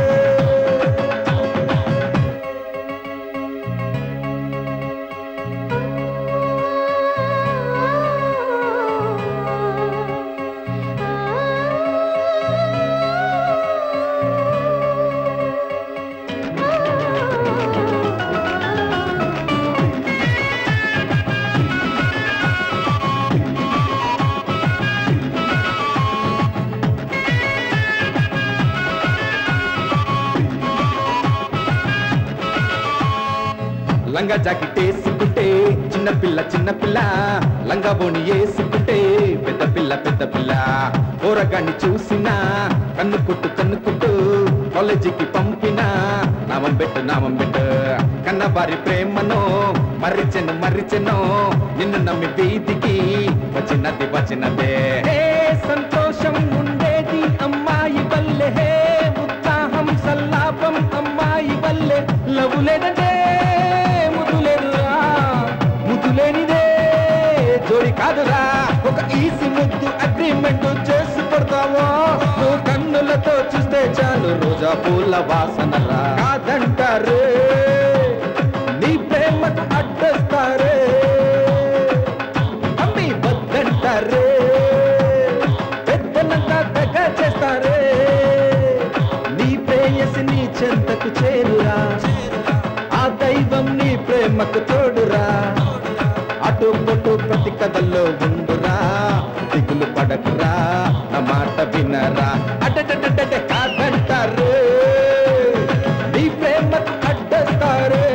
లంగా జాకెట్ వేసుకుంటే చిన్న పిల్ల చిన్న పిల్ల లంగా బోని వేసుకుంటే పెద్ద పిల్ల పెద్ద పిల్ల పోరగాన్ని చూసినా కన్ను కుట్టు కన్ను కుట్టు కాలేజీకి పంపిన నామం పెట్టు నామం పెట్టు కన్నవారి ప్రేమను మర్రిచెను మర్రిచెను నిన్ను నమ్మి వీధికి వచ్చినది వచ్చినదే హే సంతోషం ఉండేది అమ్మాయి వల్లే హే ఉత్సాహం సల్లాపం అమ్మాయి వల్లే లవ్ లేదంటే ముద్దు లేదురా ముద్దు లేనిదే జోడి కాదురా ఒక ఈసి ముద్దు అగ్రిమెంట్ చేసి పడతావో నువ్వు కన్నులతో చూస్తే చాలు రోజా పూల వాసనరా కాదంటారు నీ ప్రేమకు అడ్డస్తారే అమ్మి వద్దంటారే పెద్దలంతా దగ్గర చేస్తారే నీ ప్రేయసి నీ చెంతకు చేరురా ఆ దైవం నీ ప్రేమకు తోడురా అటు పొటు ప్రతి కథల్లో ఉండురా దిగులు పడకురా నా మాట వినరా అడ్డడ్డడ్డ కాదంటారు నీ ప్రేమకు అడ్డస్తారే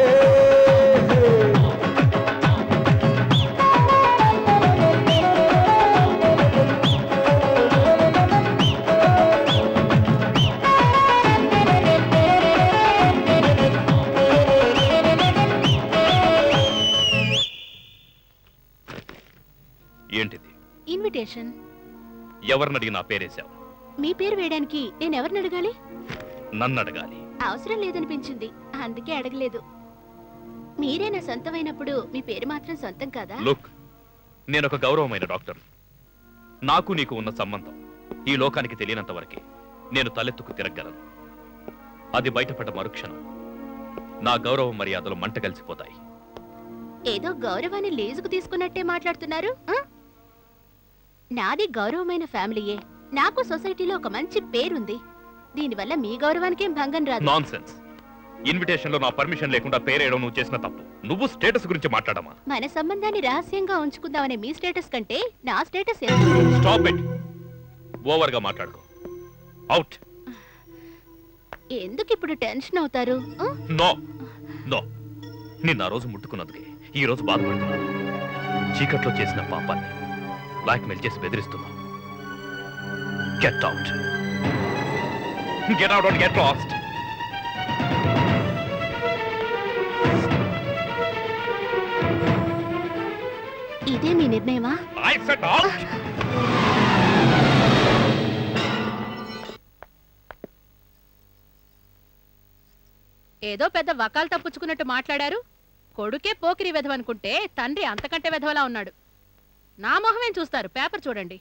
ఏంటిది
ఇన్విటేషన్
ఎవరిని అడిగి నా పేరేశావు
మీ పేరు వేయడానికి నేను ఎవరిని అడగాలి
నన్ను అడగాలి
అవసరం లేదనిపించింది అందుకే అడగలేదు మీరే నా సొంతమైనప్పుడు మీ పేరు మాత్రం సొంతం కాదా
లుక్ నేను ఒక గౌరవమైన డాక్టర్ నాకు నీకు ఉన్న సంబంధం ఈ లోకానికి తెలియనంత వరకే నేను తలెత్తుకు తిరగలను అది బయటపడ్డ మరుక్షణం నా గౌరవ మర్యాదలు మంట కలిసిపోతాయి
ఏదో గౌరవాన్ని లేజుకు తీసుకున్నట్టే మాట్లాడుతున్నారు ఆ? నాది గౌరవమైన ఫ్యామిలీయే నాకు సొసైటీలో ఒక మంచి పేరుంది దీనివల్ల మీ గౌరవానికేం భంగం రాదు
నాన్ సెన్స్ ఇన్విటేషన్ లో నా పర్మిషన్ లేకుండా పేరేయడం నువ్వు చేసిన తప్పు నువ్వు స్టేటస్ గురించి మాట్లాడమా
మన సంబంధాన్ని రహస్యంగా ఉంచుకుందామనే మీ స్టేటస్ కంటే నా స్టేటస్ ఎక్కువ
స్టాప్ ఇట్ ఓవర్ గా మాట్లాడుకో అవుట్
ఎందుకు ఇప్పుడు టెన్షన్ అవుతారు ఆ?
నో నో నిన్న ఆ రోజు ముట్టుకున్నందుకే ఈ రోజు బాధపడుతున్నాను చీకట్లో చేసిన పాపాన్ని బ్లాక్మెయిల్ చేసి బెదిరిస్తున్నావు get out get out and get lost
ఇదే మీ నిర్ణయమా
ఐ సెట్ అవుట్
ఏదో పెద్ద వకాలు తప్పుచుకున్నట్టు మాట్లాడారు కొడుకే పోకిరి వెధవనుకుంటే తండ్రి అంతకంటే వెధవలా ఉన్నాడు నా మొహమేం చూస్తారు పేపర్ చూడండి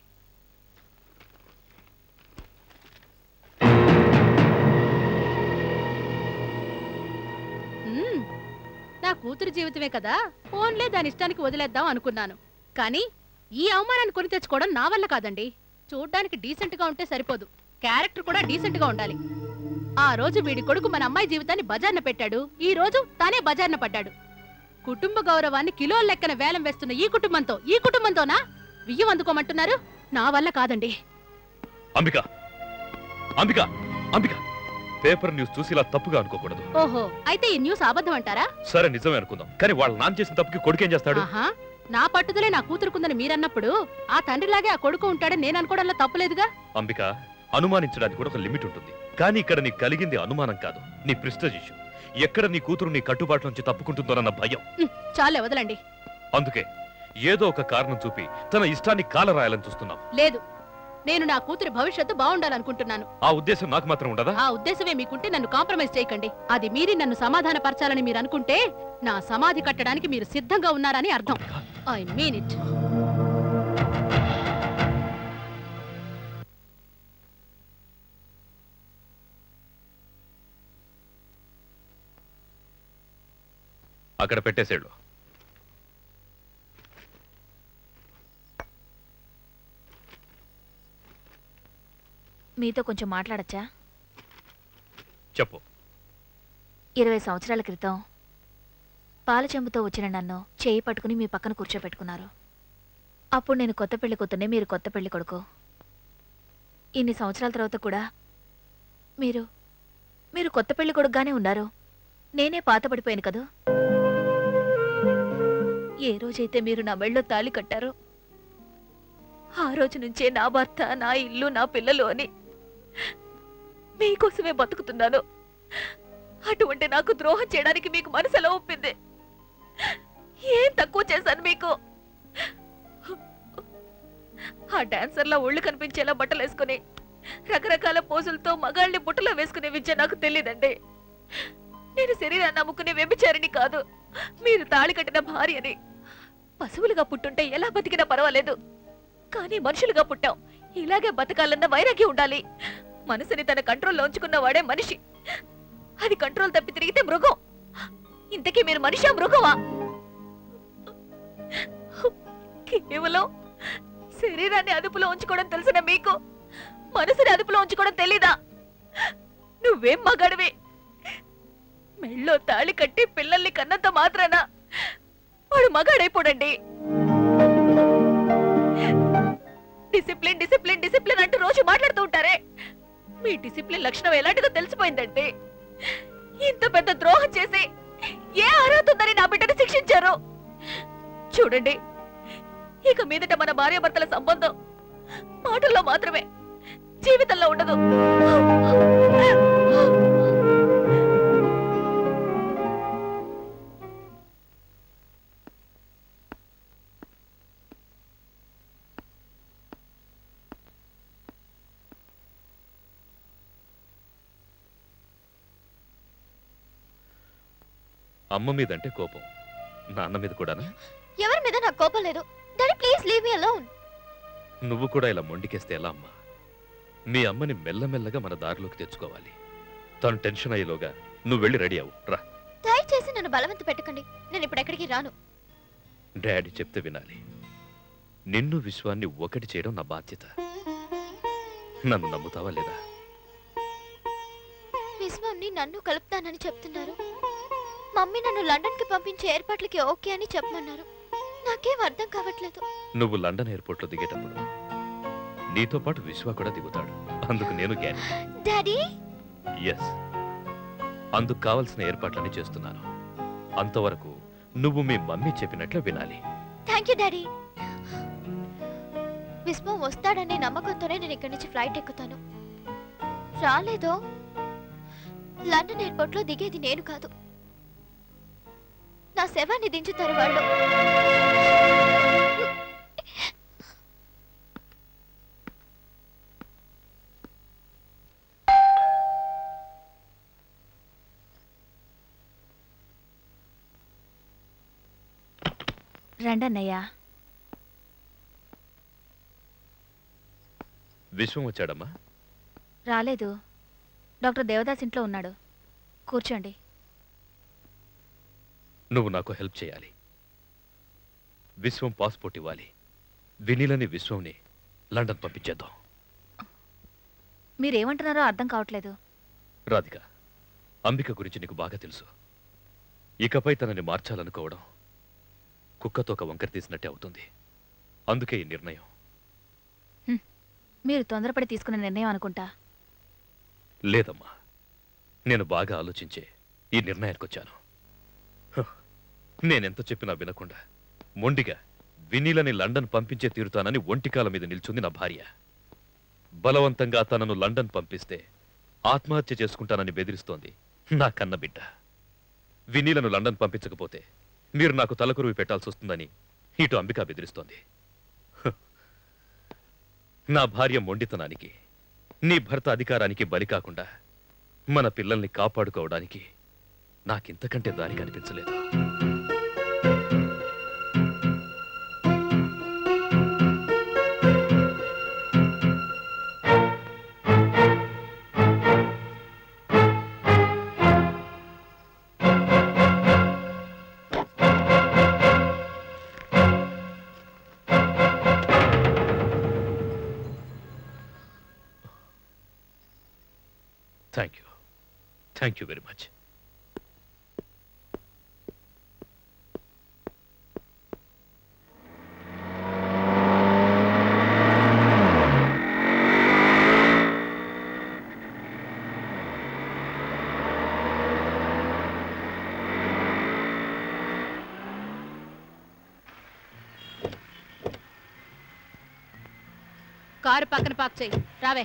మ్మ్. నా కూతురు జీవితమే కదా ఫోన్లే దాని ఇష్టానికి వదిలేద్దాం అనుకున్నాను కానీ ఈ అవమానాన్ని కొని తెచ్చుకోవడం నా వల్ల కాదండి చూడ్డానికి డీసెంట్ గా ఉంటే సరిపోదు క్యారెక్టర్ కూడా డీసెంట్ గా ఉండాలి ఆ రోజు వీడి కొడుకు మన అమ్మాయి జీవితాన్ని బజార్న పెట్టాడు ఈ రోజు తానే బజార్న పడ్డాడు కుటుంబ గౌరవాన్ని కిలోల లెక్కన వేలం వేస్తున్న ఈ కుటుంబంతో ఈ కుటుంబంతోనా బియ్యం అందుకోమంటున్నారు నా వల్ల కాదండి
అంబిక అంబిక అంబిక పేపర్ న్యూస్ చూసి ఇలా తప్పుగా అనుకోకూడదు
ఓహో అయితే ఈ న్యూస్ అబద్ధం అంటారా
సరే నిజమే అనుకుందాం కానీ వాళ్ళ నాన్న చేసిన తప్పుకి కొడుకేం చేస్తాడు
ఆహా నా పట్టుదలే నా కూతురుకుందని మీరన్నప్పుడు ఆ తండ్రిలాగే ఆ కొడుకు ఉంటాడని నేను అనుకోవడంలో తప్పులేదుగా
అంబిక అనుమానించడానికి కూడా ఒక లిమిట్ ఉంటుంది కానీ ఇక్కడ నీకు కలిగింది అనుమానం కాదు నీ ప్రిస్టేజ్ ఇష్యూ ఎక్కడ నీ కూతురు నీ కట్టుబాట్ల నుంచి తప్పుకుంటుందోనన్న భయం
చాలే వదలండి
అందుకే ఏదో ఒక కారణం చూపి తన ఇష్టాన్ని కాల రాయాలని చూస్తున్నావు
లేదు నేను నా కూతురి భవిష్యత్తు బాగుండాలనుకుంటున్నాను
ఆ ఉద్దేశం నాకు మాత్రం ఉండదా
ఆ ఉద్దేశమే మీకుంటే నన్ను కాంప్రమైజ్ చేయకండి అది మీరి నన్ను సమాధానపరచాలని మీరు అనుకుంటే నా సమాధి కట్టడానికి మీరు సిద్ధంగా ఉన్నారని అర్థం ఐ మీన్ ఇట్
అక్కడ పెట్టేసేళ్ళు
మీతో కొంచెం మాట్లాడచ్చా
చెప్పు
ఇరవై సంవత్సరాల క్రితం పాల చెంబుతో వచ్చిన నన్ను చేయి పట్టుకుని మీ పక్కన కూర్చోబెట్టుకున్నారు అప్పుడు నేను కొత్త పెళ్లి కూతుర్నే మీరు కొత్త పెళ్లి కొడుకు ఇన్ని సంవత్సరాల తర్వాత కూడా మీరు మీరు కొత్త పెళ్లి కొడుకుగానే ఉన్నారు నేనే పాతపడిపోయాను కదూ ఏ రోజైతే మీరు నా మెళ్ళో తాళి కట్టారో ఆ రోజు నుంచే నా భర్త నా ఇల్లు నా పిల్లలు అని మీకోసమే బతుకుతున్నాను అటువంటి నాకు ద్రోహం చేయడానికి మీకు మనసు ఎలా ఒప్పింది ఏం తక్కువ చేశాను మీకు ఆ డాన్సర్లా ఒళ్ళు కనిపించేలా బట్టలు వేసుకుని రకరకాల పోజులతో మగాళ్ళని బుట్టలో వేసుకునే విద్య నాకు తెలియదండి నేను శరీరాన్ని అమ్ముకునే వ్యభిచారిని కాదు మీరు తాళి కట్టిన భార్యని పశువులుగా పుట్టుంటే ఎలా బతికినా పర్వాలేదు కానీ మనుషులుగా పుట్టాం ఇలాగే బతకాలన్న వైరాగ్యం ఉండాలి మనసుని తన కంట్రోల్లో ఉంచుకున్న వాడే మనిషి అది కంట్రోల్ తప్పి తిరిగితే మృగం ఇంతకీ మీరు మనిషా మృగమా కేవలం శరీరాన్ని అదుపులో ఉంచుకోవడం తెలిసిన మీకు మనసుని అదుపులో ఉంచుకోవడం తెలీదా నువ్వేం మగాడివి మెళ్ళో తాళి కట్టి పిల్లల్ని కన్నంత మాత్రాన వాడు మగాడైపోడండి డిసిప్లిన్ డిసిప్లిన్ డిసిప్లిన్ అంటూ రోజు మాట్లాడుతూ ఉంటారే మీ డిసిప్లిన్ లక్షణం ఎలాంటిదో తెలిసిపోయిందండి ఇంత పెద్ద ద్రోహం చేసి ఏ అర్హత ఉందని నా బిడ్డను శిక్షించారు చూడండి ఇక మీదట మన భార్యాభర్తల సంబంధం మాటల్లో మాత్రమే జీవితంలో ఉండదు
అమ్మ మీదంటే కోపం నాన్న మీద కూడానా
ఎవరి మీద నాకు కోపం లేదు daddy please leave me alone
నువ్వు కూడా ఇలా మొండికేస్తే ఎలా అమ్మా మీ అమ్మని మెల్లమెల్లగా మన దారిలోకి తెచ్చుకోవాలి తను టెన్షన్ అయ్యేలోగా నువ్వు వెళ్ళి రెడీ అవ్వు రా
దయచేసి నన్ను బలవంత పెట్టకండి నేను ఇప్పుడు ఎక్కడికి రాను
డాడీ చెప్తే వినాలి నిన్ను విశ్వాన్ని ఒకటి చేయడం నా బాధ్యత నన్ను నమ్ముతావా లేదా
విశ్వాన్ని నన్ను కలుపుతానని చెప్తున్నారు మమ్మీ నన్ను లండన్ కి పంపించే ఏర్పాట్లకి ఓకే అని చెప్పమన్నారు నాకేం అర్థం కావట్లేదు
నువ్వు లండన్ ఎయిర్పోర్ట్లో దిగేటప్పుడు నీతో పాటు విశ్వ కూడా దిగుతాడు అందుకు నేను గ్యారెంటీ
డాడీ
ఎస్ అందుకు కావలసిన ఏర్పాట్లన్నీ చేస్తున్నాను అంతవరకు నువ్వు మీ మమ్మీ చెప్పినట్లు వినాలి
థ్యాంక్ యూ డాడీ విశ్వం వస్తాడనే నమ్మకంతోనే నేను ఇక్కడి నుంచి ఫ్లైట్ ఎక్కుతాను రాలేదో లండన్ ఎయిర్పోర్ట్ లో దిగేది నేను కాదు నా శవాన్ని దించుతారు వాళ్ళు
రండన్నయ్యా
విశ్వం వచ్చాడమ్మా
రాలేదు డాక్టర్ దేవదాస్ ఇంట్లో ఉన్నాడు కూర్చోండి
నువ్వు నాకు హెల్ప్ చేయాలి విశ్వం పాస్పోర్ట్ ఇవ్వాలి వినీలని విశ్వంని లండన్ పంపించేద్దాం
మీరేమంటున్నారో అర్థం కావట్లేదు
రాధిక అంబిక గురించి నీకు బాగా తెలుసు ఇకపై తనని మార్చాలనుకోవడం కుక్కతో ఒక వంకర తీసినట్టే అవుతుంది అందుకే ఈ నిర్ణయం
మీరు తొందరపడి తీసుకున్న నిర్ణయం అనుకుంటా
లేదమ్మా నేను బాగా ఆలోచించే ఈ నిర్ణయానికి వచ్చాను హ, నేనెంత చెప్పినా వినకుండా మొండిగా వినీలని లండన్ పంపించే తీరుతానని ఒంటికాల మీద నిల్చుంది నా భార్య బలవంతంగా తనను లండన్ పంపిస్తే ఆత్మహత్య చేసుకుంటానని బెదిరిస్తోంది నా కన్న బిడ్డ వినీలను లండన్ పంపించకపోతే మీరు నాకు తలకురువి పెట్టాల్సి వస్తుందని ఇటు అంబిక బెదిరిస్తోంది హ. నా భార్య మొండితనానికి నీ భర్త అధికారానికి బలి కాకుండా మన పిల్లల్ని కాపాడుకోవడానికి నాకింతకంటే దారి కనిపించలేదు thank you thank you very much
car పక్కన పాక్ చేయి రావే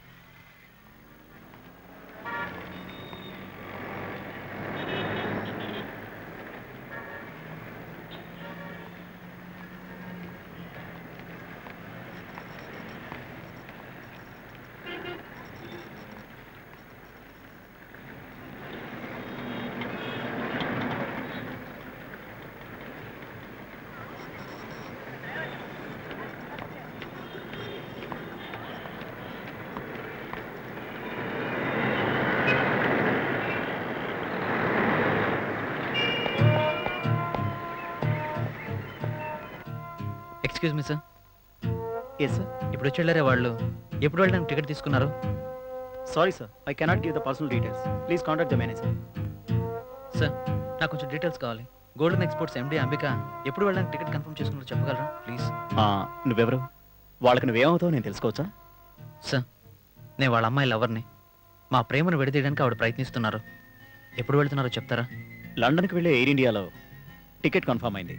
excuse me sir yes sir ఇప్పుడు వచ్చి వెళ్ళారే వాళ్ళు ఎప్పుడు వెళ్ళడానికి టికెట్ తీసుకున్నారు
sorry sir I cannot give the personal details please contact the manager
sir నాకు కొంచెం డీటెయిల్స్ కావాలి గోల్డెన్ ఎక్స్పోర్ట్స్ ఎండి అంబిక ఎప్పుడు వెళ్ళడానికి టికెట్ కన్ఫర్మ్ చేసుకున్నారో చెప్పగలరా ప్లీజ్
నువ్వెవరు వాళ్ళకి నువ్వేమవుతావు నేను తెలుసుకోవచ్చా
సార్ నేను వాళ్ళ అమ్మాయి లవర్ని మా ప్రేమను విడదీయడానికి ఆవిడ ప్రయత్నిస్తున్నారు ఎప్పుడు వెళ్తున్నారో చెప్తారా
లండన్కి వెళ్ళే ఎయిర్ ఇండియాలో టికెట్ కన్ఫర్మ్ అయింది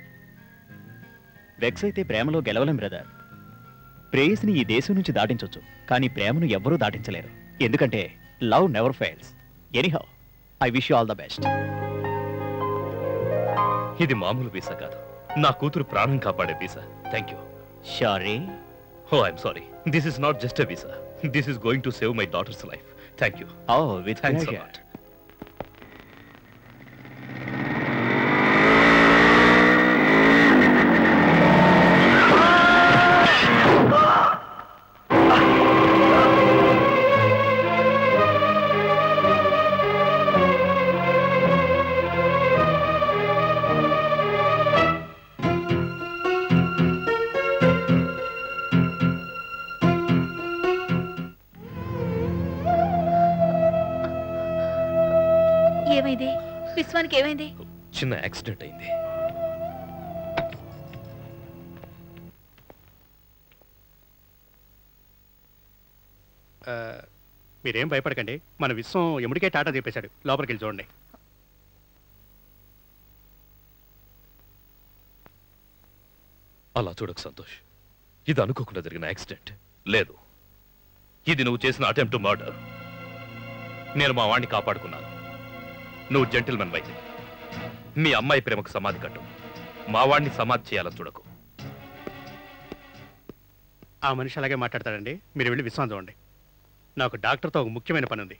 వెక్స్ అయితే ప్రేమలో గెలవలేం బ్రదర్ ప్రేయస్ని ఈ దేశం నుంచి దాటించొచ్చు కానీ ప్రేమను ఎవ్వరూ దాటించలేరు ఎందుకంటే love never fails anyhow I wish you all the best
ఇది మామూలు వీసా కాదు నా కూతురు ప్రాణం కాపాడే visa thank you
sorry
oh I'm sorry this is not just a visa this is going to save my daughter's life thank you
oh with
thanks
pleasure.
Lot
ఏమైంది విశ్వానికి ఏమైంది
చిన్న యాక్సిడెంట్ అయింది
ఆ, మీరేం భయపడకండి మన విశ్వం ఎముడికే టాటా చెప్పేశాడు లోపలికి వెళ్ళి చూడండి
అలా చూడకు సంతోష్ ఇది అనుకోకుండా జరిగిన యాక్సిడెంట్ లేదు ఇది నువ్వు చేసిన అటెంప్ట్ మర్డర్ నేను మా వాణ్ణి కాపాడుకున్నాను నువ్వు జెంటిల్మెన్ వైద్య మీ అమ్మాయి ప్రేమకు సమాధి కట్టు మా వాణ్ణి సమాధి చేయాలని చూడకు
ఆ మనిషి అలాగే మాట్లాడతాడండి మీరు వెళ్ళి విశ్వం చూడండి నాకు డాక్టర్తో ఒక ముఖ్యమైన పని ఉంది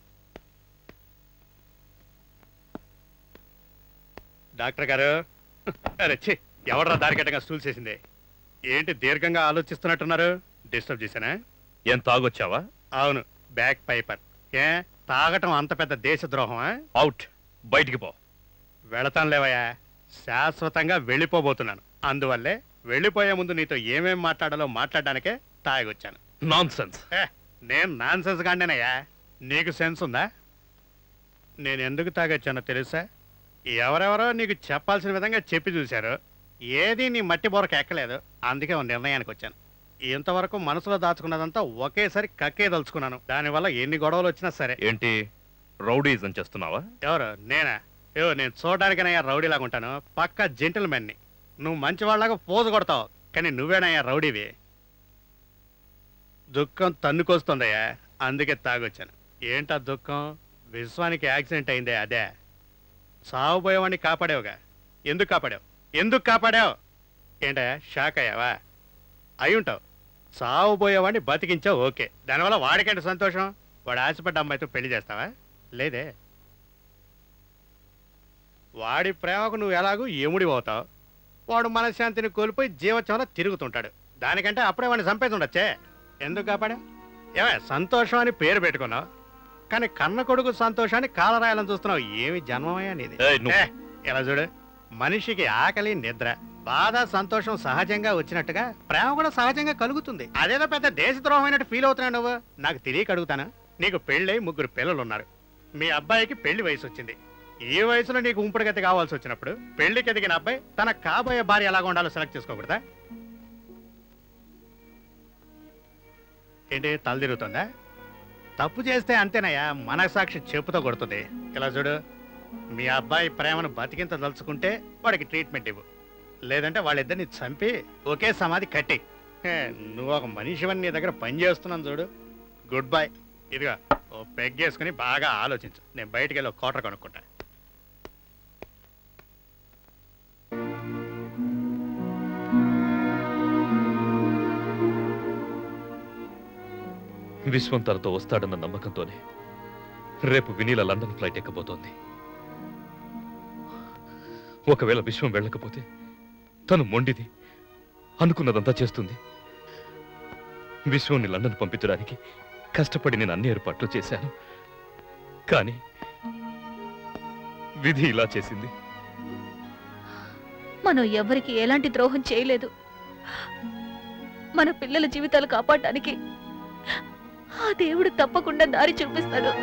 డాక్టర్ గారు అరే ఛీ ఎవడరా దారికట్టగా స్టూల్ చేసింది ఏంటి దీర్ఘంగా ఆలోచిస్తున్నట్టున్నారు డిస్టర్బ్ చేశానా
ఏం తాగొచ్చావా
అవును బ్యాక్ పైపర్ ఏ తాగటం అంత పెద్ద దేశద్రోహమా
అవుట్ బయటికి పో
వెళతాను లేవయ్యా శాశ్వతంగా వెళ్ళిపోబోతున్నాను అందువల్లే వెళ్ళిపోయే ముందు నీతో ఏమేం మాట్లాడాలో మాట్లాడడానికే తాగొచ్చాను
నాన్ సెన్స్
ఏ, నేను నాన్ సెన్స్ గాండేనయ్యా నీకు సెన్స్ ఉందా నేను ఎందుకు తాగొచ్చానో తెలుసా ఎవరెవరో నీకు చెప్పాల్సిన విధంగా చెప్పి చూశారు ఏది నీ మట్టి బొరకు ఎక్కలేదు అందుకే ఓ నిర్ణయానికి వచ్చాను
ఇంతవరకు మనసులో దాచుకున్నదంతా ఒకేసారి కక్కే దలుచుకున్నాను దానివల్ల ఎన్ని గొడవలు వచ్చినా సరే
ఏంటి రౌడీజం చేస్తున్నావా
ఎవరు నేనా ఏవో నేను చూడడానికనయ్యా రౌడీలాగా ఉంటాను పక్క జెంటిల్మెన్ని నువ్వు మంచి వాళ్ళగా పోజు కొడతావు కానీ నువ్వేనయ్యా రౌడీవి దుఃఖం తన్నుకొస్తుందయ్యా అందుకే తాగొచ్చాను ఏంటా దుఃఖం విశ్వానికి యాక్సిడెంట్ అయిందే అదే సాగుపోయేవాడిని కాపాడావుగా ఎందుకు కాపాడావు ఎందుకు కాపాడావు ఏంటయ్యా షాక్ అయ్యావా అయి ఉంటావు సాగుపోయేవాడిని బతికించావు ఓకే దానివల్ల వాడికంటే సంతోషం వాడు ఆశపడ్డ అమ్మాయితో పెళ్లి చేస్తావా లేదే వాడి ప్రేమకు నువ్వు ఎలాగూ ఎముడి అవుతావు వాడు మనశ్శాంతిని కోల్పోయి జీవచంలో తిరుగుతుంటాడు దానికంటే అప్పుడే వాడిని చంపేసి ఉండొచ్చే ఎందుకు కాపాడా ఏమే సంతోషం అని పేరు పెట్టుకున్నావు కానీ కన్న కొడుకు సంతోషాన్ని కాలరాయాలని చూస్తున్నావు ఏమి జన్మమయ్యా నీది
ఏయ్, నువ్వు-
ఏ, ఇలా చూడు మనిషికి ఆకలి నిద్ర బాధ సంతోషం సహజంగా వచ్చినట్టుగా ప్రేమ కూడా సహజంగా కలుగుతుంది అదేదో పెద్ద దేశద్రోహమైనట్టు ఫీల్ అవుతున్నావు నువ్వు నాకు తెలియక అడుగుతాను నీకు పెళ్ళై ముగ్గురు పిల్లలు ఉన్నారు మీ అబ్బాయికి పెళ్లి వయసు వచ్చింది ఈ వయసులో నీకు ఉంపుడుగతి కావాల్సి వచ్చినప్పుడు పెళ్లికి ఎదిగిన అబ్బాయి తన కాబోయే భార్య ఎలాగ ఉండాలో సెలెక్ట్ చేసుకోకూడదా ఏంటి తల తిరుగుతుందా తప్పు చేస్తే అంతేనయ్యా మనసాక్షి చెప్పుతో కొడుతుంది ఇలా చూడు మీ అబ్బాయి ప్రేమను బతికింత తలుచుకుంటే వాడికి ట్రీట్మెంట్ ఇవ్వు లేదంటే వాళ్ళిద్దరిని చంపి ఒకే సమాధి కట్టి హే, నువ్వు ఒక మనిషివని నీ దగ్గర పని చేస్తున్నాను చూడు గుడ్ బై ఇదిగా ఓ పెగ్గేసుకుని బాగా ఆలోచించు నేను బయటికి వెళ్ళి ఒక కోటర్ కొనుక్కుంటా
విశ్వం తనతో వస్తాడన్న నమ్మకంతోనే రేపు వినీల లండన్ ఫ్లైట్ ఎక్కబోతోంది ఒకవేళ విశ్వం వెళ్ళకపోతే తను మొండిది అనుకున్నదంతా చేస్తుంది విశ్వంని లండన్ పంపించడానికి కష్టపడి నేను అన్ని ఏర్పాట్లు చేశాను కానీ విధి ఇలా చేసింది
మనం ఎవరికి ఎలాంటి ద్రోహం చేయలేదు మన పిల్లల జీవితాలు కాపాడడానికి ఆ దేవుడు తప్పకుండా దారి చూపిస్తాడు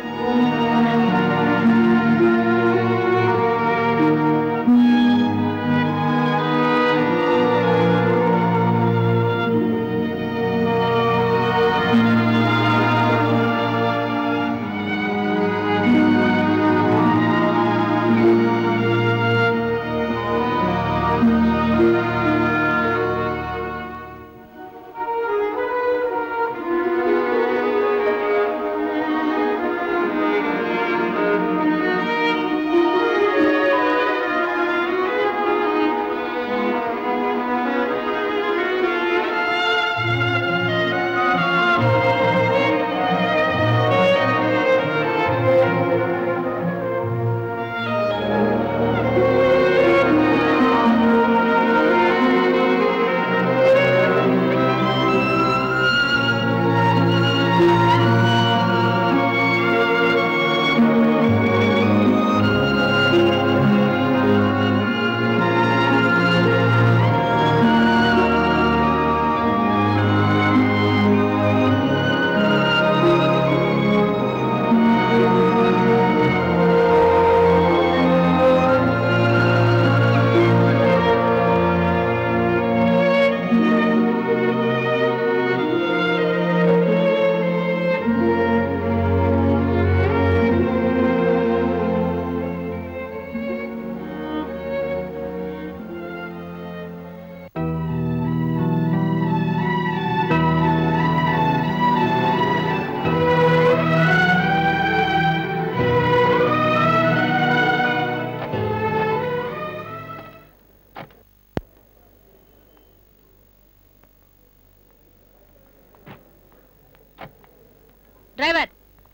driver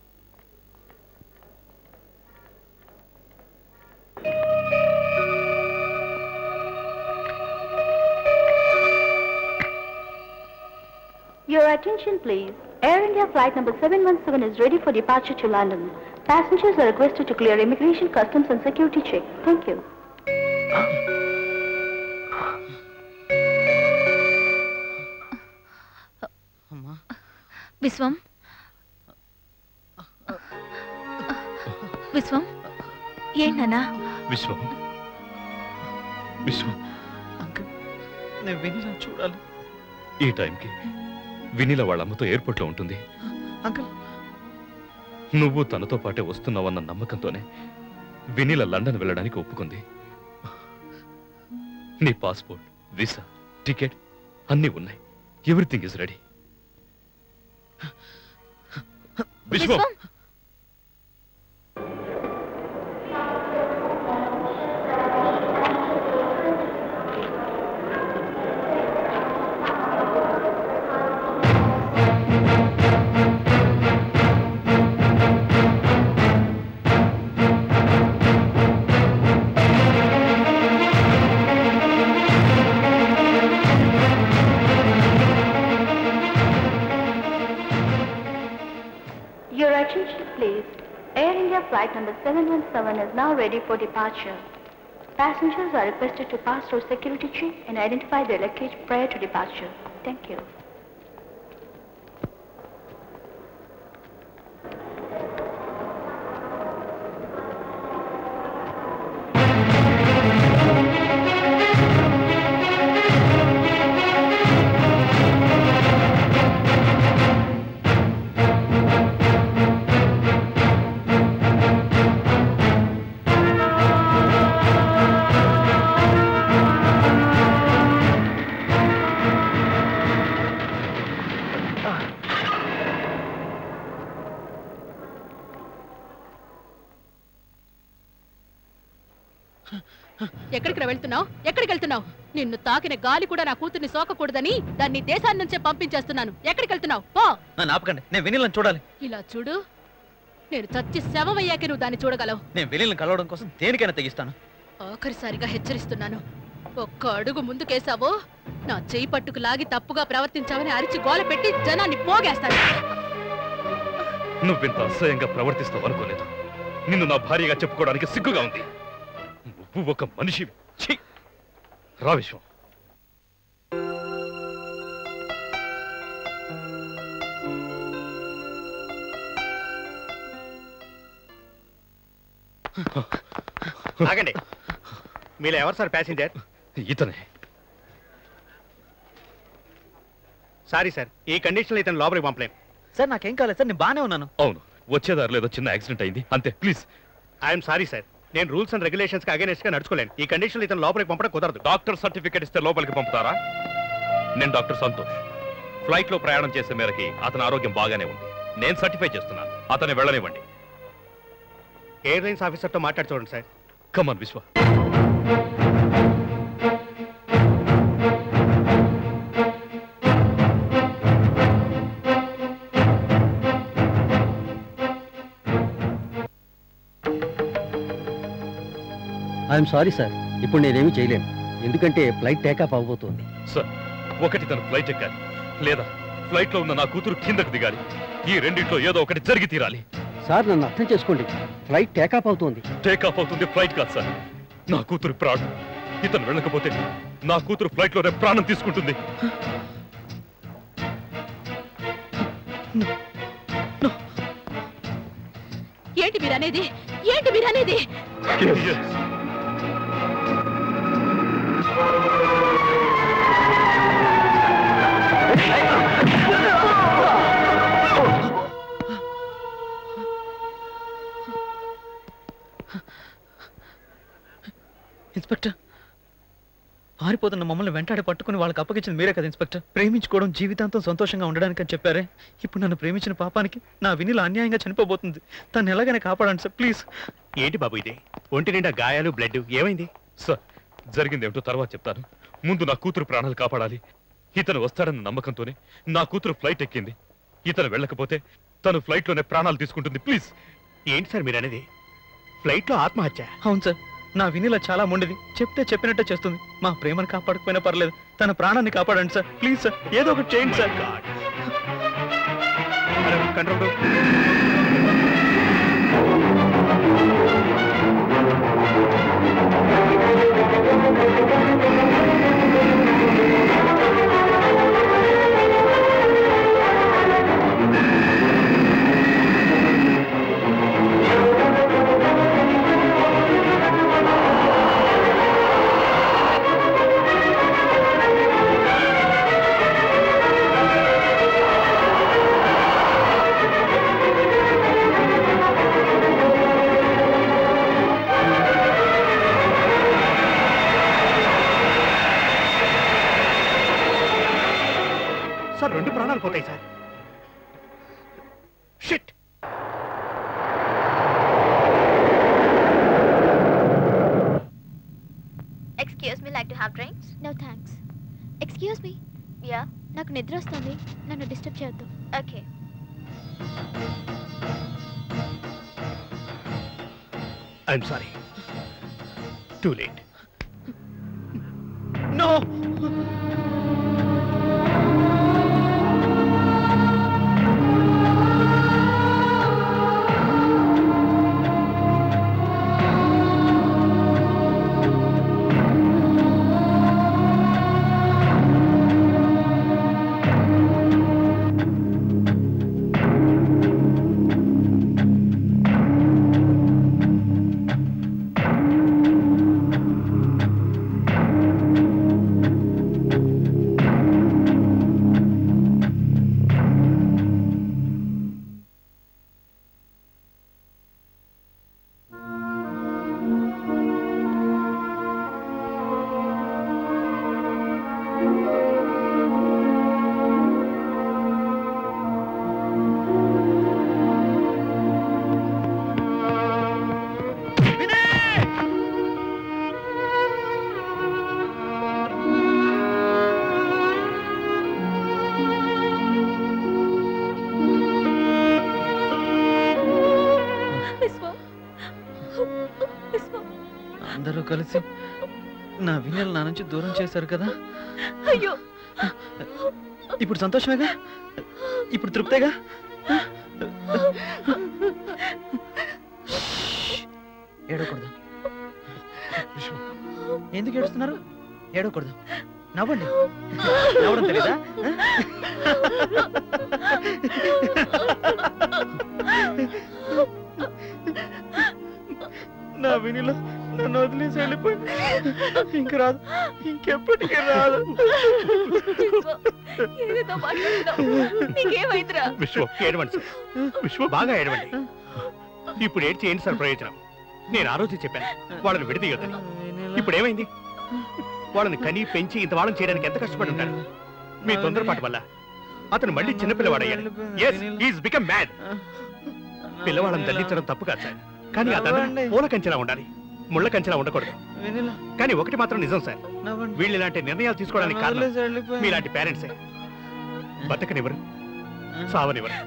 Your attention, please. Air India flight number 717 is ready for departure to London. Passengers are requested to clear immigration, customs and security check. Thank you.
Vishwam Vishwam ఏంటన్నా
విశ్వం విశ్వం
నేను విని చూడాలి
ఈ టైంకి వినీల వాళ్ళ అమ్మతో ఎయిర్పోర్ట్లో ఉంటుంది
అంకుల్
నువ్వు తనతో పాటే వస్తున్నావన్న నమ్మకంతోనే వినీల లండన్ వెళ్ళడానికి ఒప్పుకుంది నీ పాస్పోర్ట్ వీసా టికెట్ అన్నీ ఉన్నాయి everything is ready Vishwam
Your attention please. Air India flight number 717 is now ready for departure. Passengers are requested to pass through security check and identify their luggage prior to departure. Thank you.
ఎక్కడికి రా వెళ్తున్నావు ఎక్కడికి వెళ్తున్నావు నిన్ను తాకిన గాలి కూడా నా కూతుర్ని సోకకూడదని దాన్ని దేశాన్ని నుంచే పంపించేస్తున్నాను ఎక్కడికి వెళ్తున్నావు పో
నన్ను ఆపకండి నేను వినీలను చూడాలి
ఇలా చూడు నేను చచ్చి శవమయ్యాకే నువ్వు దాన్ని చూడగలవు
నేను వినీలను కలవడం కోసం దేనికైనా తెగిస్తాను
ఆఖరిసారిగా హెచ్చరిస్తున్నాను ఒక్క అడుగు ముందుకేసావో నా చేయి పట్టుకు లాగి తప్పుగా ప్రవర్తించావని అరిచి గోల పెట్టి జనాన్ని పోగేస్తాను
నువ్వింత అసహ్యంగా ప్రవర్తిస్తావు అనుకోలేదు నిన్ను నా భార్యగా చెప్పుకోవడానికి సిగ్గుగా ఉంది నువ్వు ఒక మనిషి ఛీ! రా విశ్వం
ఆగండి మీరు ఎవరు సార్ ప్యాసింజర్
ఇతనే
సారీ సార్ ఈ కండిషన్లో ఇతను లోపలికి పంపలేం
సార్ నాకేం కాలేదు సార్ నేను బానే ఉన్నాను
అవును వచ్చేదారిలో ఏదో చిన్న యాక్సిడెంట్ అయింది అంతే ప్లీజ్
ఐఎమ్ సారీ సార్ నేను రూల్స్ అండ్ రెగ్యులేషన్స్ కి అగేనెస్ట్ గా నడుచుకోలేను ఈ కండిషన్లో ఇతను లోపలికి పంపడం కుదరదు
డాక్టర్ సర్టిఫికేట్ ఇస్తే లోపలికి పంపుతారా నేను డాక్టర్ సంతోష్ ఫ్లైట్ లో ప్రయాణం చేసే మేరకి అతని ఆరోగ్యం బాగానే ఉంది నేను సర్టిఫై చేస్తున్నాను అతన్ని వెళ్ళనివ్వండి
ఎయిర్లైన్స్ ఆఫీసర్తో మాట్లాడి చూడండి sir
come on Vishwa
I'm sorry sir ఇప్పుడు నేనేమీ చేయలేను ఎందుకంటే ఫ్లైట్ టేకాఫ్ అవబోతోంది
సార్ ఒకటి తను ఫ్లైట్ ఎక్కాలి లేదా ఫ్లైట్ లో ఉన్న నా కూతురు కిందకు దిగాలి ఈ రెండింటిలో ఏదో ఒకటి జరిగి తీరాలి
సార్ నన్ను అర్థం చేసుకోండి ఫ్లైట్ టేకాఫ్ అవుతోంది
టేక్ ఆఫ్ అవుతుంది ఫ్లైట్ కాదు సార్ నా కూతురు ప్రాణం ఇతను వెళ్ళకపోతే నా కూతురు ఫ్లైట్ లోనే ప్రాణం తీసుకుంటుంది
ఏంటి మీరు అనేది ఏంటి మీరు అనేది
ఇన్స్పెక్టర్ పారిపోతున్న మమ్మల్ని వెంటాడి పట్టుకుని వాళ్ళకి అప్పగించింది మీరే కదా ఇన్స్పెక్టర్ ప్రేమించుకోవడం జీవితాంతం సంతోషంగా ఉండడానికి అని చెప్పారే ఇప్పుడు నన్ను ప్రేమించిన పాపానికి నా వినిల అన్యాయంగా చనిపోబోతుంది తను ఎలాగైనా కాపాడండి సార్ ప్లీజ్
ఏంటి బాబు ఇది ఒంటి నిండా గాయాలు బ్లడ్ ఏమైంది
సార్ జరిగింది ఏమిటో తర్వాత చెప్తాను ముందు నా కూతురు ప్రాణాలు కాపాడాలి ఇతను వస్తాడన్న నమ్మకంతోనే నా కూతురు ఫ్లైట్ ఎక్కింది ఇతను వెళ్ళకపోతే తను ఫ్లైట్ లోనే ప్రాణాలు తీసుకుంటుంది ప్లీజ్
ఏంటి సార్ మీరు అనేది ఫ్లైట్ లో ఆత్మహత్య
అవును సార్ నా వినిల చాలా మొండిది చెప్తే చెప్పినట్టే చేస్తుంది మా ప్రేమను కాపాడకపోయినా పర్లేదు తన ప్రాణాన్ని కాపాడండి సార్ ప్లీజ్ సార్ ఏదో ఒకటి చేయండి సార్
కంట్రోల్
Thank
సార్ రెండు ప్రాణాలు పోతాయి sir shit
excuse me like to have drinks no thanks excuse me yeah నాకు నిద్ర వస్తుంది నన్ను డిస్టర్బ్ చేయొద్దు okay
I'm sorry too late
no అందరూ కలిసి నా వినల్ నా నుంచి దూరం చేశారు కదా
అయ్యో
ఇప్పుడు సంతోషమేగా ఇప్పుడు తృప్తేగా ఏడవకూడదు ఎందుకు ఏడుస్తున్నారు ఏడవకూడదు నవ్వండి నవ్వడం తెలీదా నా వినిలో నన్ను వదిలేసి వెళ్ళిపోయింది ఇంక రాదు ఇంకెప్పటికీ రాదు
ఏదేదో మాట్లాడుతున్నావు నీకేమైందిరా
విశ్వ ఏడవండి సార్ విశ్వ బాగా ఏడవండి ఇప్పుడు ఏడ్చి ఏంటి సార్ ప్రయోజనం నేను ఆ రోజు చెప్పాను వాళ్ళని విడదీయొద్దని ఇప్పుడు ఏమైంది వాళ్ళని కని పెంచి ఇంత వాళ్ళని చేయడానికి ఎంత కష్టపడి ఉంటాడు మీ తొందరపాటు వల్ల అతను మళ్ళీ చిన్నపిల్లవాడయ్యాడు ఎస్ ఈస్ బికమ్ మ్యాడ్ పిల్లవాళ్ళని దండించడం తప్పు కాదు సార్ కానీ ఆ దండన పూల కంచెలా ఉండాలి ముళ్ళ కంచెలా ఉండకూడదు
వెనిలా
కానీ ఒకటి మాత్రం నిజం సార్
నవ్వండి
వీళ్ళు ఇలాంటి నిర్ణయాలు తీసుకోవడానికి కారణం
వదిలేసి వెళ్ళిపోయింది.
మీలాంటి పేరెంట్సే బతకనివ్వరు సావనివ్వరు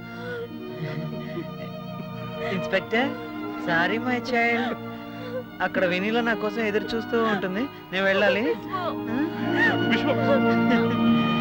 ఇన్స్పెక్టర్ సారీ మై చైల్డ్ అక్కడ వెనీలా నా కోసం ఎదురు చూస్తూ ఉంటుంది నేను వెళ్ళాలి
విశ్వ